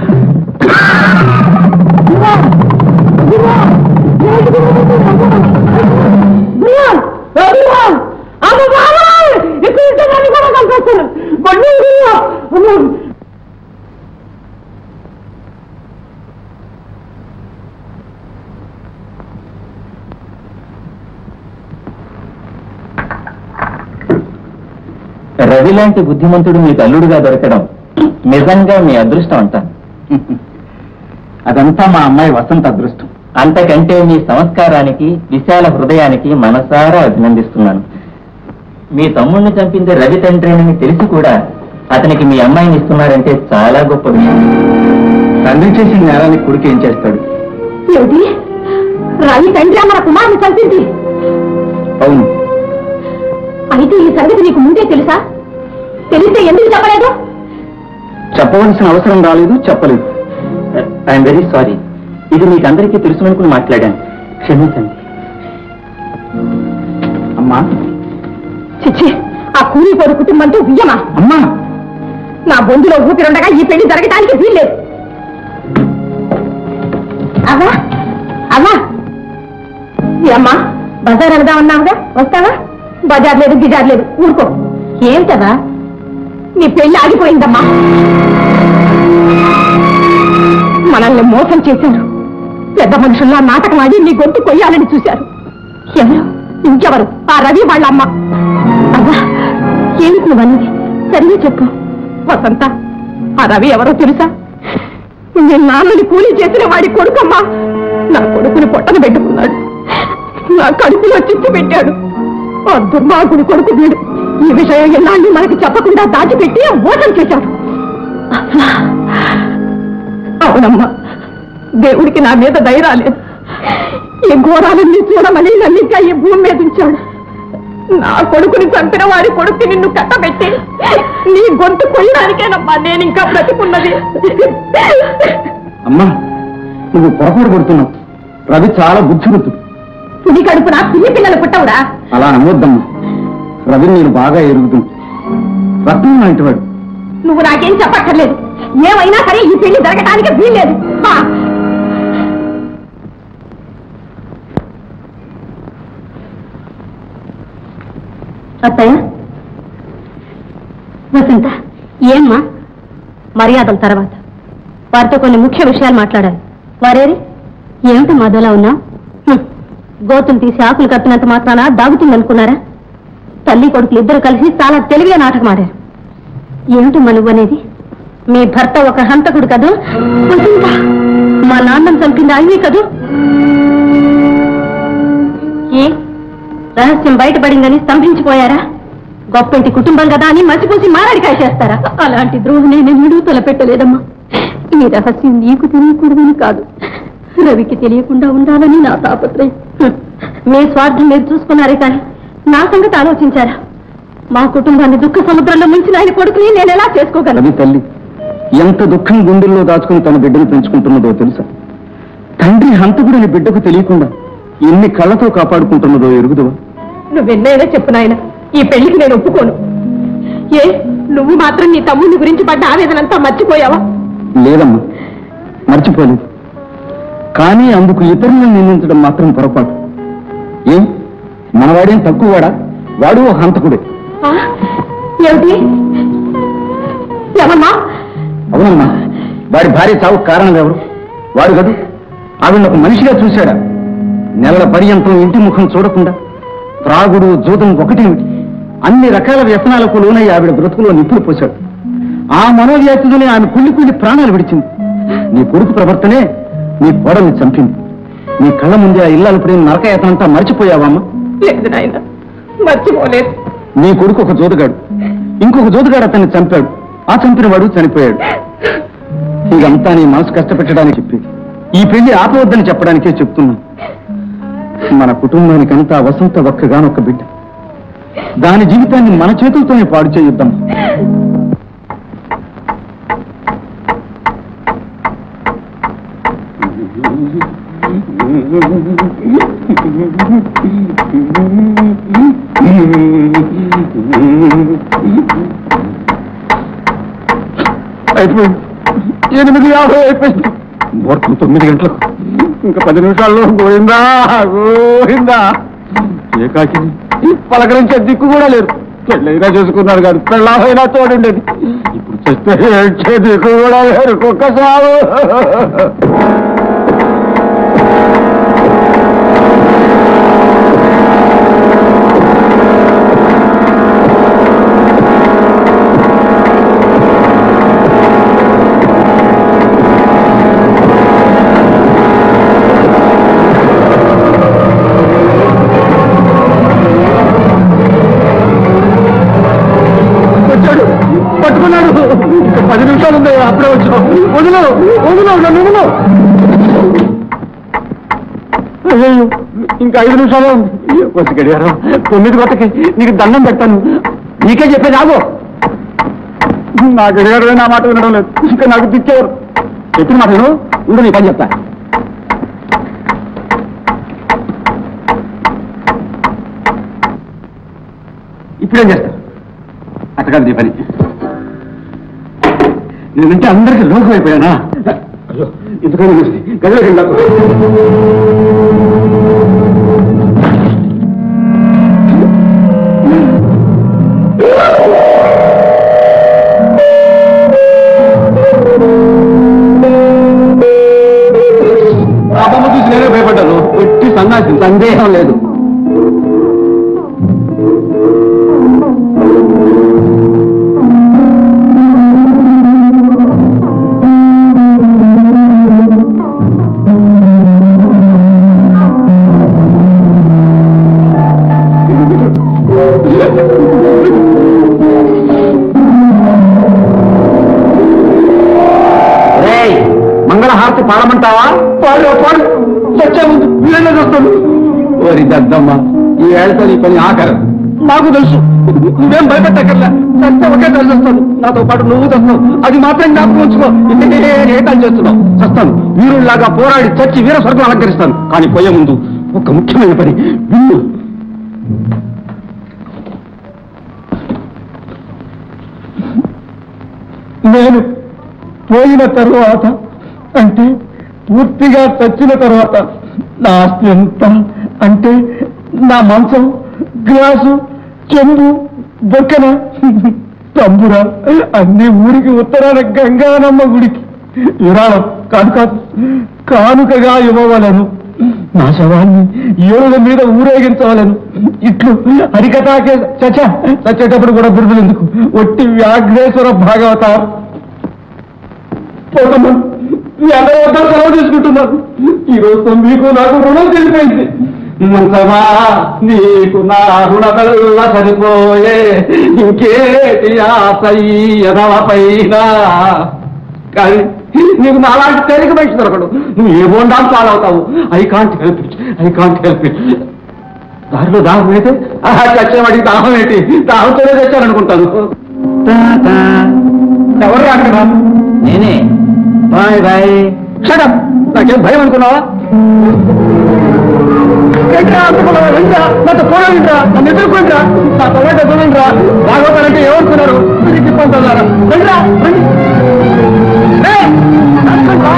రవి లాంటి బుద్ధిమంతుడు మీకు అల్లుడుగా దొరకడం నిజంగా మీ అదృష్టం అంటాను అదంతా మా అమ్మాయి వసంత అదృష్టం అంతకంటే మీ సంస్కారానికి విశాల హృదయానికి మనసారా అభినందిస్తున్నాను మీ తమ్ముడిని చంపింది రవి తండ్రినని తెలిసి కూడా అతనికి మీ అమ్మాయిని ఇస్తున్నారంటే చాలా గొప్ప విషయం తండ్రి చేసిన నేరానికి కొడుకు ఏం చేస్తాడు ఏమిటి రవి తండ్రి మన కుమారుని చంపింది అవును అయితే ఈ సంగతి నీకు ముందే తెలుసా తెలిస్తే ఎందుకు చెప్పలేదు చెప్పవలసిన అవసరం రాలేదు చెప్పలేదు ఐఎమ్ వెరీ సారీ ఇది మీకు అందరికీ తెలుసుననుకుని మాట్లాడాను క్షమించండి అమ్మా చిచ్చి ఆ కూలిపోరు కుటుంబంతో బియ్యమా అమ్మా నా బొందులో ఊపిరుండగా ఈ పెళ్లి జరగటానికి వీల్లేదు అవ్వా అవ్వా అమ్మా బజార్ వెళదామన్నావుగా వస్తావా బజార్ లేదు గిజార్ లేదు ఊరుకో ఏమిటవా నీ పెళ్లి ఆగిపోయిందమ్మా మనల్ని మోసం చేశారు పెద్ద మనుషుల్లా నాటకం ఆడి నీ గొంతు కొయ్యాలని చూశారు ఎవరు ఇంకెవరు ఆ రవి వాళ్ళ అమ్మ అవ్వా ఏమిటి నువ్వన్నది సరిగా చెప్పు వసంత ఆ రవి ఎవరో తెలుసా నేను నాన్నని కూలీ చేసిన వాడి కొడుకమ్మా నా కొడుకుని పొట్టన పెట్టుకున్నాడు నా కడుపులో చిచ్చు పెట్టాడు ఆ దుర్మార్గుడి కొడుకు వీడు ఈ విషయం ఎన్నాళ్ళు మనకి చెప్పకుండా దాచిపెట్టి మోసం చేశాడు అవునమ్మా దేవుడికి నా మీద ధైర్యాలేదు ఈ ఘోరాలన్నీ చూడమని నన్ను ఇంకా ఈ భూమి మీద ఉంచాడు నా కొడుకుని చంపిన వాడి కొడుకు నిన్ను కట్టబెట్టి నీ గొంతు కొయ్యడానికేనమ్మా నేను ఇంకా బ్రతికున్నది అమ్మా నువ్వు పొరపాటు పడుతున్నావు రవి చాలా బుద్ధిమంతుడు పులి కడుపున పిల్లి పిల్లలు పుట్టవురా అలా నమ్మొద్దమ్మా రవిని నేను బాగా ఎరుగుతుంది రత్నం లాంటివాడు నువ్వు నాకేం చెప్పక్కర్లేదు ఏమైనా సరే ఈ పెళ్లి జరగటానికి వీల్లేదు ఆ. అత్తయ్య వసంత ఏమ్మా మర్యాదల తర్వాత వారితో కొన్ని ముఖ్య విషయాలు మాట్లాడాలి వారేరి ఏమిటి మధులా ఉన్నా గోతులు తీసి ఆకులు కట్టినంత మాత్రాన దాగుతుందనుకున్నారా తల్లి కొడుకులు ఇద్దరు కలిసి చాలా తెలివిగా నాటకం ఆడారు ఏమిటి నువ్వు అనేది మీ భర్త ఒక హంతకుడు కదూ వసంత మా నాన్నను చంపింది ఆయనే కదూ ఏ రహస్యం బయటపడిందని స్తంభించిపోయారా గొప్పింటి కుటుంబం కదా అని మసిపూసి మారడికాయ చేస్తారా అలాంటి ద్రోహం నేను ఎన్నడూ తలపెట్టలేదమ్మా ఈ రహస్యం నీకు తెలియకూడదని కాదు రవికి తెలియకుండా ఉండాలని నా తాపత్రయం హ్మ్. మీ స్వార్థం మీరు చూసుకున్నారే కానీ నా సంగతి ఆలోచించారా మా కుటుంబాన్ని దుఃఖ సముద్రంలో ముంచిన ఆయన కొడుకుని నేను ఎలా చేసుకోగలను రవి తల్లి ఎంత దుఃఖం గుండెల్లో దాచుకుని తన బిడ్డను పెంచుకుంటున్నదో తెలుసా తండ్రి హంతకుడిని బిడ్డకు తెలియకుండా ఎన్ని కళ్ళతో కాపాడుకుంటున్నదో ఎరుగుదవా నువ్వెన్నైనా చెప్పు నాయన ఈ పెళ్లికి నేను ఒప్పుకోను ఏ నువ్వు మాత్రం నీ తమ్ముని గురించి పడ్డ ఆవేదనంతా మర్చిపోయావా లేదమ్మా మర్చిపోలేదు కానీ అందుకు ఇతరులను నిందించడం మాత్రం పొరపాటు ఏం మనవాడేం తక్కువవాడా వాడు ఓ హంతకుడే ఆ? ఏమిటి ఏమన్నా అవునమ్మా వాడి భార్య చావు కారణం ఎవరు వాడు కదూ ఆవిడ ఒక మనిషిగా చూశాడా నెలల పర్యంతం ఇంటి ముఖం చూడకుండా త్రాగుడు జూదం ఒకటేమిటి అన్ని రకాల వ్యసనాలకు లోనై ఆవిడ బ్రతుకులో నిప్పులు పోశాడు ఆ మనోవ్యాధిని ఆమె కుళ్ళి కుళ్ళి ప్రాణాలు విడిచింది నీ కొడుకు ప్రవర్తనే నీ కోడల్ని చంపింది నీ కళ్ళ ముందే ఆ ఇల్లాలు ప్రేమ నరకయతనంతా మర్చిపోయావమ్మా లేదు నాయన మర్చిపోలేదు నీ కొడుకు ఒక జోదుగాడు ఇంకొక జోదుగాడు అతన్ని చంపాడు ఆ చంపిన వాడు చనిపోయాడు ఇదంతా నీ మనసు కష్టపెట్టడానికి చెప్పి ఈ పెళ్లి ఆపవద్దని చెప్పడానికే చెప్తున్నా మన కుటుంబానికంతా వసంత ఒక్కగానొక్క బిడ్డ దాని జీవితాన్ని మన చేతులతోనే పాడు చేయుద్దాం అయిపోయింది ఎనిమిది యాభై అయిపోయింది ముహూర్తం తొమ్మిది గంటలకు ఇంకా పది నిమిషాల్లో గోయిందా గోయిందా ఏకాకిని పలకరించే దిక్కు కూడా లేదు పెళ్ళైనా చేసుకున్నారు కాదు పెళ్ళైనా తోడుండేది ఇప్పుడు చేస్తే ఏడ్చే దిక్కు కూడా లేరు కుక్క సాగు వచ్చాడు పట్టుకున్నాడు ఇంకా పది నిమిషాలు ఉంది అప్పుడే వచ్చావు వదులు వదులు నన్ను వదులు అయ్యో ఇంకా ఐదు నిమిషాలు ఉంది వచ్చి గడియారం తొమ్మిది గొట్టకి నీకు దండం పెడతాను నీకే చెప్పేది ఆగో నా గడియారమే నా మాట వినడం లేదు ఇంకా నాకు దిక్కేవారు చెప్పిన మాట విను ఉండు నీ పని చెప్తా ఇప్పుడేం చేస్తా అట్టకాదు నీ పని నేనంటే అందరికీ లోకం అయిపోయానా అయ్యో ఎందుకని గదిలోకి వెళ్ళాకు ఆ బొమ్మ చూసి నేనే భయపడ్డాను ఎట్టి సన్నాసి సందేహం లేదు రేయ్, మంగళహారతి పాడమంటావా పాడు పాడు వచ్చే ముందు వీళ్ళనే చూస్తాను ఓరి దద్దమ్మ ఈ ఏళ్ళతో నీ పని ఆఖరు నాకు తెలుసు నువ్వేం భయపెట్టకల్లా సత్యం ఒకే కలిసి వస్తాను నాతో పాటు నువ్వు తెస్తావు అది మాత్రం జ్ఞాపకం ఉంచుకో ఏ పని చేస్తున్నావు చస్తాను వీరుల్లాగా పోరాడి చచ్చి వీర స్వర్గం అలంకరిస్తాను కానీ పోయే ముందు ఒక ముఖ్యమైన పని విన్ను నేను పోయిన తరువాత అంటే పూర్తిగా చచ్చిన తరువాత నా ఆస్తి ఎంత అంటే నా మంచం గ్లాసు చెంబు బొక్కన తంబుర అన్ని ఊరికి ఉత్తరాన గంగానమ్మ గుడికి విరాళం కాదు కాదు కానుకగా ఇవ్వవలను నా శవాన్ని ఏడుల మీద ఊరేగించవలను ఇట్లు హరికథాకే చచ చచ్చేటప్పుడు కూడా బిరుదులు ఎందుకు ఒట్టి వ్యాఘ్రేశ్వర భాగవతారు పోతమ్మ మీ అందరూ వద్ద సెలవు తీసుకుంటున్నారు ఈ రోజుతో మీకు నాకు రుణం తెలిపోయింది మంచమా నీకు నా రుణమెల్ల సరిపోయే ఇంకేటి ఆశయ్యదవ పైన కానీ నీకు నాలాంటి తేలిక మనిషి దొరకడు నువ్వు ఏ బోండాలు పాలవుతావు I can't help it I can't help it దారిలో దాహం ఏంటి చచ్చిన వాడికి దాహం ఏంటి దాహంతోనే తెచ్చారనుకుంటాను ఎవరు అక్కడ నేనే బాయ్ బాయ్ షటప్ నాకేం భయం అనుకున్నావా ఏంట్రా అనుకున్నావా రండిరా నాతో పోరాడిరా నన్ను ఎదుర్కొండిరా నా తొలగ చూడండిరా భాగవతాలంటే ఏమనుకున్నారు తిరిగి తిప్పంటారా రండిరా రండి ఏయ్, చంపండిరా.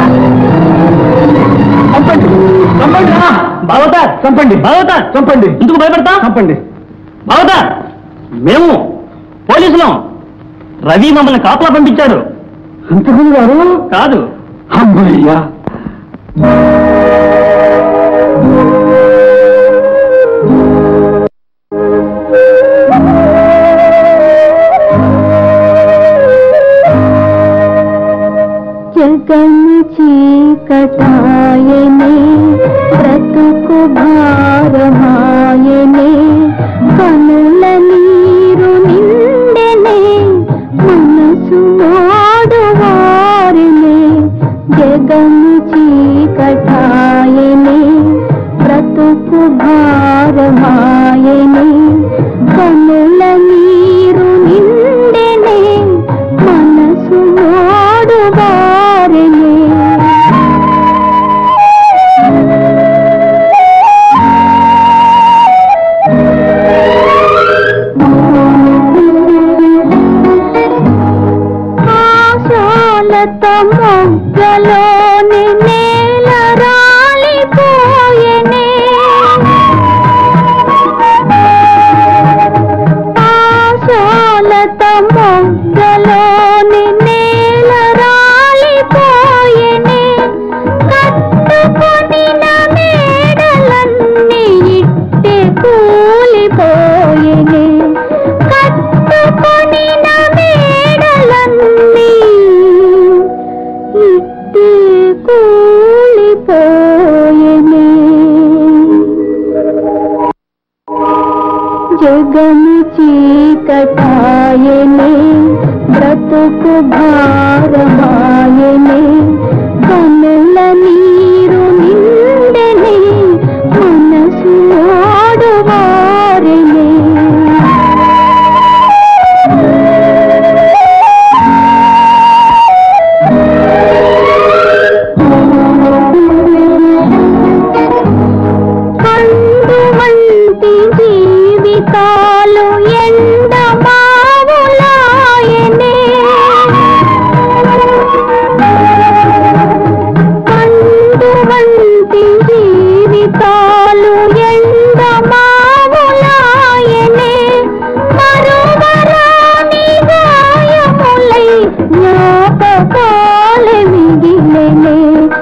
చంపండి చంపండి రా. భాగవత చంపండి భాగవత చంపండి ఎందుకు భయపడతా చంపండి భాగవత మేము పోలీసులం రవి మమ్మల్ని కాపలా పంపించాడు అంతకుముందు గారు కాదు అమ్మయ్యా జగము చీకటాయనే బ్రతుకు భారమాయనే కనుల నీరు నిండెనే మనసు మోడువారినే జగము చీకటాయనే బ్రతుకు భారమాయనే కనుల నీరు నిండెనే మనసు మోడువారినే ఆశాలతో మొగ్గలోని నేల రాలిపోయెనే ఆశాలతో మొగ్గలోని నేల రాలిపోయెనే కట్టుకొనిన మేడలన్నీ ఇట్టే కూలిపోయెనే కట్టుకొనిన మేడలన్నీ ఇట్టే కూలిపోయెనే జగము చీకటాయనే బ్రతుకు భారమాయనే కనుల నీరు నిండెనే మనసు ఓడువారెనే కండు వంటి జీవితాలు ఎండ మావులాయనే కండు వంటి జీవితాలు ఎండ మావులాయనే మరువరాని గాయములై జ్ఞాపకాలే మిగిలెనే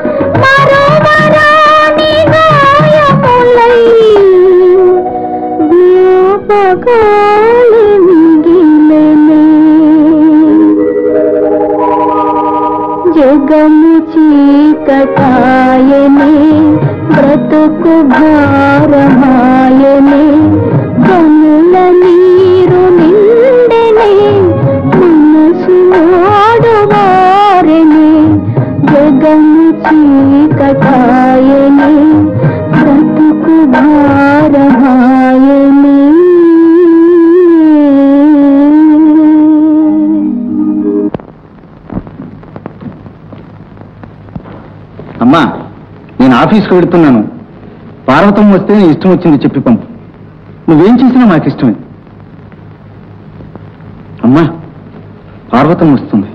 మరువరాని గాయములై జ్ఞాపకాలే మిగిలెనే జగము చీకటాయనే బ్రతుకు భారమాయనే కనుల నీరు నిండెనే మనసు ఓడువారెనే జగము చీకటాయనే బ్రతుకు భారమాయనే అమ్మా నేను ఆఫీస్కి వెళుతున్నాను పార్వతం వస్తే నీ ఇష్టం వచ్చింది చెప్పి పంపు నువ్వేం చేసినా నాకు ఇష్టమే అమ్మా పార్వతం వస్తుంది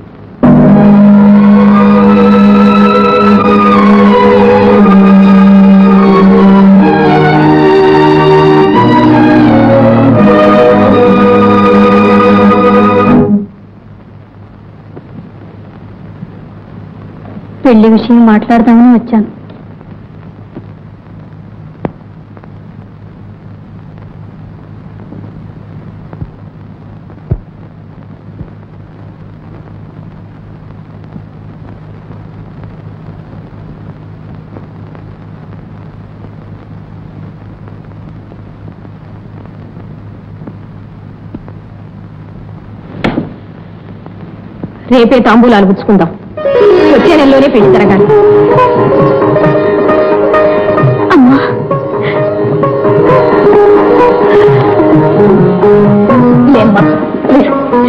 పెళ్లి విషయం మాట్లాడదామని వచ్చాను రేపే తాంబూలాలు పుచ్చుకుందాం వచ్చే నెలలోనే పెళ్లి జరగాలి అమ్మా లేమ్మా లే.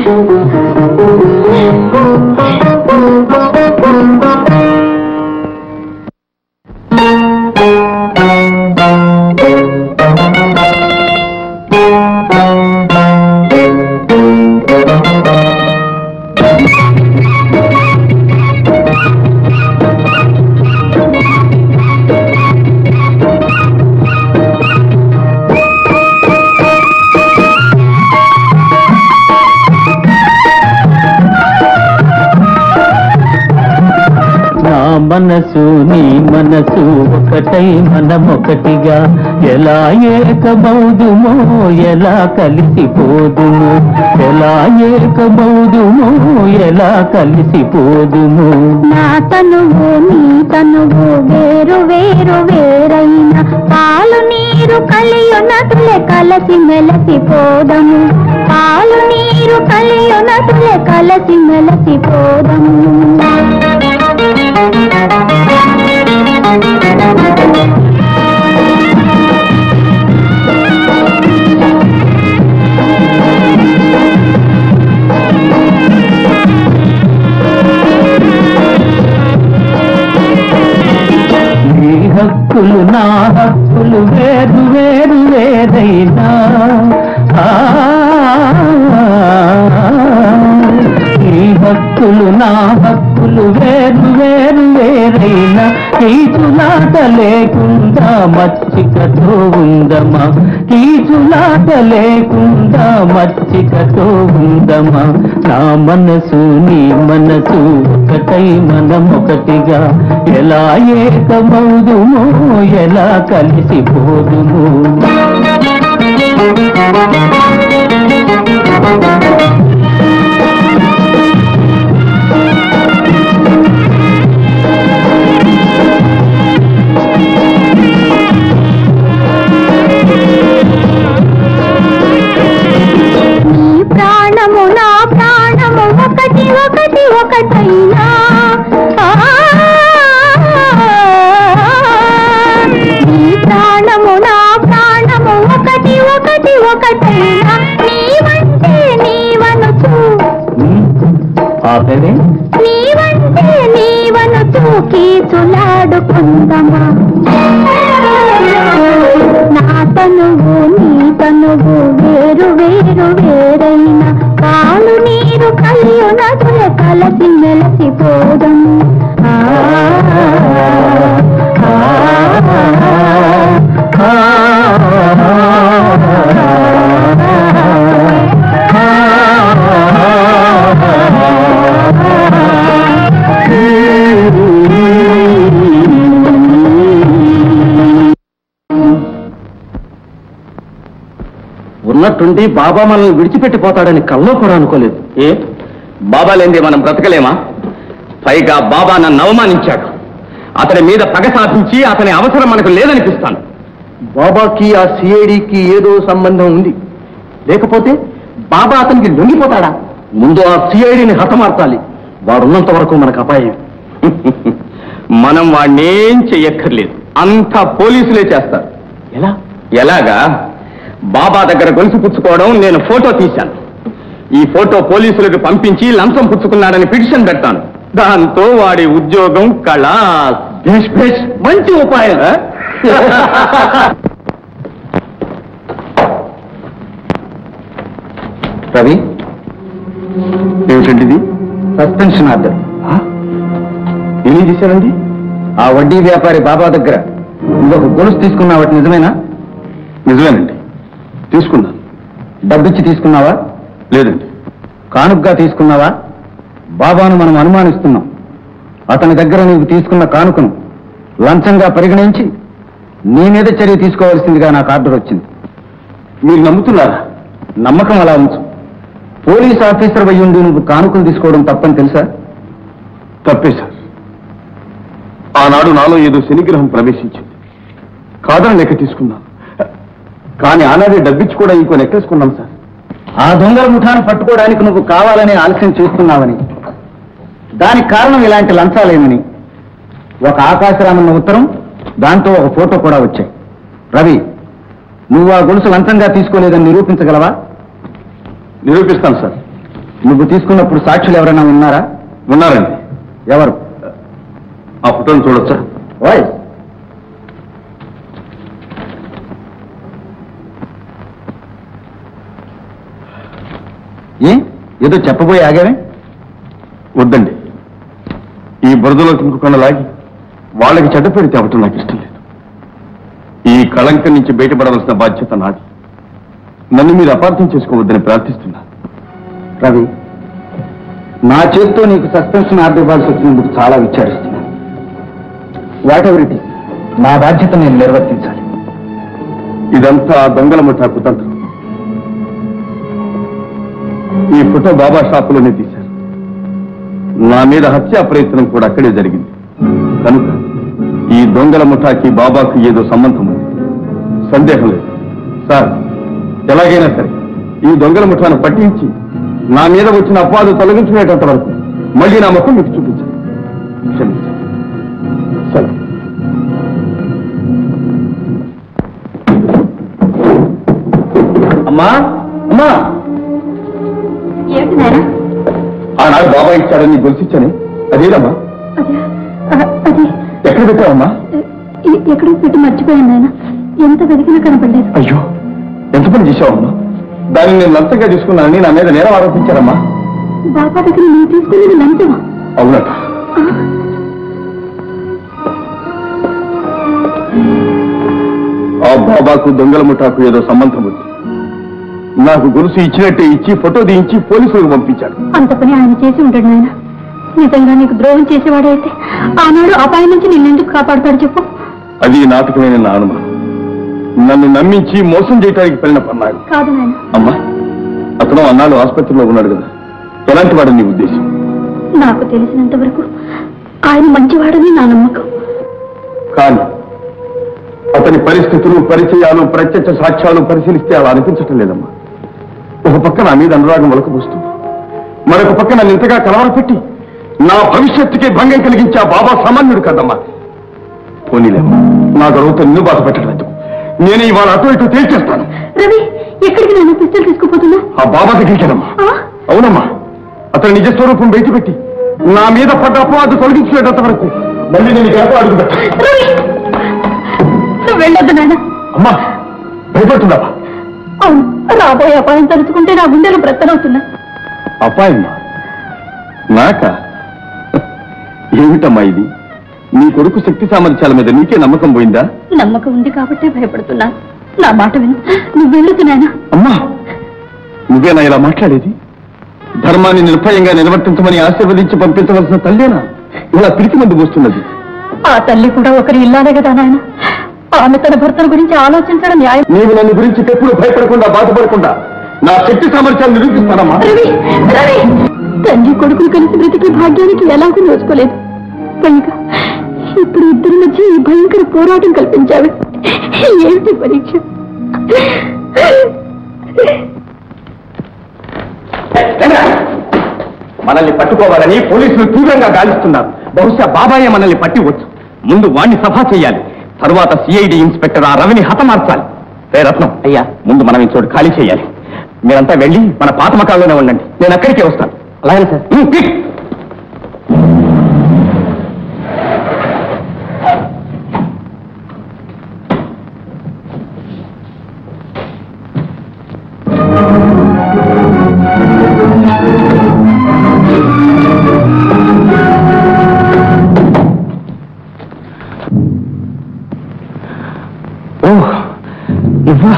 నా మనసు నీ మనసు ఒకటై మనమొకటిగా ఎలా ఏకమౌదుమో ఎలా కలిసిపోదుము ఎలా ఏకమౌదుమో ఎలా కలిసిపోదుము నా తనువు నీ తనువు వేరు వేరు వేరైన పాలు నీరు కలియునతులే కలసి మెలసి పోదము పాలు నీరు కలియునతులే కలసి మెలసి పోదము నీ హక్కులు నా హక్కులు వేరు వేరు వేరైనా ఆ, నీ హక్కులు నా హక్కులు వేరు వేరు వేరైనా కీచులాట లేకుండా మచ్చికతో ఉందమా కీచులాట లేకుండా మచ్చికతో ఉందమా నా మనసు నీ మనసు ఒకటై మనం ఒకటిగా ఎలా ఏకమౌదుమో ఎలా కలిసిపోదుము నీ ప్రాణము నా ప్రాణము ఒకటి ఒకటి ఒకటైనా ఆ, నీ ప్రాణము నా ప్రాణము ఒకటి ఒకటి ఒకటైనా నీవంటే నీవనుచు ఆపేదే నీవంటే నీవనుచు కీచులాడుకుందమా నా తనువు నీ తనువు వేరు వేరు వేరైన పాలు నీరు కలియునదుల కలసి మెలసి పోదము ఆ, ఆ, ఆ, ఉన్నట్టుండి బాబా మనల్ని విడిచిపెట్టిపోతాడని కల్లో కూడా అనుకోలేదు ఏ బాబా లేనిదే మనం బ్రతకలేమా పైగా బాబా నన్ను అవమానించాడు అతని మీద పగ సాధించి అతని అవసరం మనకు లేదనిపిస్తాను బాబాకి ఆ సిఐడికి ఏదో సంబంధం ఉంది లేకపోతే బాబా అతనికి లొంగిపోతాడా ముందు ఆ సిఐడిని హతమార్చాలి వాడున్నంత వరకు మనకు అపాయం మనం వాణ్ణేం చెయ్యక్కర్లేదు అంతా పోలీసులే చేస్తారు ఎలా ఎలాగా బాబా దగ్గర గొలుసు పుచ్చుకోవడం నేను ఫోటో తీశాను ఈ ఫోటో పోలీసులకు పంపించి లంచం పుచ్చుకున్నాడని పిటిషన్ పెడతాను దాంతో వాడి ఉద్యోగం కళ భేష్ భేష్ మంచి ఉపాయం రవి ఏమిటండి ఇది సస్పెన్షన్ ఆర్డర్ ఏం చేశారండి ఆ వడ్డీ వ్యాపారి బాబా దగ్గర ఇంకొక గొలుసు తీసుకున్నావట నిజమేనా నిజమేనండి తీసుకున్నాను డబ్బిచ్చి తీసుకున్నావా లేదండి కానుకగా తీసుకున్నావా బాబాను మనం అనుమానిస్తున్నాం అతని దగ్గర నీవు తీసుకున్న కానుకను లంచంగా పరిగణించి నీ మీద చర్య తీసుకోవాల్సిందిగా నాకు ఆర్డర్ వచ్చింది మీరు నమ్ముతున్నారా నమ్మకం అలా ఉంచు పోలీస్ ఆఫీసర్ అయ్యి ఉండి నువ్వు కానుకలు తీసుకోవడం తప్పని తెలుసా తప్పే సార్ ఆనాడు నాలో ఏదో శనిగ్రహం ప్రవేశించింది కాదని లెక్క తీసుకున్నాను కానీ ఆనాడే డబ్బిచ్చి కూడా ఇంకో లెక్కేసుకున్నాం సార్ ఆ దొంగల ముఠాను పట్టుకోవడానికి నువ్వు కావాలని ఆలస్యం చేస్తున్నావని దానికి కారణం ఇలాంటి లంచాలేమని ఒక ఆకాశరామన్న ఉత్తరం దాంతో ఒక ఫోటో కూడా వచ్చాయి రవి నువ్వు ఆ గొలుసు లంచంగా తీసుకోలేదని నిరూపించగలవా నిరూపిస్తాను సార్ నువ్వు తీసుకున్నప్పుడు సాక్షులు ఎవరైనా ఉన్నారా ఉన్నారండి ఎవరు ఆ ఫోటోను చూడొచ్చా ఓయ్ ఏ ఏదో చెప్పబోయి ఆగావే వద్దండి ఈ బురదలో కింకుకొన్న లాగి వాళ్ళకి చెడ్డ పేరు తేవటం నాకు ఇష్టం లేదు ఈ కళంకం నుంచి బయటపడవలసిన బాధ్యత నాది నన్ను మీరు అపార్థం చేసుకోవద్దని ప్రార్థిస్తున్నా రవి నా చేత్తో నీకు సస్పెన్షన్ ఆర్డర్ ఇవ్వాల్సి వచ్చినందుకు చాలా విచారిస్తున్నాను వాట్ ఎవర్ ఇట్ నా బాధ్యత నేను నిర్వర్తించాలి ఇదంతా ఆ దొంగల ముఠా కుతంత్రం ఈ ఫోటో బాబా షాపులోనే తీశారు నా మీద హత్యా ప్రయత్నం కూడా అక్కడే జరిగింది కనుక ఈ దొంగల ముఠాకి బాబాకు ఏదో సంబంధం ఉంది సందేహం లేదు సార్ ఎలాగైనా సరే ఈ దొంగల ముఠాను పట్టించి నా మీద వచ్చిన అపవాదు తొలగించుకునేటంత వరకు మళ్ళీ నా ముఖం మీకు చూపించాలి క్షమించండి సరే అమ్మా అమ్మా ఏంటి నాయనా ఆనాడు బాబా ఇచ్చాడని గొలిసిచ్చానే అదేదమ్మా అదే అ- అది ఎక్కడ పెట్టావమ్మా ఎ- ఎక్కడో పెట్టి మర్చిపోయాను నాయన ఎంత వెతికినా కనపడలేదు అయ్యో ఎంత పని చేశావమ్మా దాన్ని నేను లంచంగా తీసుకున్నానని నా మీద నేరం ఆరోపించారమ్మా బాబా దగ్గర నువ్వు తీసుకునేది లంచమా అవునట ఆ బాబాకు దొంగల ముఠాకు ఏదో సంబంధం ఉంది నాకు గొలుసు ఇచ్చినట్టే ఇచ్చి ఫోటో తీయించి పోలీసులకు పంపించాడు అంత పని ఆయన చేసి ఉంటాడు నాయన నిజంగా నీకు ద్రోహం చేసేవాడైతే ఆనాడు అపాయం నుంచి నిన్నెందుకు కాపాడతాడు చెప్పు అది నాటకమైన నా అనుమానం నన్ను నమ్మించి మోసం చేయడానికి వెళ్ళిన పన్నాడు కాదు నాయన అమ్మా అతను అన్నాడు ఆసుపత్రిలో ఉన్నాడు కదా ఎలాంటి వాడు నీ ఉద్దేశం నాకు తెలిసినంత వరకు ఆయన మంచివాడని నా నమ్మకం కానీ అతని పరిస్థితులు పరిచయాలు ప్రత్యక్ష సాక్ష్యాలు పరిశీలిస్తే అలా అనిపించటం లేదమ్మా ఒక పక్క నా మీద అనురాగం వలకపోస్తుంది మరొక పక్క నన్ను ఇంతగా కలవరపెట్టి నా భవిష్యత్తుకే భంగం కలిగించే ఆ బాబా సామాన్యుడు కదమ్మా పోనీలేమ్మా నా గొడవతో నిన్ను బాధ పెట్టడం ఎందుకు నేను ఇవాళ అటు ఇటు తేల్చేస్తాను రవి ఎక్కడికి నేను పిస్తల్ తీసుకుపోతున్నా ఆ బాబా దగ్గరికేనమ్మా ఆ? అవునమ్మా అతని నిజ స్వరూపం బయటపెట్టి నా మీద పడ్డ అపవాదు తొలగించుకునేటంత వరకు మళ్ళీ నేను గడప అడుగు పెట్టాను రవి నువ్వు వెళ్ళొద్దు నాయన అమ్మా భయపడుతున్నావా అవును రాబోయే అపాయం తలుచుకుంటే నా గుండెలు బ్రతనవుతున్నా అపాయమా నాక ఏమిటమ్మా ఇది నీ కొడుకు శక్తి సామర్థ్యాల మీద నీకే నమ్మకం పోయిందా నమ్మకం ఉంది కాబట్టే భయపడుతున్నాను నా మాట విను నువ్వు వెళ్ళొద్దు నాయన అమ్మా నువ్వేనా ఇలా మాట్లాడేది ధర్మాన్ని నిర్భయంగా నిర్వర్తించమని ఆశీర్వదించి పంపించవలసిన తల్లేనా ఇలా పిరికి మందు పోస్తున్నది ఆ తల్లి కూడా ఒకరి ఇల్లానే కదా నాయన ఆమె తన భర్తల గురించి ఆలోచించడం న్యాయం నీవు నన్ను గురించి ఎప్పుడు భయపడకుండా బాధపడకుండా నా శక్తి సామర్థ్యాలు నిరూపిస్తానమ్మా రవి రవి తండ్రి కొడుకులు కలిసి బ్రతికి భాగ్యానికి ఎలాగూ నోచుకోలేదు కనుక ఇప్పుడు ఇద్దరి మధ్య ఈ భయంకర పోరాటం కల్పించావి ఏమిటి పరీక్ష మనల్ని పట్టుకోవాలని పోలీసులు తీవ్రంగా గాలిస్తున్నారు బహుశా బాబాయే మనల్ని పట్టివచ్చు ముందు వాణ్ణి సభా చేయాలి తరువాత సిఐడి ఇన్స్పెక్టర్ ఆ రవిని హతమార్చాలి రే రత్నం అయ్యా ముందు మనం ఈ చోటు ఖాళీ చేయాలి మీరంతా వెళ్ళి మన పాత మకాల్లోనే ఉండండి నేను అక్కడికే వస్తాను అలాగే సార్ ఓ నువ్వా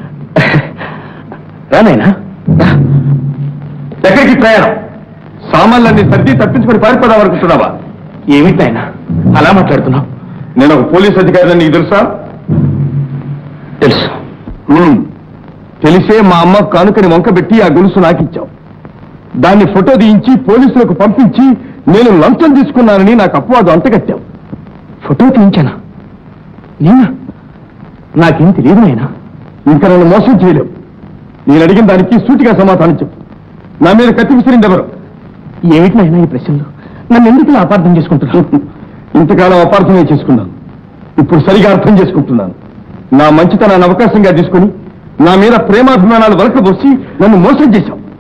రానైనా ఎక్కడికి ప్రయాణం సామాన్లన్నీ సర్ది తప్పించుకొని పారిపోదాం అనుకుంటున్నావా ఏమిటైనా అలా మాట్లాడుతున్నావు నేను ఒక పోలీస్ అధికారిని నీకు తెలుసా తెలుసు తెలిసే మా అమ్మ కానుకని వంకబెట్టి ఆ గొలుసు నాకిచ్చావు దాన్ని ఫోటో తీయించి పోలీసులకు పంపించి నేను లంచం తీసుకున్నానని నాకు అపవాదు అంటగట్టావు ఫోటో తీయించానా నేనా నాకేం తెలియదు నాయనా ఇంకా నన్ను మోసం చేయలేవు నేను అడిగిన దానికి సూటిగా సమాధానం చెప్పు నా మీద కత్తి విసిరింది ఎవరు ఏమిటి నాయనా ఈ ప్రశ్నలు నన్ను ఎందుకు ఇలా అపార్థం చేసుకుంటున్నావు ఇంతకాలం అపార్థమే చేసుకున్నాను ఇప్పుడు సరిగా అర్థం చేసుకుంటున్నాను నా మంచితనాన్ని అవకాశంగా తీసుకుని నా మీద ప్రేమాభిమానాలు వలకబోసి నన్ను మోసం చేశావు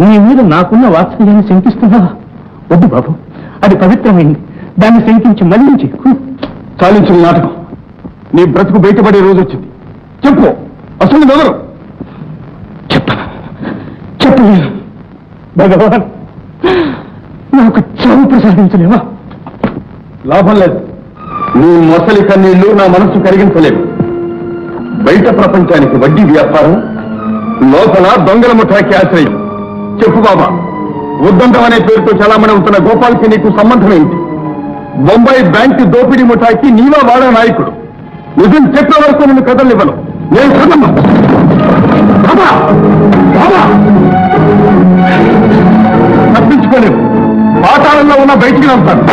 నీ మీద నాకున్న వాత్సల్యాన్ని శంకిస్తున్నావా వద్దు బాబు అది పవిత్రమైంది దాన్ని శంకించి మళ్ళించి చాలించిన నాటకం నీ బ్రతుకు బయటపడే రోజు వచ్చింది చెప్పు అసలు మొదలు చెప్తాను చెప్పలేను భగవాన్ నాకు చావు ప్రసాదించలేవా లాభం లేదు నీ మొసలి కన్నీళ్లు నా మనసు కరిగించలేవు బయట ప్రపంచానికి వడ్డీ వ్యాపారం లోపల దొంగల ముఠాకి ఆశ్రయం చెప్పు బాబా ఉద్దండం అనే పేరుతో చలామణి అవుతున్న గోపాల్కి నీకు సంబంధం ఏంటి బొంబాయి బ్యాంక్ దోపిడీ ముఠాకి నీవా వాడా నాయకుడు నిజం చెప్పే వరకు నిన్ను కదలనివ్వను నేను కదమ్మా బాబా బాబా తప్పించుకోలేవు పాతాళంలో ఉన్న బయటికి వెళ్తాను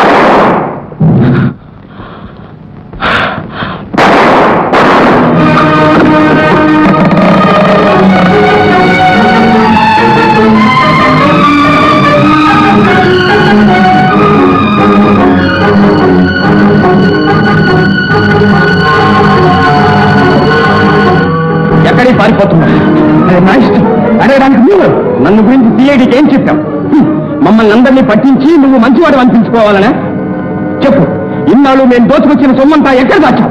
ఎక్కడికి పారిపోతున్నా అరే నా ఇష్టం అరే దానికి నువ్వు నన్ను గురించి సిఐడికి ఏం చెప్పావు హ్మ్. మమ్మల్ని అందరినీ పట్టించి నువ్వు మంచివాడు అనిపించుకోవాలనే చెప్పు ఇన్నాళ్ళు మేము దోచుకొచ్చిన సొమ్మంతా ఎక్కడ దాచావు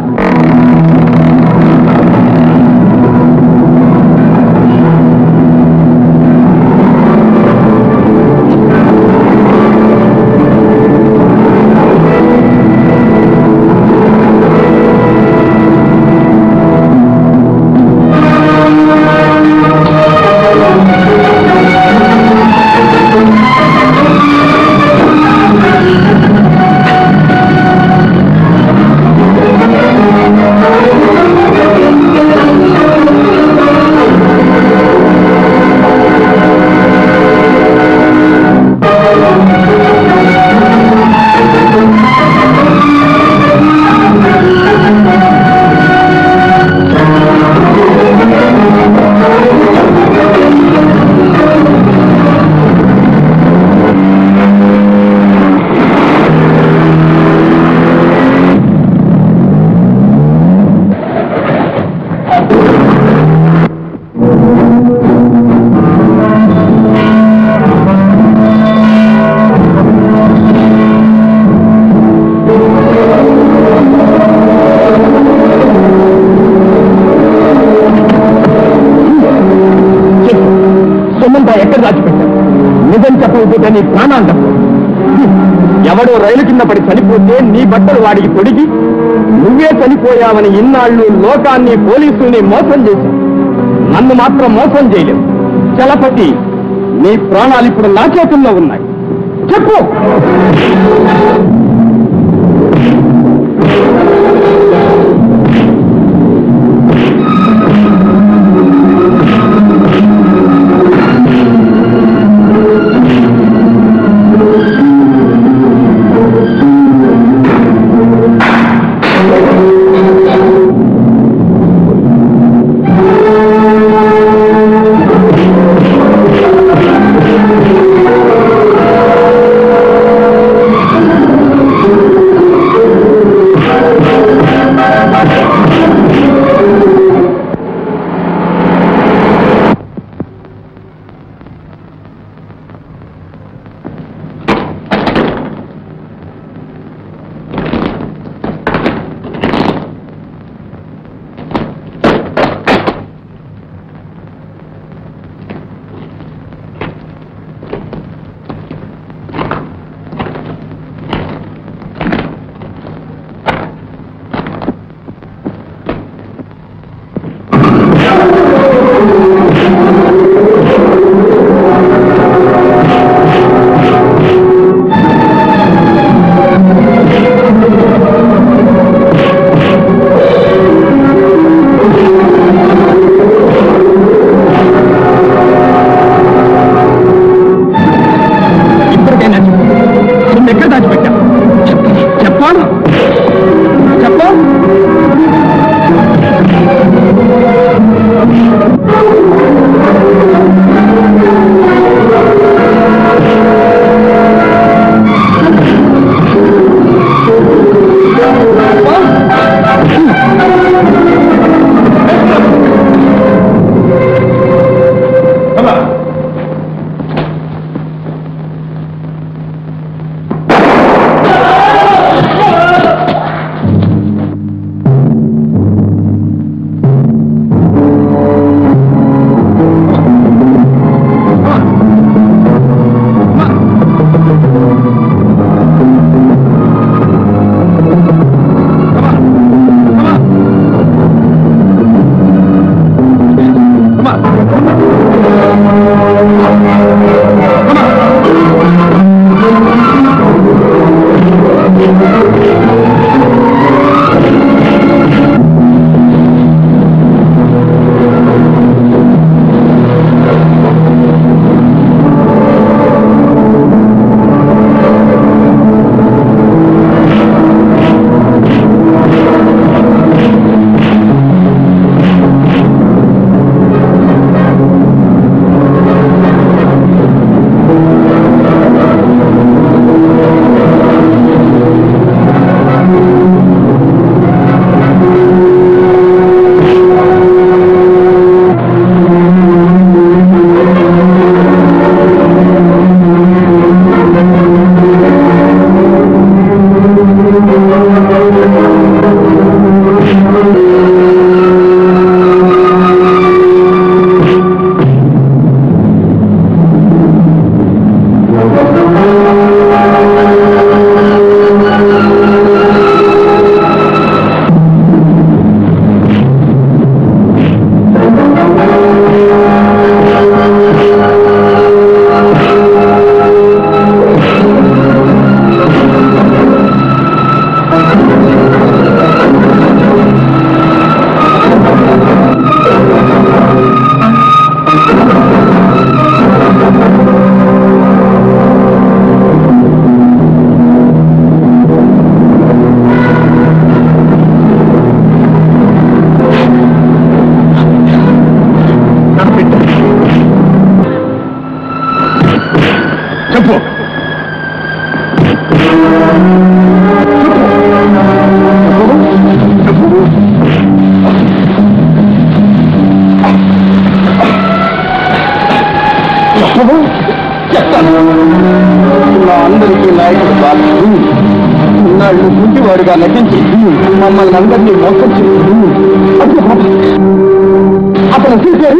చెప్పు సొమ్మంతా ఎక్కడ దాచిపెట్టావు నిజం చెప్పకపోతే నీ ప్రాణాలు తప్పు ఎవడో రైలు కింద పడి చనిపోతే నీ బట్టలు వాడికి తొడిగి నువ్వే చనిపోయావని ఇన్నాళ్ళు లోకాన్ని పోలీసుల్ని మోసం చేశావు నన్ను మాత్రం మోసం చేయలేవు చలపతి నీ ప్రాణాలు ఇప్పుడు నా చేతుల్లో ఉన్నాయి చెప్పు ఆ చెప్తాను నా అందరికీ నాయకుడు బాబు నాళ్ళు గుడ్డివాడుగా నటించి మమ్మల్ని అందరినీ మోసం చేసి అప్పుడు బాబా, అతను చూశారు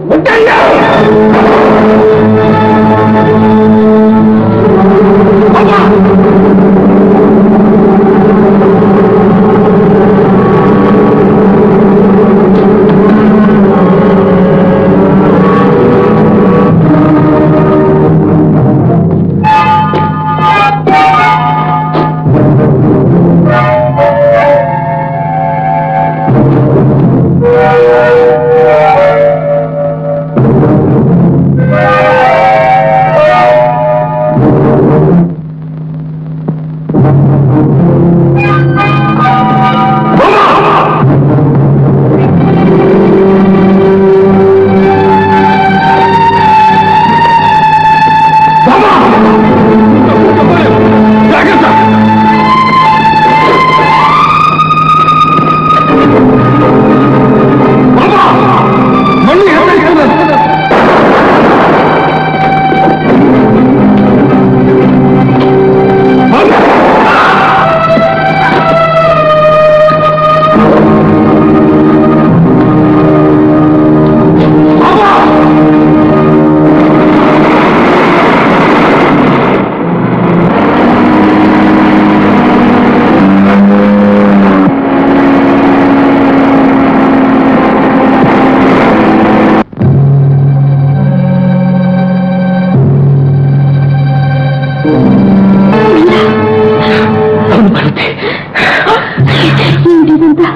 ఏంటి ఇదంతా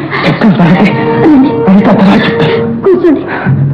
రండి. కూర్చోండి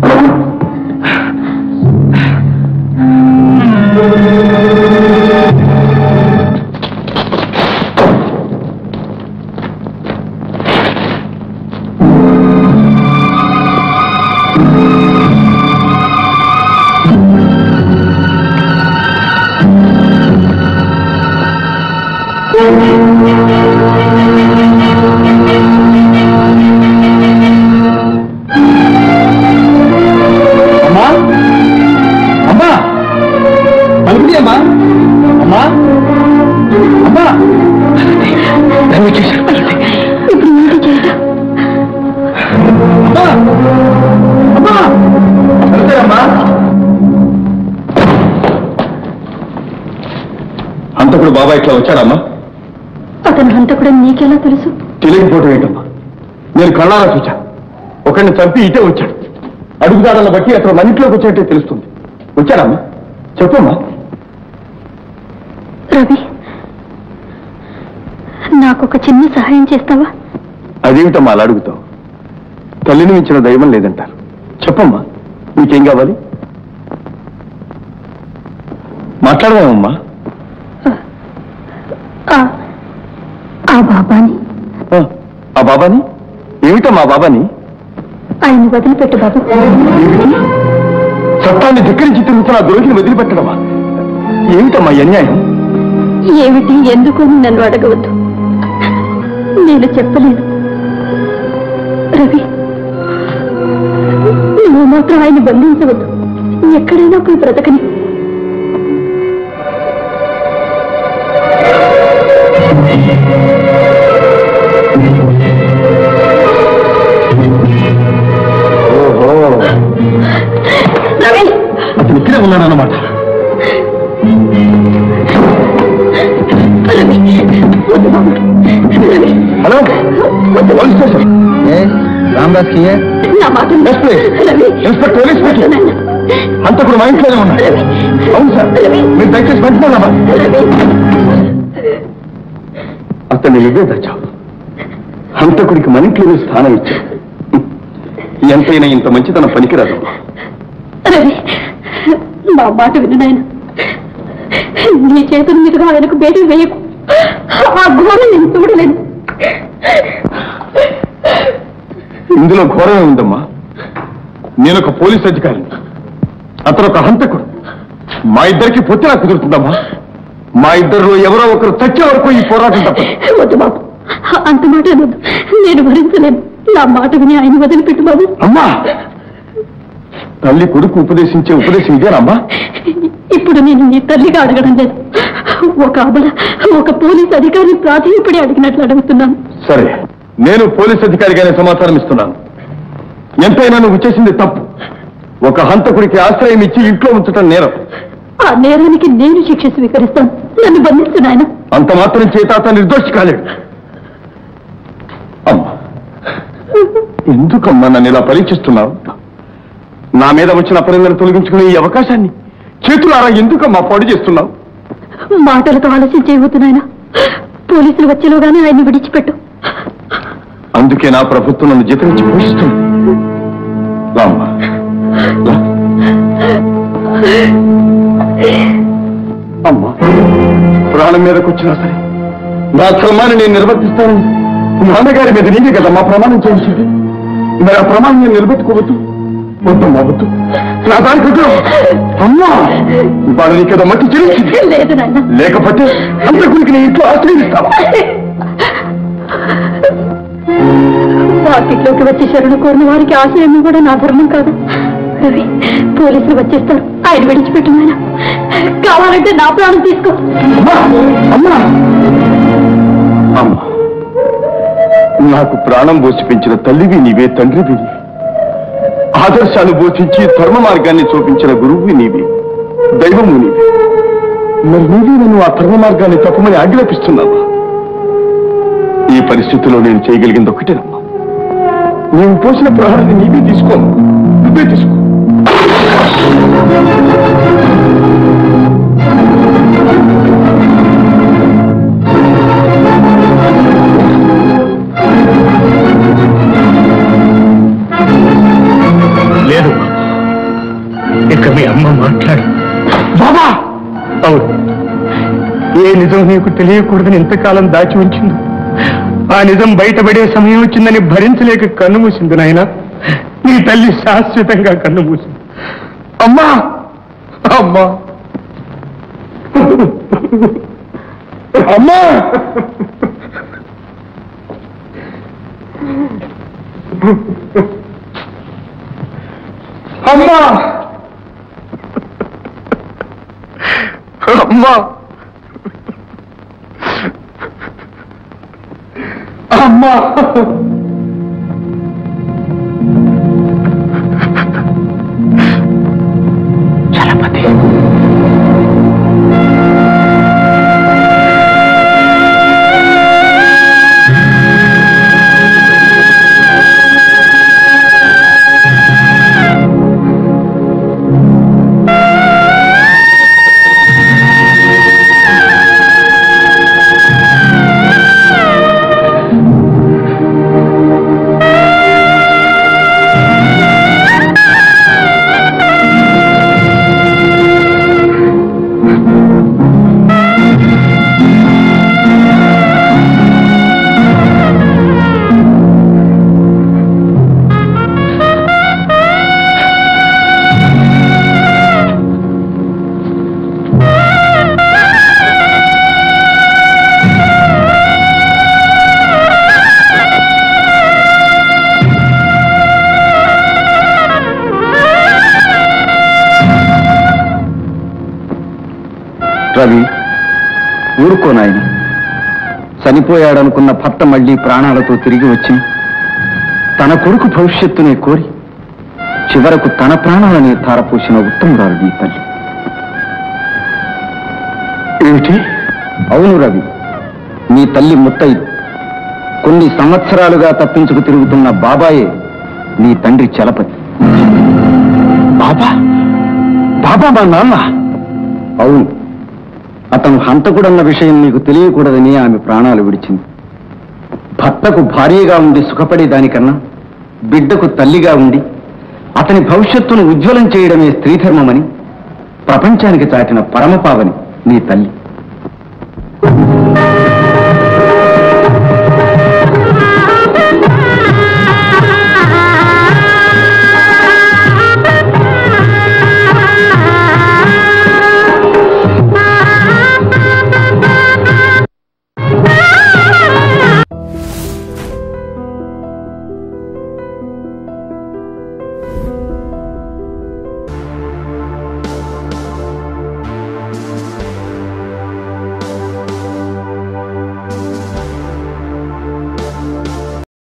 అమ్మా అమ్మా పలుకుడి అమ్మా అమ్మా అమ్మా దయచేసి ఇప్పుడు ఏంటి చేయటం అమ్మా అమ్మా అంతేనమ్మా అంతకుడు బాబా ఇట్లా వచ్చాడమ్మా అతను హంతకుడని నీకెలా తెలుసు తెలియకపోవటం ఏంటమ్మా నేను కళ్ళారా చూశాను ఒకరిని చంపి ఇటే వచ్చాడు అడుగుదాడలను బట్టి అతను మన ఇంట్లోకి వచ్చినట్టే తెలుస్తుంది వచ్చాడమ్మా చెప్పమ్మా రవి నాకొక చిన్న సహాయం చేస్తావా అదేమిటమ్మా అలా అడుగుతావు తల్లిని మించిన దైవం లేదంటారు చెప్పమ్మా నీకేం కావాలి మాట్లాడదామమ్మా ఆ, ఆ బాబాని ఆ, ఆ బాబాని ఏమిటమ్మా ఆ బాబాని ఆయన వదిలిపెట్టు బాబు ఏమిటి చట్టాన్ని ధిక్కరించి తిరుగుతున్న ఆ ద్రోహిని వదిలిపెట్టడమా ఏమిటమ్మా ఈ అన్యాయం ఏమిటి ఎందుకు అని నన్ను అడగవద్దు నేను చెప్పలేను రవి నువ్వు మాత్రం ఆయన బంధించవద్దు ఎక్కడైనా పోయి బ్రతకని ఓహో రవి అతను ఇక్కడే ఉన్నాడన్నమాట రవి వద్దు బాబు Ravi hello police station Ramdas కి నా మాట విను. Yes, please. Ravi inspector police station నాన్న. అంతకుడు మా ఇంట్లోనే ఉన్నాడు అవును సార్ మీరు దయచేసి వెంటనే రావాలి. రవి అతన్ని నువ్వే తెచ్చావు హంతకుడికి మన ఇంట్లోనే స్థానం ఇచ్చావు ఎంతైనా ఇంత మంచితనం పనికిరాదు రవి మా మాట విను నాయన నీ చేతుల మీదుగా ఆయనకు బేటీ వేయకు ఆ ఘోరం నేను చూడలేను ఇందులో ఘోరమే ఉందమ్మా నేను ఒక పోలీస్ అధికారిని అతను ఒక హంతకుడు మా ఇద్దరికి పొత్తిలా కుదురుతుందమ్మా మా ఇద్దరిలో ఎవరో ఒకరు చచ్చే వరకు ఈ పోరాటం తప్పదు వద్దు బాబు అంత మాట అనొద్దు నేను భరించలేను నా మాట విని ఆయన వదిలిపెట్టు బాబు అమ్మా తల్లి కొడుకు ఉపదేశించే ఉపదేశం ఇదేనమ్మా ఇప్పుడు ఇప్పుడు నేను నీ తల్లిగా అడగడం లేదు ఒక అబల ఒక పోలీస్ అధికారి ప్రాధాన్యపడి అడిగినట్లు అడుగుతున్నాను సరే నేను పోలీస్ అధికారిగానే సమాచారం ఇస్తున్నాను ఎంతైనా నువ్వు చేసింది తప్పు ఒక హంతకుడికి ఆశ్రయం ఇచ్చి ఇంట్లో ఉంచటం నేరం ఆ నేరానికి నేను శిక్ష స్వీకరిస్తాను నన్ను బంధిస్తున్నాయన అంత మాత్రం చేత అతను నిర్దోషి కాలేడు అమ్మా ఎందుకమ్మా నన్ను ఇలా పరీక్షిస్తున్నావు నా మీద వచ్చిన అపరిందను తొలగించుకునే ఈ అవకాశాన్ని చేతులారా ఎందుకమ్మా పాడు చేస్తున్నావు మాటలతో ఆలస్యం చేయబోతున్నాయన పోలీసులు వచ్చేలోగానే ఆయన్ని విడిచిపెట్టు అందుకే నా ప్రభుత్వం నన్ను జీతమిచ్చి పోషిస్తుంది రామ్మా రా. అమ్మా ప్రాణం మీదకి వచ్చినా సరే నా ధర్మాన్ని నేను నిర్వర్తిస్తానని నాన్నగారి మీద నీకే కదా మా ప్రమాణం చేయించింది మరి ఆ ప్రమాణం నేను నిలబెట్టుకోవద్దు వద్దమ్మా వద్దు నా దానికి వద్దు. అమ్మా ఇవాళ నీకేదో మట్టి చెల్లించింది లేదు నాయన లేకపోతే అంతకుడికి నీ ఇంట్లో ఆశ్రయిస్తావా మార్కెట్లోకి వచ్చి శరణ కోరిన వారికి ఆశయం కూడా నా ధర్మం కాదు రవి పోలీసులు వచ్చేస్తారు ఆయన విడిచిపెట్టు నాయన కావాలంటే నా ప్రాణం తీసుకో అమ్మా అమ్మా అమ్మా నాకు ప్రాణం పోసి పెంచిన తల్లివి నీవే తండ్రివి నీవే. ఆదర్శాలు బోధించి ధర్మ మార్గాన్ని చూపించిన గురువువి నీవే దైవము నీవే మరి నీవే నన్ను ఆ ధర్మ మార్గాన్ని తప్పమని ఆజ్ఞాపిస్తున్నావా ఈ పరిస్థితిలో నేను చేయగలిగింది ఒకటేనమ్మా నీవు పోసిన ప్రహారాన్ని నీవే తీసుకో నువ్వే తీసుకో లేదు ఇక మీ అమ్మ మాట్లాడు బాబా అవును ఏ నిజం నీకు తెలియకూడదని ఇంతకాలం దాచి ఉంచింది ఆ నిజం బయటపడే సమయం వచ్చిందని భరించలేక కన్ను మూసింది నాయన నీ తల్లి శాశ్వతంగా కన్ను మూసింది అమ్మా అమ్మా అమ్మా అమ్మా అమ్మా అమ్మా చలపతి రవి ఊరుకో నాయన చనిపోయాడనుకున్న భర్త మళ్ళీ ప్రాణాలతో తిరిగి వచ్చి తన కొడుకు భవిష్యత్తునే కోరి చివరకు తన ప్రాణాలని ధారపోసిన ఉత్తమురాలు నీ తల్లి ఏమిటి అవును రవి నీ తల్లి ముత్తైదు కొన్ని సంవత్సరాలుగా తప్పించుకు తిరుగుతున్న బాబాయే నీ తండ్రి చలపతి బాబా బాబా మా నాన్న అవును అతను హంతకుడన్న విషయం నీకు తెలియకూడదని ఆమె ప్రాణాలు విడిచింది భర్తకు భార్యగా ఉండి సుఖపడే దానికన్నా బిడ్డకు తల్లిగా ఉండి అతని భవిష్యత్తును ఉజ్వలం చేయడమే స్త్రీధర్మమని ప్రపంచానికి చాటిన పరమపావని నీ తల్లి